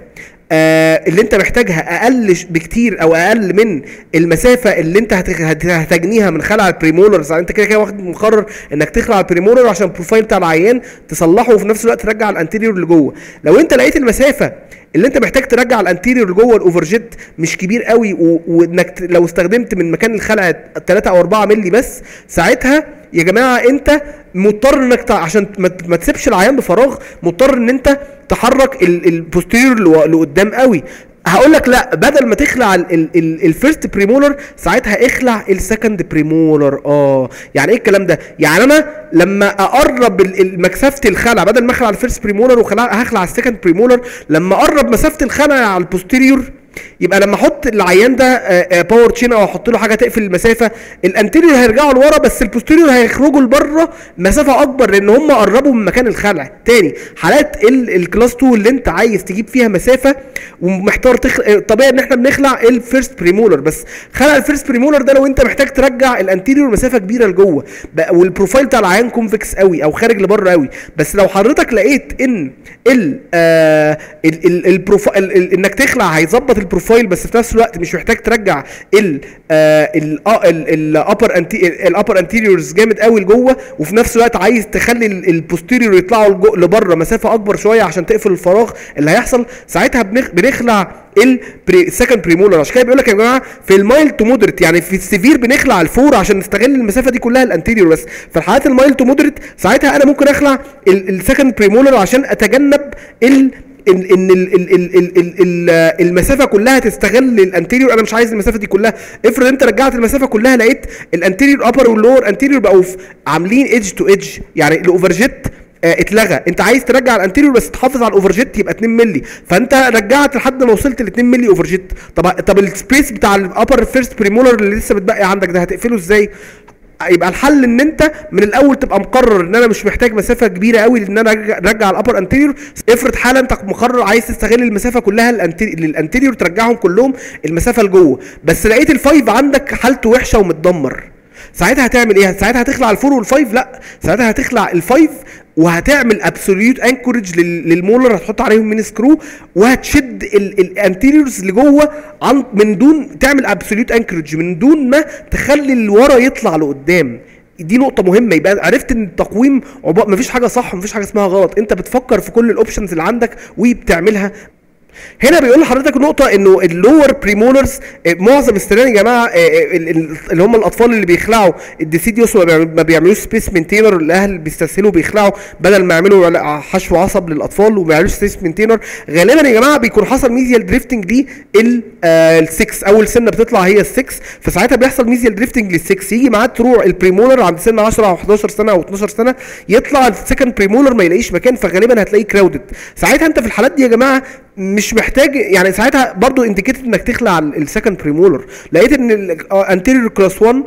آه اللي انت محتاجها اقل بكتير او اقل من المسافه اللي انت هتجنيها من خلع البريمولرز يعني انت كده كده واخد مقرر انك تخلع البريمولر عشان البروفايل بتاع العيان تصلحه وفي نفس الوقت ترجع الانتيريور اللي جوه لو انت لقيت المسافه اللي انت محتاج ترجع الانتيريور جوه الاوفرجيت مش كبير قوي وانك لو استخدمت من مكان الخلع 3 او 4 مللي بس ساعتها يا جماعه انت مضطر انك عشان ما تسيبش العيان بفراغ مضطر ان انت تحرك البوستيريور لقدام قوي هقول لك لا بدل ما تخلع الفيرست بريمولر ساعتها اخلع السكند بريمولر اه يعني ايه الكلام ده يعني انا لما اقرب مسافه الخلع بدل ما اخلع الفيرست بريمولر وخلع هخلع السكند بريمولر لما اقرب مسافه الخلع على البوستيريور يبقى لما احط العيان ده باور تشين او احط له حاجه تقفل المسافه الانتيريور هيرجعوا لورا بس البوستيريور هيخرجوا لبره مسافه اكبر لان هم قربوا من مكان الخلع تاني حالات ال- الكلاس 2 اللي انت عايز تجيب فيها مسافه ومحتار تخلع طبيعي ان احنا بنخلع الفيرست بريمولر بس خلع الفيرست بريمولر ده لو انت محتاج ترجع الانتيريور مسافه كبيره لجوه بقى- والبروفايل بتاع العيان كونفكس قوي او خارج لبره قوي بس لو حضرتك لقيت ان ال آه ال ال البروفايل ال- ال- انك تخلع هيظبط البروفايل بس في نفس الوقت مش محتاج ترجع ال الابر الابر انتيريورز جامد قوي لجوه وفي نفس الوقت عايز تخلي البوستيريور يطلعوا لجو- لبره مسافه اكبر شويه عشان تقفل الفراغ اللي هيحصل ساعتها بنخ- بنخلع السكند بريمولر عشان كده بيقول لك يا جماعه في المايل تو مودريت يعني في السيفير بنخلع الفور عشان نستغل المسافه دي كلها الانتيريور بس في الحالات المايل تو مودريت ساعتها انا ممكن اخلع السكند بريمولر عشان اتجنب ال ان ان ال ال ال ال ال ال المسافه كلها تستغل الانتيريور انا مش عايز المسافه دي كلها افرض انت رجعت المسافه كلها لقيت الانتيريور ابر واللور انتيريور بقوا في- عاملين ايدج تو ايدج يعني الاوفرجيت آه، اتلغى انت عايز ترجع الانتيريور بس تحافظ على الاوفرجيت يبقى 2 مللي فانت رجعت لحد ما وصلت ل 2 مللي اوفرجيت طب طب السبيس بتاع الابر فيرست بريمولر اللي لسه متبقي عندك ده هتقفله ازاي يبقى الحل ان انت من الاول تبقى مقرر ان انا مش محتاج مسافه كبيره قوي ان انا ارجع ارجع الابر انتيريور افرض حاله انت مقرر عايز تستغل المسافه كلها الانتيريور للانتيريور ترجعهم كلهم المسافه لجوه بس لقيت الفايف عندك حالته وحشه ومتدمر ساعتها هتعمل ايه ساعتها هتخلع الفور والفايف لا ساعتها هتخلع الفايف وهتعمل ابسوليوت انكورج للمولر هتحط عليهم مين سكرو وهتشد الانتيريورز لجوه عن من دون تعمل ابسوليوت انكورج من دون ما تخلي اللي ورا يطلع لقدام دي نقطة مهمة يبقى عرفت ان التقويم عبارة مفيش حاجة صح ومفيش حاجة اسمها غلط انت بتفكر في كل الاوبشنز اللي عندك وبتعملها هنا بيقول لحضرتك نقطة انه اللور بريمولرز معظم السنان يا جماعة آه، آه، ال- ال- اللي هم الاطفال اللي بيخلعوا الديسيديوس وما بيعمل- ما بيعملوش سبيس مينتينر الاهل بيستسهلوا بيخلعوا بدل ما يعملوا عل- حشو عصب للاطفال وما يعملوش سبيس مينتينر غالبا يا جماعة بيكون حصل ميزيال دريفتنج دي ال6 اول سنة بتطلع هي ال6 فساعتها بيحصل ميزيال دريفتنج لل6 يجي معاه تروح البريمولر عند سن 10 او 11 سنة او 12 سنة يطلع السكند بريمولر ما يلاقيش مكان فغالبا هتلاقيه كراودد ساعتها انت في الحالات دي يا جماعة مش محتاج يعني ساعتها برضو انديكيتد انك تخلع السكند بريمولر لقيت ان الانتيريور كلاس 1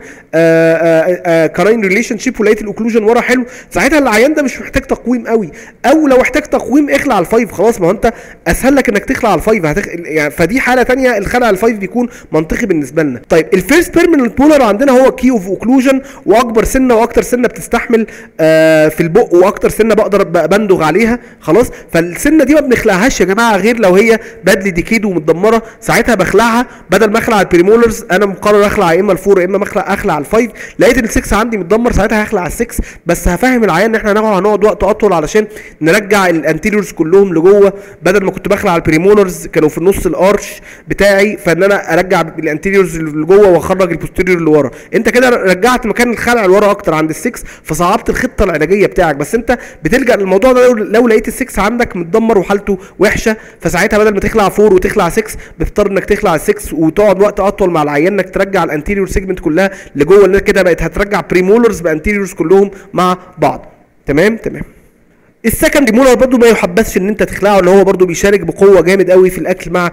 كارين ريليشن شيب ولقيت الاوكلوجن ورا حلو ساعتها العيان ده مش محتاج تقويم قوي او لو احتاج تقويم اخلع على الفايف خلاص ما هو انت اسهل لك انك تخلع على الفايف هتخ... يعني فدي حاله تانية الخلع على الفايف بيكون منطقي بالنسبه لنا طيب الفيرست بيرمننت بولر عندنا هو كي اوف اوكلوجن واكبر سنه واكتر سنه بتستحمل آه في البق واكتر سنه بقدر ب- بندغ عليها خلاص فالسنه دي ما بنخلعهاش يا جماعه غير لو هي بدلي ديكيد ومتدمره ساعتها بخلعها بدل ما اخلع البريمولرز انا مقرر اخلع يا اما الفور يا اما اخلع اخلع على الفايف لقيت السكس عندي متدمر ساعتها هخلع على السكس بس هفهم العيان ان احنا هنقعد هنقعد وقت اطول علشان نرجع الانتيريورز كلهم لجوه بدل ما كنت بخلع على البريمولرز كانوا في النص الارش بتاعي فان انا ارجع الانتيريورز لجوه واخرج البوستيريور لورا انت كده رجعت مكان الخلع لورا اكتر عند السكس فصعبت الخطه العلاجيه بتاعك بس انت بتلجا للموضوع ده لو, لو لقيت السكس عندك متدمر وحالته وحشه فساعتها بدل ما تخلع فور وتخلع 6 بتضطر انك تخلع 6 وتقعد وقت اطول مع العيان انك ترجع الانتيريور سيجمنت كلها لجوه اللي كده بقت هترجع بريمولرز بانتيريورز كلهم مع بعض تمام تمام السكند مولر برضو ما يحبسش ان انت تخلعه ان هو برضو بيشارك بقوه جامد قوي في الاكل مع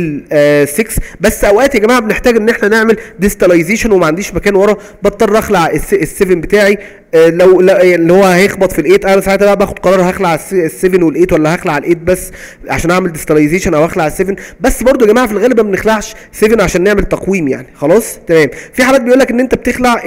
ال6 بس اوقات يا جماعه بنحتاج ان احنا نعمل ديستلايزيشن وما عنديش مكان ورا بضطر اخلع ال7 بتاعي آه، لو لا- اللي هو هيخبط في الايت انا ساعتها بقى باخد قرار هخلع ال7 وال8 ولا هخلع ال8 بس عشان اعمل ديستلايزيشن او اخلع ال7 بس برضو يا جماعه في الغالب ما بنخلعش 7 عشان نعمل تقويم يعني خلاص تمام في حالات بيقول لك ان انت بتخلع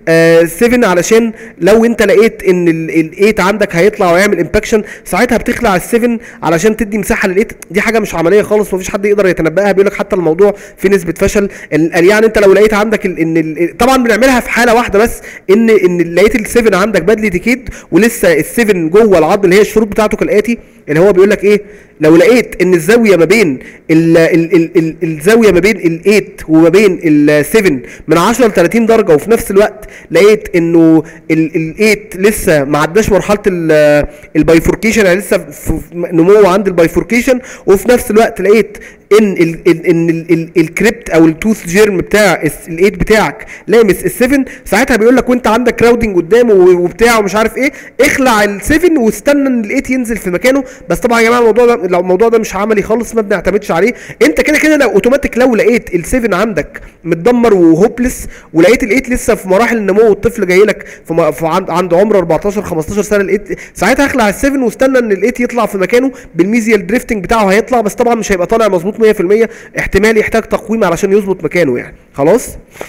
ال7 علشان لو انت لقيت ان ال8 عندك هيطلع ويعمل امباكشن ساعتها بتخلع ال7 علشان تدي مساحه لل8 دي حاجه مش عمليه خالص مفيش حد يقدر يتنبأها بيقول لك حتى الموضوع في نسبه فشل ال- قال يعني انت لو لقيت عندك ال ان ال طبعا بنعملها في حاله واحده بس ان ان لقيت ال7 عندك بدلي ديكيد ولسه ال7 جوه العظم اللي هي الشروط بتاعته كالاتي اللي هو بيقول لك ايه لو لقيت ان الزاويه ما بين ال ال ال ال الزاويه ما بين ال8 وما بين ال7 من 10 ل 30 درجه وفي نفس الوقت لقيت انه ال8 لسه ما عداش مرحله البايفوركيشن يعني لسه في نمو عند البايفوركيشن وفي نفس الوقت لقيت ان ال ال ان ال ال الكريبت او التوث جيرم بتاع ال8 بتاعك لامس ال7 ساعتها بيقول لك وانت عندك كراودنج قدامه و- وبتاع ومش عارف ايه اخلع ال7 واستنى ان ال8 ينزل في مكانه بس طبعا يا جماعه الموضوع ده لو الموضوع ده مش عملي خالص ما بنعتمدش عليه انت كده كده لو اوتوماتيك لو لقيت ال7 عندك متدمر وهوبلس ولقيت ال8 لسه في مراحل النمو والطفل جاي لك في, م... في عند... عند عمر 14 15 سنه ال8 ساعتها اخلع ال7 واستنى ان ال8 يطلع في مكانه بالميزيال دريفتنج بتاعه هيطلع بس طبعا مش هيبقى طالع مظبوط 100% احتمال يحتاج تقويم علشان يظبط مكانه يعني خلاص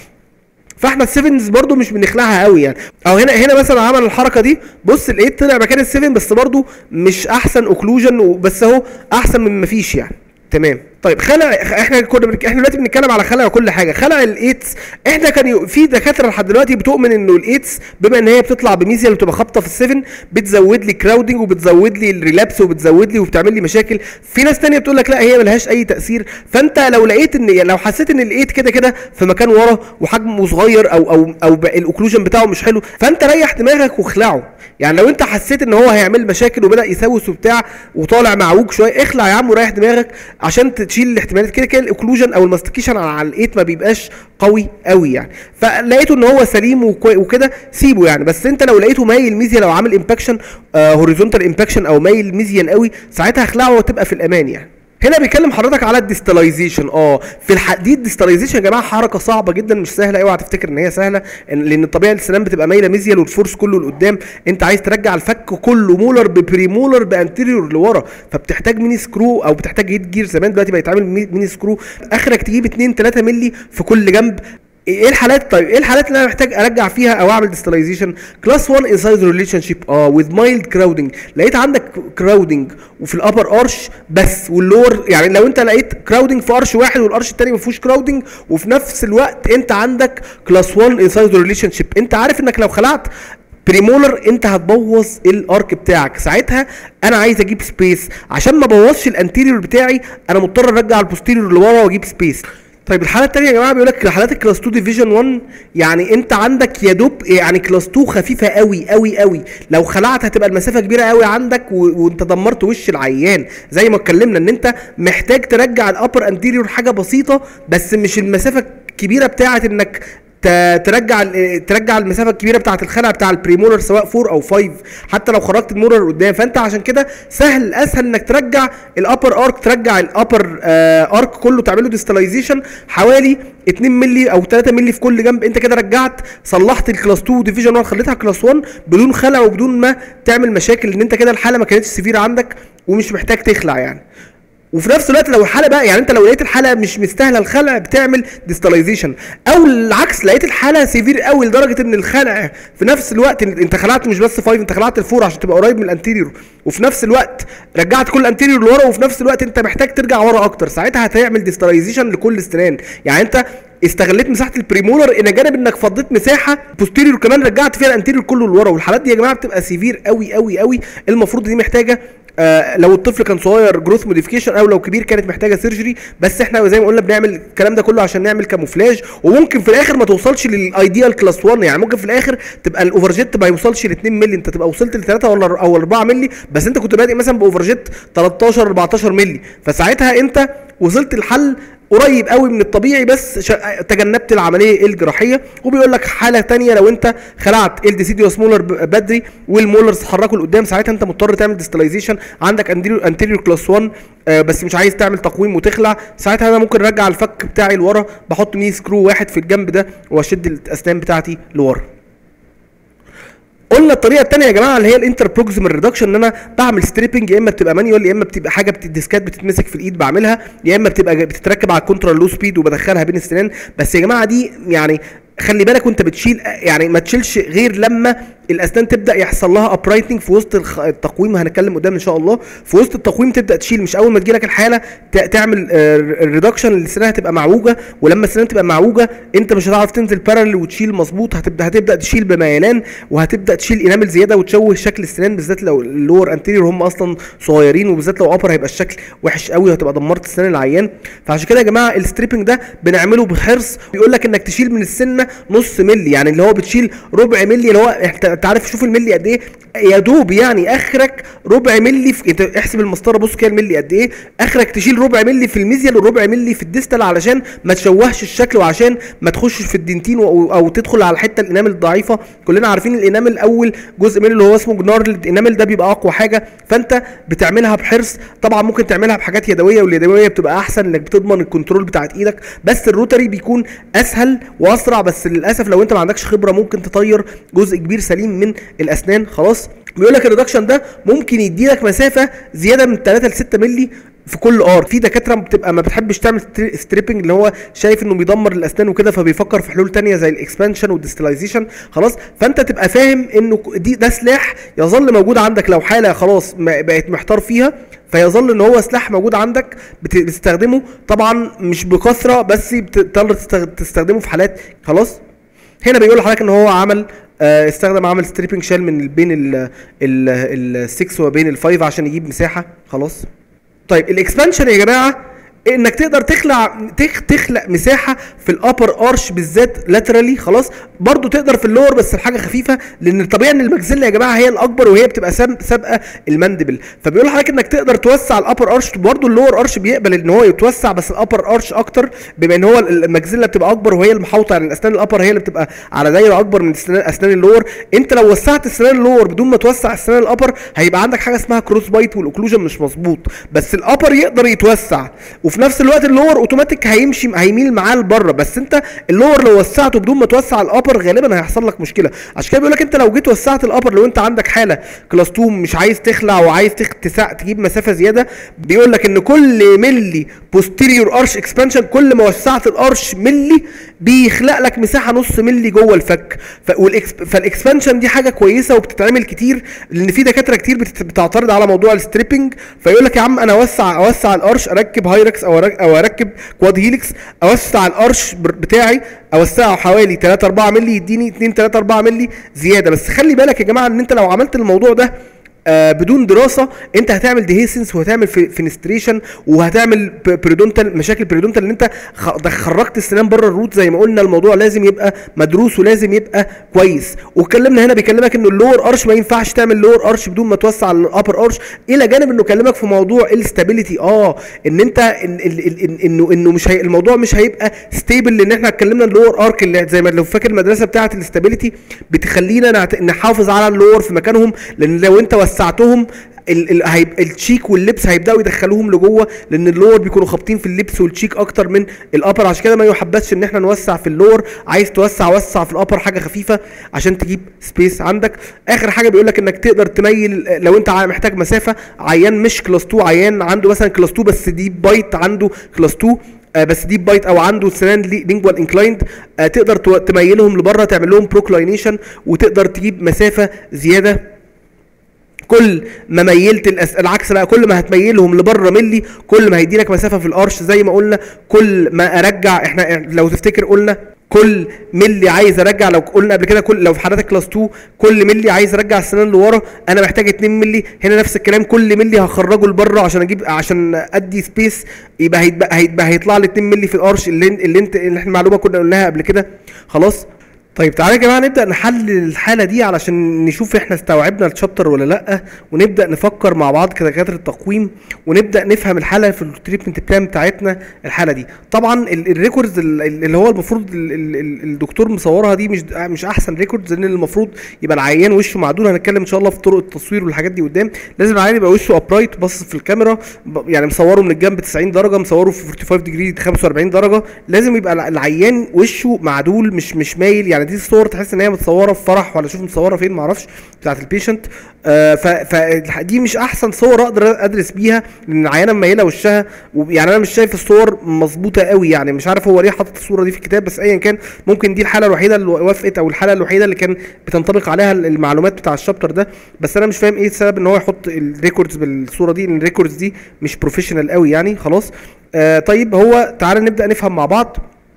فاحنا السيفنز برضو مش بنخلعها قوي يعني او هنا هنا مثلا عمل الحركه دي بص الايت طلع مكان السيفن بس برضو مش احسن اوكلوجن بس اهو احسن من مفيش يعني تمام طيب خلع احنا كنا بنك... احنا دلوقتي بنتكلم على خلع كل حاجه خلع الايتس احنا كان ي... في دكاتره لحد دلوقتي بتؤمن انه الايتس بما ان هي بتطلع بميزيا وبتبقى خابطه في السيفن بتزود لي كراودنج وبتزود لي الريلابس وبتزود لي وبتعمل لي مشاكل في ناس تانية بتقول لك لا هي ملهاش اي تاثير فانت لو لقيت ان يعني لو حسيت ان الايت كده كده في مكان ورا وحجمه صغير او او او ب- الاوكلوجن بتاعه مش حلو فانت ريح دماغك واخلعه يعني لو انت حسيت ان هو هيعمل مشاكل وبدا يسوس وبتاع وطالع معوج شويه اخلع يا عم وريح دماغك عشان تشيل الاحتمالات كده كده الاوكلوجن او الماستيكيشن على الايت ما بيبقاش قوي قوي يعني فلقيته ان هو سليم وكوي- وكده سيبه يعني بس انت لو لقيته مايل ميزيا لو عامل امباكشن هوريزونتال امباكشن او مايل ميزيان قوي ساعتها اخلعه وتبقى في الامان يعني هنا بيكلم حضرتك على الديستلايزيشن اه في الحديد الديستلايزيشن يا جماعه حركه صعبه جدا مش سهله اوعى تفتكر ان هي سهله إن- لان طبيعي السنان بتبقى مايله ميزيال والفورس كله لقدام انت عايز ترجع الفك كله مولر ببريمولر بانتيريور لورا فبتحتاج ميني سكرو او بتحتاج هيد جير زمان دلوقتي بقى يتعمل مي- ميني سكرو اخرك تجيب 2 3 مللي في كل جنب ايه الحالات طيب ايه الحالات اللي انا محتاج ارجع فيها او اعمل ديستلايزيشن كلاس 1 انسايد ريليشن شيب اه وذ مايلد كراودنج لقيت عندك كراودنج وفي الابر ارش بس واللور يعني لو انت لقيت كراودنج في ارش واحد والارش التاني ما فيهوش كراودنج وفي نفس الوقت انت عندك كلاس 1 انسايد ريليشن شيب انت عارف انك لو خلعت بريمولر انت هتبوظ الارك بتاعك ساعتها انا عايز اجيب سبيس عشان ما ابوظش الانتيريور بتاعي انا مضطر ارجع البوستيريور لورا واجيب سبيس طيب الحاله الثانيه يا جماعه بيقول لك حالات الكلاس 2 ديفيجن 1 يعني انت عندك يا دوب يعني كلاس 2 خفيفه قوي قوي قوي لو خلعت هتبقى المسافه كبيره قوي عندك و... وانت دمرت وش العيان زي ما اتكلمنا ان انت محتاج ترجع الابر انتيريور حاجه بسيطه بس مش المسافه الكبيره بتاعه انك ت- ترجع ال- ترجع المسافه الكبيره بتاعه الخلع بتاع البريمولر سواء 4 او 5 حتى لو خرجت المولر قدام فانت عشان كده سهل اسهل انك ترجع الابر ارك ترجع الابر ارك كله تعمله ديستلايزيشن حوالي 2 مللي او 3 مللي في كل جنب انت كده رجعت صلحت الكلاس 2 ديفيجن 1 خليتها كلاس 1 بدون خلع وبدون ما تعمل مشاكل ان انت كده الحاله ما كانتش سفيره عندك ومش محتاج تخلع يعني وفي نفس الوقت لو الحاله بقى يعني انت لو لقيت الحاله مش مستاهله الخلع بتعمل ديستلايزيشن او العكس لقيت الحاله سيفير قوي لدرجه ان الخلع في نفس الوقت ان- انت خلعت مش بس 5 انت خلعت الفور عشان تبقى قريب من الانتيريور وفي نفس الوقت رجعت كل الانتيريور لورا وفي نفس الوقت انت محتاج ترجع ورا اكتر ساعتها هتعمل ديستلايزيشن لكل السنان يعني انت استغليت مساحه البريمولر الى جانب انك فضيت مساحه بوستيريور كمان رجعت فيها الانتيريور كله لورا والحالات دي يا جماعه بتبقى سيفير قوي قوي قوي المفروض دي محتاجه آه لو الطفل كان صغير جروث موديفيكيشن او لو كبير كانت محتاجه سيرجري بس احنا زي ما قلنا بنعمل الكلام ده كله عشان نعمل كاموفلاج وممكن في الاخر ما توصلش للايديال كلاس 1 يعني ممكن في الاخر تبقى الاوفرجيت ما يوصلش ل 2 مللي انت تبقى وصلت ل 3 ولا او 4 مللي بس انت كنت بادئ مثلا باوفرجيت 13 14 مللي فساعتها انت وصلت الحل قريب قوي من الطبيعي بس شا... تجنبت العمليه الجراحيه وبيقول لك حاله تانية لو انت خلعت الديسيديوس مولر ب- بدري والمولرز اتحركوا لقدام ساعتها انت مضطر تعمل ديستلايزيشن عندك انتيريور انتيريور كلاس 1 آه بس مش عايز تعمل تقويم وتخلع ساعتها انا ممكن ارجع الفك بتاعي لورا بحط ميني سكرو واحد في الجنب ده واشد الاسنان بتاعتي لورا قلنا الطريقه الثانيه يا جماعه اللي هي الانتر بروكسيمال ريدكشن ان انا بعمل ستريبنج يا اما بتبقى مانيوال يا اما بتبقى حاجه بت... ديسكات بتتمسك في الايد بعملها يا اما بتبقى ج- بتتركب على الكونترول لو سبيد وبدخلها بين السنان بس يا جماعه دي يعني خلي بالك وانت بتشيل يعني ما تشيلش غير لما الاسنان تبدا يحصل لها ابرايتنج في وسط الخ- التقويم هنتكلم قدام ان شاء الله في وسط التقويم تبدا تشيل مش اول ما تجيلك الحاله ت- تعمل الريدكشن السنان هتبقى معوجه ولما السنان تبقى معوجه انت مش هتعرف تنزل بارل وتشيل مظبوط هتبدا هتبدا تشيل بميلان وهتبدا تشيل انامل زياده وتشوه شكل السنان بالذات لو اللور انتيريور هم اصلا صغيرين وبالذات لو ابر هيبقى الشكل وحش قوي وهتبقى دمرت السنان العيان فعشان كده يا جماعه الستريبنج ده بنعمله بحرص بيقول لك انك تشيل من السنه نص ملي يعني اللي هو بتشيل ربع ملي اللي هو انت أنت عارف شوف الملي قد ايه يا دوب يعني اخرك ربع ملي في... انت احسب المسطره بص كده الملي قد ايه اخرك تشيل ربع ملي في الميزيال وربع ملي في الديستال علشان ما تشوهش الشكل وعشان ما تخشش في الدنتين او, أو تدخل على الحته الانامل الضعيفه كلنا عارفين الانامل اول جزء منه اللي هو اسمه جنار الانامل ده بيبقى اقوى حاجه فانت بتعملها بحرص طبعا ممكن تعملها بحاجات يدويه واليدويه بتبقى احسن انك بتضمن الكنترول بتاعت ايدك بس الروتري بيكون اسهل واسرع بس للاسف لو انت ما عندكش خبره ممكن تطير جزء كبير سليم من الاسنان خلاص بيقول لك الريدكشن ده ممكن يدي لك مسافه زياده من 3 ل 6 مللي في كل ار في دكاتره بتبقى ما بتحبش تعمل ستريبنج اللي هو شايف انه بيدمر الاسنان وكده فبيفكر في حلول تانية زي الاكسبانشن والديستلايزيشن خلاص فانت تبقى فاهم انه دي ده سلاح يظل موجود عندك لو حاله خلاص ما- بقت محتار فيها فيظل ان هو سلاح موجود عندك بت- بتستخدمه طبعا مش بكثره بس بتقدر تستخ- تستخدمه في حالات خلاص هنا بيقول لحضرتك ان هو عمل آه، استخدم عمل ستريبنج شال من بين ال ال 6 وبين ال 5 عشان يجيب مساحه خلاص طيب الاكسبانشن يا جماعه انك تقدر تخلع تخ تخلق مساحه في الابر ارش بالذات لاترالي خلاص برضو تقدر في اللور بس بحاجه خفيفه لان الطبيعي ان المجزله يا جماعه هي الاكبر وهي بتبقى ساب- سابقه المندبل فبيقول لحضرتك انك تقدر توسع الابر ارش برضو اللور ارش بيقبل ان هو يتوسع بس الابر ارش اكتر بما ان هو المجزله بتبقى اكبر وهي المحاوطه يعني الاسنان الابر هي اللي بتبقى على دايره اكبر من اسنان اسنان اللور انت لو وسعت اسنان اللور بدون ما توسع اسنان الابر هيبقى عندك حاجه اسمها كروس بايت والاوكلوجن مش مظبوط بس الابر يقدر يتوسع وفي نفس الوقت اللور اوتوماتيك هيمشي هيميل معاه لبره بس انت اللور لو وسعته بدون ما توسع الابر غالبا هيحصل لك مشكله عشان كده بيقول لك انت لو جيت وسعت الابر لو انت عندك حاله كلاس 2 مش عايز تخلع وعايز تخ... تسع... تجيب مسافه زياده بيقول لك ان كل ملي بوستيريور ارش اكسبانشن كل ما وسعت الارش ملي بيخلق لك مساحه نص ملي جوه الفك ف... والإكس... فالاكسبانشن دي حاجه كويسه وبتتعمل كتير لان في دكاتره كتير بت... بتعترض على موضوع الستريبنج فيقول لك يا عم انا اوسع اوسع الارش اركب هايركس او أرك... او اركب كواد هيليكس اوسع الارش بر- بتاعي اوسعه حوالي 3 4 مللي يديني 2 3 4 مللي زياده بس خلي بالك يا جماعه ان انت لو عملت الموضوع ده آه بدون دراسه انت هتعمل ديهيسنس وهتعمل فينستريشن وهتعمل ب- بريدونتال مشاكل بريدونتال لان انت خ- ده خرجت السنان بره الروت زي ما قلنا الموضوع لازم يبقى مدروس ولازم يبقى كويس واتكلمنا هنا بيكلمك انه اللور ارش ما ينفعش تعمل لور ارش بدون ما توسع الابر ارش الى جانب انه كلمك في موضوع الاستابيليتي اه ان انت إن ال- ال- إن- انه انه مش هي الموضوع مش هيبقى ستيبل لان احنا اتكلمنا اللور ارك اللي زي ما لو فاكر المدرسه بتاعه الاستابيليتي بتخلينا نعت- نحافظ على اللور في مكانهم لان لو انت وسعتهم ال ال هيب التشيك واللبس هيبداوا يدخلوهم لجوه لان اللور بيكونوا خابطين في اللبس والتشيك اكتر من الابر عشان كده ما يحبذش ان احنا نوسع في اللور عايز توسع وسع في الابر حاجه خفيفه عشان تجيب سبيس عندك اخر حاجه بيقول لك انك تقدر تميل لو انت ع- محتاج مسافه عيان مش كلاس 2 عيان عنده مثلا كلاس 2 بس دي بايت عنده كلاس 2 آه بس ديب بايت او عنده سنان لينجوال انكلايند آه تقدر تو- تميلهم لبره تعمل لهم بروكلاينيشن وتقدر تجيب مسافه زياده كل ما ميلت الأس... العكس بقى كل ما هتميلهم لبره ملي كل ما هيدي لك مسافه في الارش زي ما قلنا كل ما ارجع احنا لو تفتكر قلنا كل ملي عايز ارجع لو قلنا قبل كده كل لو في حالتك كلاس 2 كل ملي عايز ارجع السنان لورا انا محتاج 2 ملي هنا نفس الكلام كل ملي هخرجه لبره عشان اجيب عشان ادي سبيس يبقى هيتبقى, هيتبقى هيطلع لي 2 ملي في الارش اللي, اللي انت اللي احنا المعلومه كنا قلناها قبل كده خلاص طيب تعالى يا جماعه نبدا نحلل الحاله دي علشان نشوف احنا استوعبنا الشابتر ولا لا ونبدا نفكر مع بعض كدكاتره التقويم ونبدا نفهم الحاله في التريتمنت بلان بتاعتنا الحاله دي طبعا ال- الريكوردز ال- ال- اللي هو المفروض ال- ال- ال- الدكتور مصورها دي مش مش احسن ريكوردز لان المفروض يبقى العيان وشه معدول هنتكلم ان شاء الله في طرق التصوير والحاجات دي قدام لازم العيان يبقى وشه ابرايت باصص في الكاميرا ب- يعني مصوره من الجنب 90 درجه مصوره في 45 ديجري 45 درجه لازم يبقى الع- العيان وشه معدول مش مش مايل يعني دي الصور تحس ان هي متصوره في فرح ولا شوف متصوره فين معرفش بتاعت البيشنت آه فدي مش احسن صور اقدر ادرس بيها لان العيانه مميله وشها و- يعني انا مش شايف الصور مظبوطه قوي يعني مش عارف هو ليه حاطط الصوره دي في الكتاب بس ايا كان ممكن دي الحاله الوحيده اللي وافقت او الحاله الوحيده اللي كان بتنطبق عليها المعلومات بتاع الشابتر ده بس انا مش فاهم ايه السبب ان هو يحط الريكوردز بالصوره دي لان الريكوردز دي مش بروفيشنال قوي يعني خلاص آه طيب هو تعالى نبدا نفهم مع بعض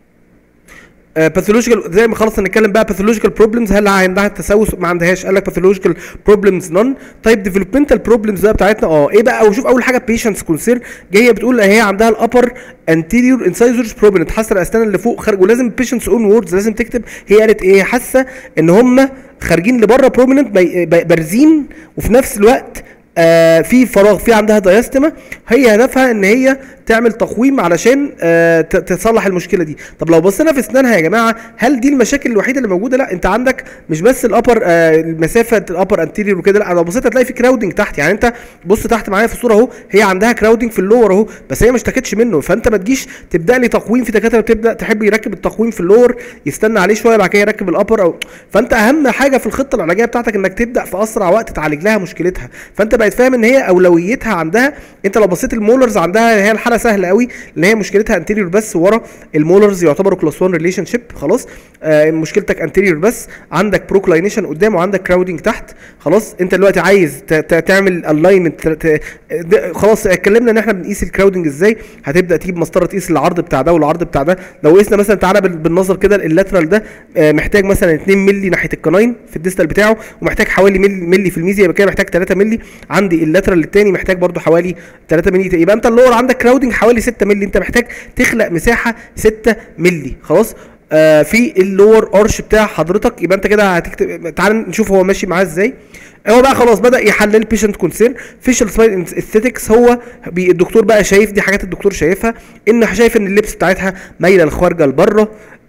باثولوجيكال زي ما خلصنا نتكلم بقى باثولوجيكال بروبلمز هل عندها تسوس ما عندهاش قال لك باثولوجيكال بروبلمز نون طيب ديفلوبمنتال بروبلمز بقى بتاعتنا اه ايه بقى وشوف اول حاجه بيشنتس كونسير جايه بتقول هي عندها الابر انتيريور انسايزرز بروبلم حاسه الاسنان اللي فوق خارج ولازم بيشنتس اون ووردز لازم تكتب هي قالت ايه حاسه ان هم خارجين لبره بروميننت بارزين وفي نفس الوقت آه في فراغ في عندها دايستما هي هدفها ان هي تعمل تقويم علشان آه ت- تصلح المشكله دي طب لو بصينا في اسنانها يا جماعه هل دي المشاكل الوحيده اللي موجوده لا انت عندك مش بس الابر آه المسافه الابر انتيريور وكده لا لو بصيت هتلاقي في كراودنج تحت يعني انت بص تحت معايا في الصوره اهو هي عندها كراودنج في اللور اهو بس هي ما اشتكتش منه فانت ما تجيش تبدا لي تقويم في دكاتره بتبدا تحب يركب التقويم في اللور يستنى عليه شويه بعد كده يركب الابر او فانت اهم حاجه في الخطه العلاجيه بتاعتك انك تبدا في اسرع وقت تعالج لها مشكلتها فانت بقيت فاهم ان هي اولويتها عندها انت لو بصيت المولرز عندها هي الحاله سهله قوي ان هي مشكلتها انتيريور بس ورا المولرز يعتبروا كلاس 1 ريليشن شيب خلاص آه مشكلتك انتيريور بس عندك بروكلاينيشن قدام وعندك كراودنج تحت خلاص انت دلوقتي عايز ت- ت- تعمل الاينمنت خلاص اتكلمنا ان احنا بنقيس الكراودنج ازاي هتبدا تجيب مسطره تقيس العرض بتاع ده والعرض بتاع ده لو قسنا مثلا تعالى بال- بالنظر كده اللاترال ده آه، محتاج مثلا 2 مللي ناحيه القناين في الديستال بتاعه ومحتاج حوالي ملي, ملي في الميزيا يبقى كده محتاج 3 مللي عندي اللاترال الثاني محتاج برضو حوالي 3 مللي يبقى انت اللور عندك كراودنج حوالي 6 مللي انت محتاج تخلق مساحه 6 مللي خلاص آه في اللور ارش بتاع حضرتك يبقى انت كده هتكتب تعال نشوف هو ماشي معاه ازاي هو بقى خلاص بدا يحلل بيشنت كونسيرن فيشل سمايل اثيتكس هو بي الدكتور بقى شايف دي حاجات الدكتور شايفها ان شايف ان اللبس بتاعتها مايله لخارجه لبره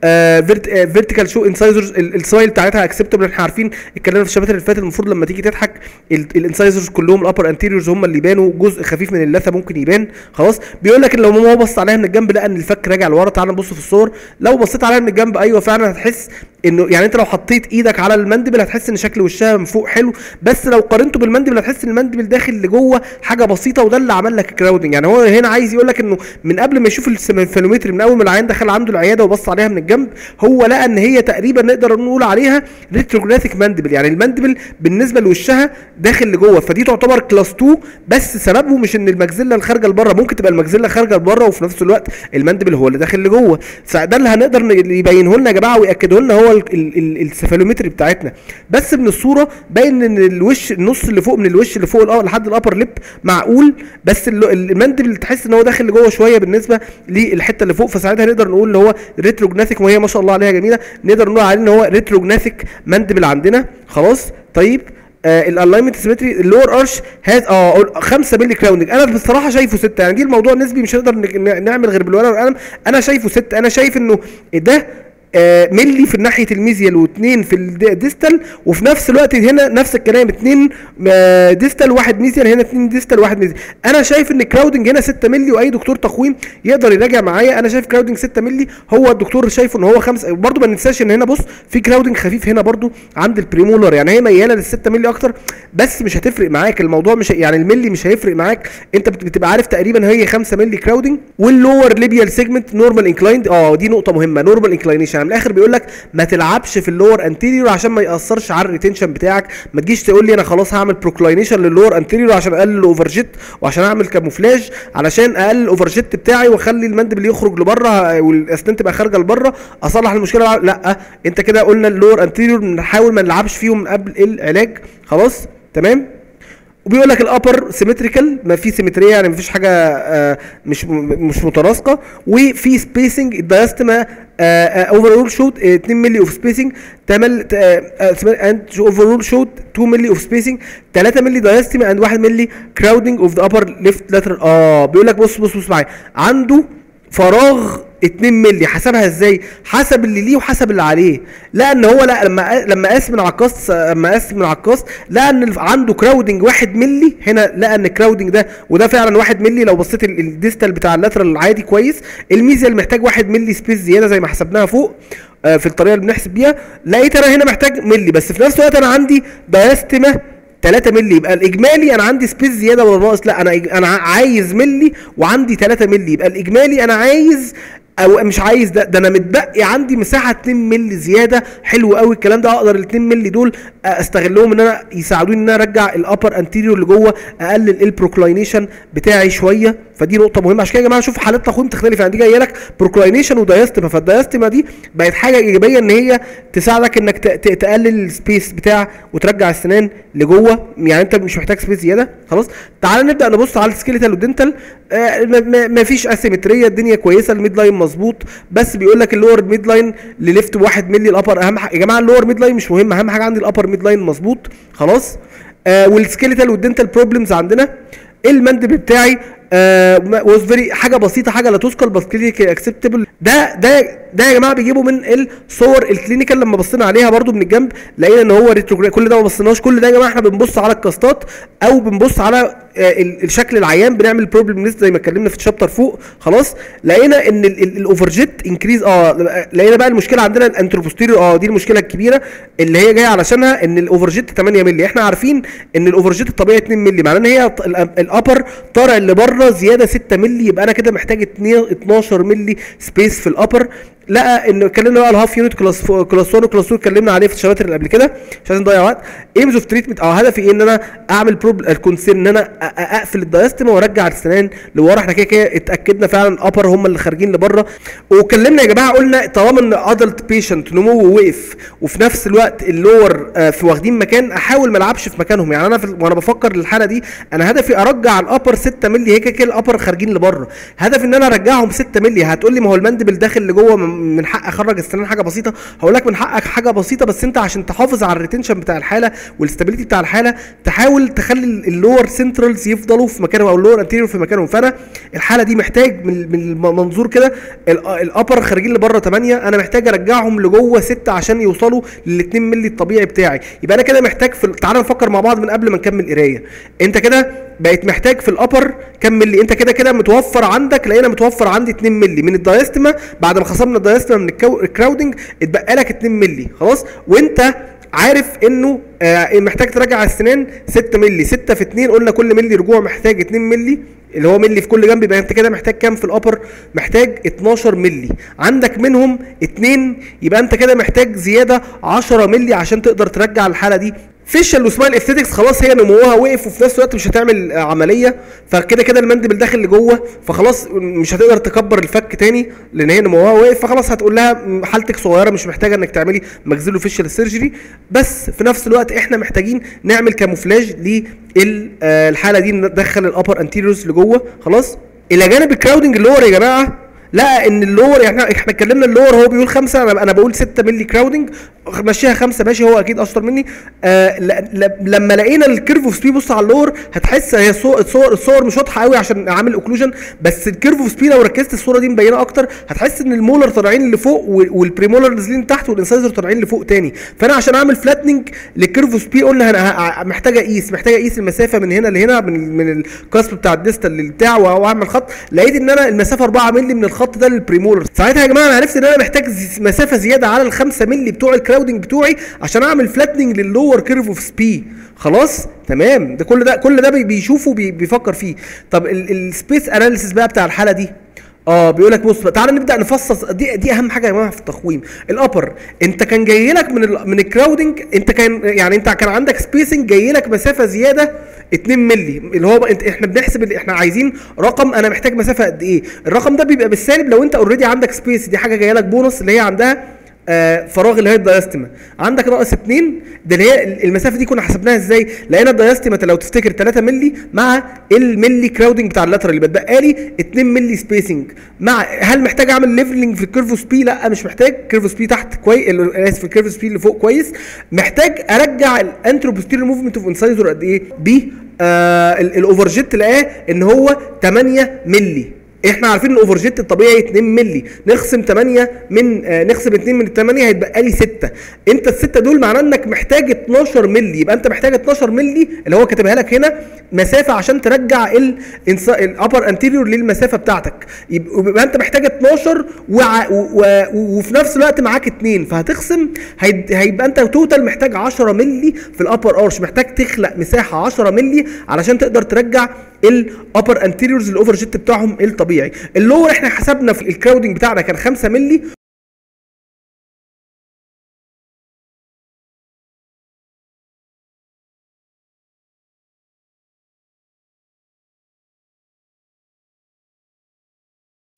فيرتيكال شو انسايزرز السمايل بتاعتها اكسبتبل احنا عارفين اتكلمنا في الشباتر اللي فاتت المفروض لما تيجي تضحك الانسايزرز كلهم الابر انتيريورز هم اللي يبانوا جزء خفيف من اللثه ممكن يبان خلاص بيقول لك ان لو ما هو بص عليها من الجنب لقى ان الفك راجع لورا تعال نبص في الصور لو بصيت عليها من الجنب ايوه فعلا هتحس انه يعني انت لو حطيت ايدك على المندبل هتحس ان شكل وشها من فوق حلو بس لو قارنته بالمندبل هتحس ان المندبل داخل لجوه حاجه بسيطه وده اللي عمل لك كراودنج يعني هو هنا عايز يقول لك انه من قبل ما يشوف الفانومتر من اول ما العيان دخل عنده العياده وبص عليها من الجنب هو لقى ان هي تقريبا نقدر نقول عليها ريتروجرافيك ماندبل يعني الماندبل بالنسبه لوشها داخل لجوه فدي تعتبر كلاس 2 بس سببه مش ان المجزله الخارجه لبره ممكن تبقى المجزله خارجه لبره وفي نفس الوقت الماندبل هو اللي داخل لجوه فده اللي هنقدر ن- يبينه لنا يا جماعه وياكده لنا هو ال- ال- ال- السفالومتري بتاعتنا بس من الصوره باين ان الوش النص اللي فوق من الوش اللي فوق الأ- لحد الابر ليب معقول بس ال- الماندبل تحس ان هو داخل لجوه شويه بالنسبه للحته اللي فوق فساعتها نقدر نقول ان هو ريتروجناثيك وهي ما شاء الله عليها جميله نقدر نقول عليه ان هو ريتروجناثيك ماندبل عندنا خلاص طيب الالاينمنت سيمتري اللور ارش هاز اه 5 مللي كراوندنج انا بصراحه شايفه 6 يعني دي الموضوع نسبي مش هنقدر ن- ن- نعمل غير بالورقه والقلم انا شايفه 6 انا شايف انه ده آه، ملي في ناحيه الميزيال واثنين في الديستال وفي نفس الوقت هنا نفس الكلام اثنين آه، ديستال واحد ميزيال هنا اثنين ديستال واحد ميزيال انا شايف ان الكراودنج هنا 6 ملي واي دكتور تقويم يقدر يراجع معايا انا شايف كراودنج 6 ملي هو الدكتور شايفه ان هو 5 برضه ما ننساش ان هنا بص في كراودنج خفيف هنا برضه عند البريمولر يعني هي مياله لل 6 ملي اكتر بس مش هتفرق معاك الموضوع مش يعني الملي مش هيفرق معاك انت بت- بتبقى عارف تقريبا هي 5 ملي كراودنج واللور ليبيال سيجمنت نورمال انكلايند اه دي نقطه مهمه نورمال انكلاينيشن من الاخر بيقول لك ما تلعبش في اللور انتيريور عشان ما ياثرش على الريتنشن بتاعك ما تجيش تقول لي انا خلاص هعمل بروكلاينيشن للور انتيريور عشان اقلل الاوفر جيت وعشان اعمل كاموفلاج علشان اقلل الاوفر جيت بتاعي واخلي المندبل يخرج لبره والاسنان تبقى خارجه لبره اصلح المشكله لا انت كده قلنا اللور انتيريور نحاول ما نلعبش فيهم من قبل العلاج خلاص تمام وبيقول لك الابر سيمتريكال ما في سيمتريه يعني ما فيش حاجه آه، مش م- مش متناسقه وفي سبيسنج الدايستما اوفرول شوت 2 مللي اوف سبيسنج تمل اند اوفرول شوت 2 مللي اوف سبيسنج 3 مللي دايستما اند 1 مللي كراودنج اوف ذا ابر ليفت لاترال اه بيقول لك بص بص بص معايا عنده فراغ 2 مللي حسبها ازاي حسب اللي ليه وحسب اللي عليه لا ان هو لا لما لما قاس من على القص لما قاس من على القص لقى ان الف- عنده كراودنج 1 مللي هنا لقى ان الكراودنج ده وده فعلا 1 مللي لو بصيت ال- الديستال بتاع اللاترال العادي كويس الميزيال محتاج 1 مللي سبيس زياده زي ما حسبناها فوق آه، في الطريقه اللي بنحسب بيها لقيت انا هنا محتاج ملي بس في نفس الوقت انا عندي دايستما 3 مللي يبقى الاجمالي انا عندي سبيس زياده ولا ناقص لا انا انا عايز ملي وعندي 3 مللي يبقى الاجمالي انا عايز او مش عايز ده ده انا متبقي عندي مساحه 2 مللي زياده حلو قوي الكلام ده اقدر ال 2 مللي دول استغلهم ان انا يساعدوني ان انا ارجع الابر انتيريور لجوه اقلل البروكلاينيشن بتاعي شويه فدي نقطه مهمه عشان كده يا جماعه شوف حالات تقويم تختلف يعني دي جايه لك بروكلاينيشن ودايستما فالدايستما دي بقت حاجه ايجابيه ان هي تساعدك انك ت- ت- تقلل السبيس بتاع وترجع السنان لجوه يعني انت مش محتاج سبيس زياده خلاص تعال نبدا نبص على السكيليتال والدنتال آه ما- ما ما فيش اسيمتريه الدنيا كويسه الميد لاين مظبوط بس بيقول لك اللور ميد لاين لليفت بواحد مللي الابر اهم حاجه يا جماعه اللور ميد لاين مش مهم اهم حاجه عندي الابر ميد لاين مظبوط خلاص آه والسكيليتال والدنتال بروبلمز عندنا المندب بتاعي واز فيري حاجه بسيطه حاجه لا تذكر بس كلينيكال اكسبتبل ده ده ده يا جماعه بيجيبوا من الصور الكلينيكال لما بصينا عليها برضو من الجنب لقينا ان هو ريتروجريد كل ده ما بصيناش كل ده يا جماعه احنا بنبص على الكاستات او بنبص على آه، ال- الشكل العيان بنعمل بروبلم ليست زي ما اتكلمنا في الشابتر فوق خلاص لقينا ان الاوفرجيت انكريز اه لقينا بقى المشكله عندنا الانتروبوستيريور اه دي المشكله الكبيره اللي هي جايه علشانها ان الاوفرجيت 8 مللي احنا عارفين ان الاوفرجيت الطبيعي 2 مللي معناه ان هي ط- ال- الابر طالع اللي بره زياده 6 مللي يبقى انا كده محتاج 2 12 مللي سبيس في الابر لقى ان اتكلمنا بقى على الهاف يونت كلاس فو- كلاس 1 وكلاس 2 اتكلمنا عليه في الشباتر اللي قبل كده مش عايزين نضيع وقت ايمز اوف تريتمنت اه هدفي ايه ان انا اعمل بروب الكونسيرن ان انا أ- أ- اقفل الدايستما وارجع السنان لورا احنا كده كده اتاكدنا فعلا ابر هم اللي خارجين لبره واتكلمنا يا جماعه قلنا طالما ان ادلت بيشنت نموه وقف وفي نفس الوقت اللور آه، في واخدين مكان احاول ما العبش في مكانهم يعني انا في ال- وانا بفكر للحاله دي انا هدفي ارجع الابر 6 مللي هي كده كده الابر خارجين لبره هدفي ان انا ارجعهم 6 مللي هتقول لي ما هو المندبل داخل لجوه من من حق اخرج السنان حاجه بسيطه هقول لك من حقك حاجه بسيطه بس انت عشان تحافظ على الريتنشن بتاع الحاله والاستابيليتي بتاع الحاله تحاول تخلي ال- اللور سنترالز يفضلوا في مكانهم او اللور انتيريور في مكانهم فانا الحاله دي محتاج من من المنظور كده ال- الابر خارجين لبره 8 انا محتاج ارجعهم لجوه 6 عشان يوصلوا لل 2 مللي الطبيعي بتاعي يبقى انا كده محتاج في ال- تعالى نفكر مع بعض من قبل ما نكمل قرايه انت كده بقيت محتاج في الابر كام ملي انت كده كده متوفر عندك لقينا متوفر عندي 2 ملي من الدايستما بعد ما خصمنا الدايستما من الكو- الكراودنج اتبقى لك 2 ملي خلاص وانت عارف انه آه محتاج تراجع السنان 6 ملي 6 في 2 قلنا كل ملي رجوع محتاج 2 ملي اللي هو ملي في كل جنب يبقى انت كده محتاج كام في الابر محتاج 12 ملي عندك منهم 2 يبقى انت كده محتاج زياده 10 ملي عشان تقدر ترجع الحاله دي فيشل وسمايل اثيتكس خلاص هي نموها وقف وفي نفس الوقت مش هتعمل آه، عمليه فكده كده المندبل داخل لجوه فخلاص مش هتقدر تكبر الفك تاني لان هي نموها واقف فخلاص هتقول لها م، حالتك صغيره مش محتاجه انك تعملي ماكسيلو فيشل سيرجري بس في نفس الوقت احنا محتاجين نعمل كاموفلاج للحاله دي ندخل الابر انتيريورز لجوه خلاص الى جانب الكراودنج اللور يا جماعه لقى ان اللور يعني احنا احنا اتكلمنا اللور هو بيقول خمسه انا انا بقول 6 مللي كراودنج مشيها خمسه ماشي هو اكيد اشطر مني آه ل- ل- لما لقينا الكيرف اوف سبيد بص على اللور هتحس هي صو- الصور الصور مش واضحه قوي عشان عامل اوكلوجن بس الكيرف اوف سبيد لو ركزت الصوره دي مبينه اكتر هتحس ان المولر طالعين لفوق وال- والبريمولر نازلين تحت والانسايزر طالعين لفوق تاني فانا عشان اعمل فلاتنج للكيرف اوف سبيد قلنا انا ه- محتاج اقيس محتاج اقيس المسافه من هنا لهنا من من الكاسب بتاع الديستال للبتاع واعمل خط لقيت ان انا المسافه 4 مللي من الخط ده للبريمولر ساعتها يا جماعه انا عرفت ان انا محتاج زي- مسافه زياده على ال 5 مللي بتوع الكراودنج بتوعي عشان اعمل فلاتنج لللور كيرف اوف سبي خلاص تمام ده كل ده كل ده بي- بيشوفه بي بيفكر فيه طب السبيس اناليسيس بقى بتاع الحاله دي اه بيقول لك بص بقى تعالى نبدا نفصص دي دي اهم حاجه يا جماعه في التقويم الابر انت كان جاي لك من ال من الكراودنج انت كان يعني انت كان عندك سبيسنج جاي لك مسافه زياده 2 مللي اللي هو بقى انت احنا بنحسب اللي احنا عايزين رقم انا محتاج مسافه قد ايه الرقم ده بيبقى بالسالب لو انت اوريدي عندك سبيس دي حاجه جايه لك بونص اللي هي عندها آه فراغ اللي هي الدايستما عندك ناقص 2 ده اللي هي المسافه دي كنا حسبناها ازاي لقينا الدايستما لو تفتكر 3 مللي مع الملي كراودنج بتاع اللاترال اللي بتبقى لي 2 مللي سبيسنج مع هل محتاج اعمل ليفلنج في الكيرف سبي لا مش محتاج كيرف سبي تحت كويس اسف الكيرف سبي اللي فوق كويس محتاج ارجع الانتروبوستيريور موفمنت اوف انسايزر قد ايه ب آه الاوفر جيت لقاه ان هو 8 مللي احنا عارفين ان الاوفر جيت الطبيعي 2 مللي نقسم 8 من آه نقسم 2 من ال 8 هيتبقى لي 6 انت السته دول معناه انك محتاج 12 مللي يبقى انت محتاج 12 مللي اللي هو كاتبها لك هنا مسافه عشان ترجع الابر انتيريور للمسافه بتاعتك يبقى يبقى انت محتاج 12 وع و و وفي نفس الوقت معاك 2 فهتقسم هيد- هيبقى انت توتال محتاج 10 مللي في الابر ارش محتاج تخلق مساحه 10 مللي علشان تقدر ترجع الابر انتيريورز الاوفر جيت بتاعهم الطبيعي اللور احنا حسبنا في الكراودنج بتاعنا كان 5 مللي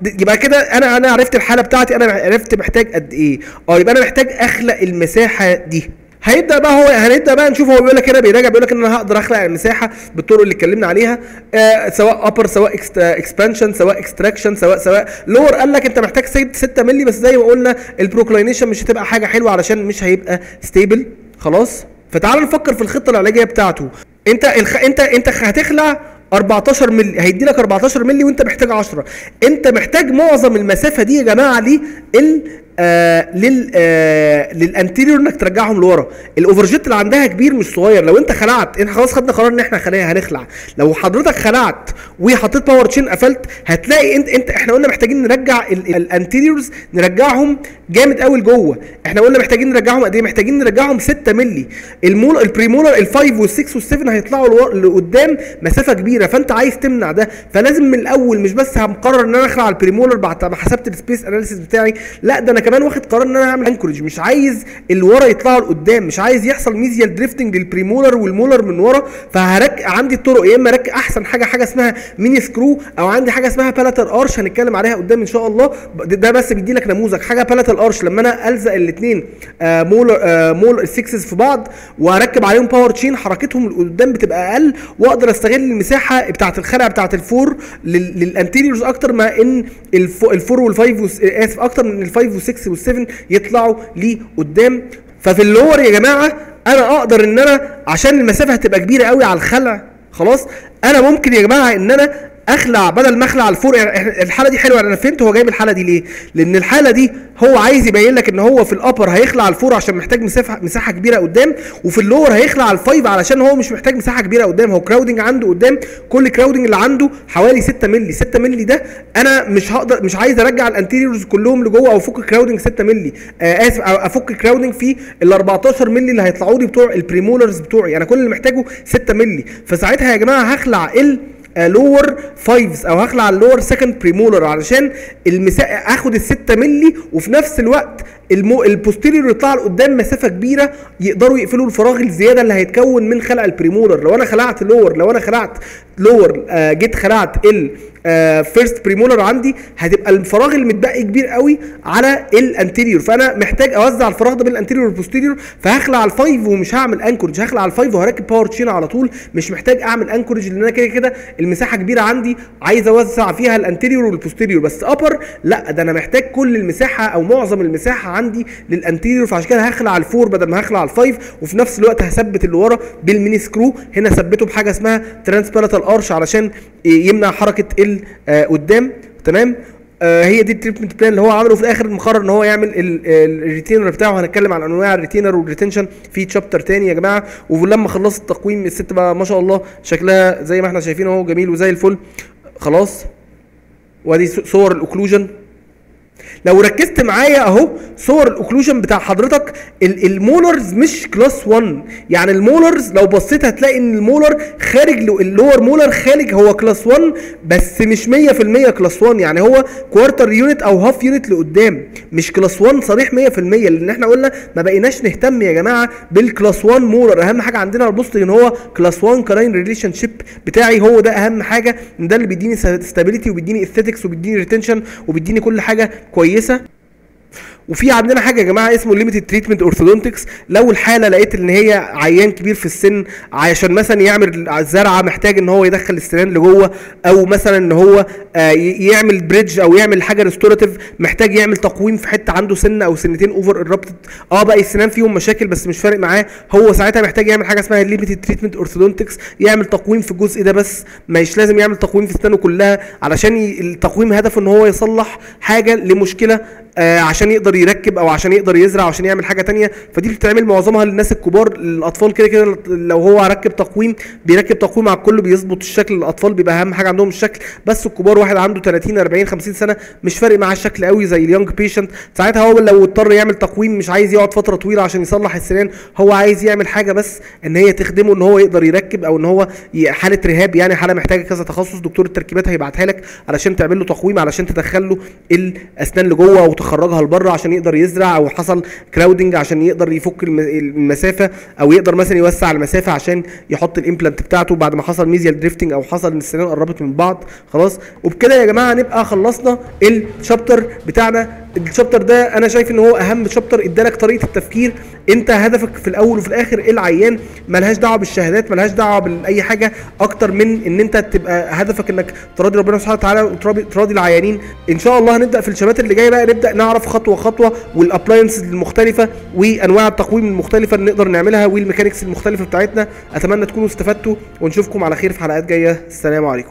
د- يبقى كده انا انا عرفت الحاله بتاعتي انا عرفت محتاج قد ايه اه يبقى انا محتاج اخلق المساحه دي هيبدا بقى هو هنبدا بقى نشوف هو بيقول لك هنا بيراجع بيقول لك ان انا هقدر اخلق المساحه بالطرق اللي اتكلمنا عليها آه سواء ابر سواء اكسبانشن سواء اكستراكشن سواء سواء لور قال لك انت محتاج 6 مللي بس زي ما قلنا البروكلاينيشن مش هتبقى حاجه حلوه علشان مش هيبقى ستيبل خلاص فتعال نفكر في الخطه العلاجيه بتاعته انت الخ... انت انت هتخلع 14 مللي هيدي لك 14 مللي وانت محتاج 10 انت محتاج معظم المسافه دي يا جماعه ليه ال آه لل آه للانتيريور انك ترجعهم لورا الاوفرجيت اللي عندها كبير مش صغير لو انت خلعت احنا خلاص خدنا قرار ان احنا خليها هنخلع لو حضرتك خلعت وحطيت باور تشين قفلت هتلاقي انت انت احنا قلنا محتاجين نرجع ال- الانتيريورز نرجعهم جامد قوي لجوه احنا قلنا محتاجين نرجعهم قد ايه محتاجين نرجعهم 6 مللي المول البريمولر ال5 وال6 وال7 هيطلعوا لور- لقدام مسافه كبيره فانت عايز تمنع ده فلازم من الاول مش بس هقرر ان انا اخلع البريمولر بعد ما حسبت السبيس اناليسيس بتاعي لا ده انا كمان واخد قرار ان انا اعمل انكورج مش عايز اللي ورا يطلعوا لقدام مش عايز يحصل ميزيال دريفتنج للبريمولر والمولر من ورا فهرك عندي الطرق يا اما اركب احسن حاجه حاجه اسمها ميني سكرو او عندي حاجه اسمها بالاتال ارش هنتكلم عليها قدام ان شاء الله ده ده بس بيدي لك نموذج حاجه بالاتال ارش لما انا الزق الاثنين آه مولر آه مولر السكسز في بعض واركب عليهم باور تشين حركتهم لقدام بتبقى اقل واقدر استغل المساحه بتاعه الخلع بتاعه الفور لل- للانتيريورز اكتر ما ان الف- الفور والفايف والس- اسف اكتر من الفايف والسكس والسفن يطلعوا لي قدام ففي اللور يا جماعه انا اقدر ان انا عشان المسافه هتبقى كبيره قوي على الخلع خلاص انا ممكن يا جماعه ان انا اخلع بدل ما اخلع الفور يعني إحنا- الحاله دي حلوه انا فهمت هو جايب الحاله دي ليه لان الحاله دي هو عايز يبين لك ان هو في الابر هيخلع الفور عشان محتاج مساحه مساحه كبيره قدام وفي اللور هيخلع الفايف علشان هو مش محتاج مساحه كبيره قدام هو كراودنج عنده قدام كل كراودنج اللي عنده حوالي 6 مللي 6 مللي ده انا مش هقدر مش عايز ارجع الانتيريورز كلهم لجوه او افك كراودنج 6 مللي آه اسف أو افك كراودنج في ال 14 مللي اللي هيطلعوا لي بتوع البريمولرز بتوعي انا كل اللي محتاجه 6 مللي فساعتها يا جماعه هخلع ال لور فايفز او هخلع اللور سكند بريمولر علشان المسا... اخد ال 6 مللي وفي نفس الوقت المو... البوستيريور يطلع لقدام مسافه كبيره يقدروا يقفلوا الفراغ الزياده اللي هيتكون من خلع البريمولر لو انا خلعت لور لو انا خلعت لور آه جيت خلعت ال فيرست بريمولر عندي هتبقى الفراغ المتبقي كبير قوي على الانتيريور فانا محتاج اوزع الفراغ ده بين الانتيريور والبوستيريور فهخلع الفايف ومش هعمل انكورج هخلع الفايف وهركب باور تشين على طول مش محتاج اعمل انكورج لان انا كده كده المساحه كبيره عندي عايز اوزع فيها الانتيريور والبوستيريور بس ابر لا ده انا محتاج كل المساحه او معظم المساحه عندي للانتيريور فعشان كده هخلع الفور بدل ما هخلع الفايف وفي نفس الوقت هثبت اللي ورا بالميني سكرو هنا ثبته بحاجه اسمها ترانسبالاتال ارش علشان يمنع حركه ال آه قدام تمام آه هي دي التريتمنت بلان اللي هو عمله في الاخر مقرر ان هو يعمل الريتينر بتاعه هنتكلم عن انواع الريتينر والريتنشن في تشابتر تاني يا جماعه ولما خلصت التقويم الست بقى ما شاء الله شكلها زي ما احنا شايفين اهو جميل وزي الفل خلاص وادي صور الاوكلوجن لو ركزت معايا اهو صور الاوكلوجن بتاع حضرتك ال- المولرز مش كلاس 1 يعني المولرز لو بصيت هتلاقي ان المولر خارج له- اللور مولر خارج هو كلاس 1 بس مش 100% كلاس 1 يعني هو كوارتر يونت او هاف يونت لقدام مش كلاس 1 صريح 100% لان احنا قلنا ما بقيناش نهتم يا جماعه بالكلاس 1 مولر اهم حاجه عندنا البوست ان هو كلاس 1 كلاين ريليشن شيب بتاعي هو ده اهم حاجه ده اللي بيديني ستابيليتي وبيديني اثيتكس وبيديني ريتنشن وبيديني كل حاجه كويسه وفي عندنا حاجه يا جماعه اسمه ليميتد تريتمنت اورثودونتكس لو الحاله لقيت ان هي عيان كبير في السن عشان مثلا يعمل زرعه محتاج ان هو يدخل السنان لجوه او مثلا ان هو آه، ي- يعمل بريدج او يعمل حاجه ريستوراتيف محتاج يعمل تقويم في حته عنده سنه او سنتين اوفر الربط اه بقى السنان فيهم مشاكل بس مش فارق معاه هو ساعتها محتاج يعمل حاجه اسمها ليميتد تريتمنت اورثودونتكس يعمل تقويم في الجزء ده بس مش لازم يعمل تقويم في اسنانه كلها علشان ي- التقويم هدفه ان هو يصلح حاجه لمشكله آه عشان يقدر يركب او عشان يقدر يزرع او عشان يعمل حاجه تانية فدي بتتعمل معظمها للناس الكبار الاطفال كده كده لو هو ركب تقويم بيركب تقويم على الكل بيظبط الشكل الاطفال بيبقى اهم حاجه عندهم الشكل بس الكبار واحد عنده 30 40 50 سنه مش فارق معاه الشكل قوي زي اليونج بيشنت ساعتها هو لو اضطر يعمل تقويم مش عايز يقعد فتره طويله عشان يصلح السنان هو عايز يعمل حاجه بس ان هي تخدمه ان هو يقدر يركب او ان هو ي- حاله رهاب يعني حاله محتاجه كذا تخصص دكتور التركيبات هيبعتها لك علشان تعمل له تقويم علشان تدخل له الاسنان لجوه وتخ خرجها لبره عشان يقدر يزرع او حصل كراودنج عشان يقدر يفك الم- المسافه او يقدر مثلا يوسع المسافه عشان يحط الامبلانت بتاعته بعد ما حصل ميزيال دريفتنج او حصل ان السنان قربت من بعض خلاص وبكده يا جماعه نبقى خلصنا الشابتر بتاعنا الشابتر ده انا شايف ان هو اهم شابتر ادالك طريقه التفكير انت هدفك في الاول وفي الاخر العيان ملهاش دعوه بالشهادات ملهاش دعوه باي حاجه اكتر من ان انت تبقى هدفك انك تراضي ربنا سبحانه وتعالى وتراضي تراضي العيانين ان شاء الله هنبدا في الشبات اللي جايه بقى نبدا نعرف خطوه خطوه والابلاينسز المختلفه وانواع التقويم المختلفه اللي نقدر نعملها والميكانيكس المختلفه بتاعتنا اتمنى تكونوا استفدتوا ونشوفكم على خير في حلقات جايه السلام عليكم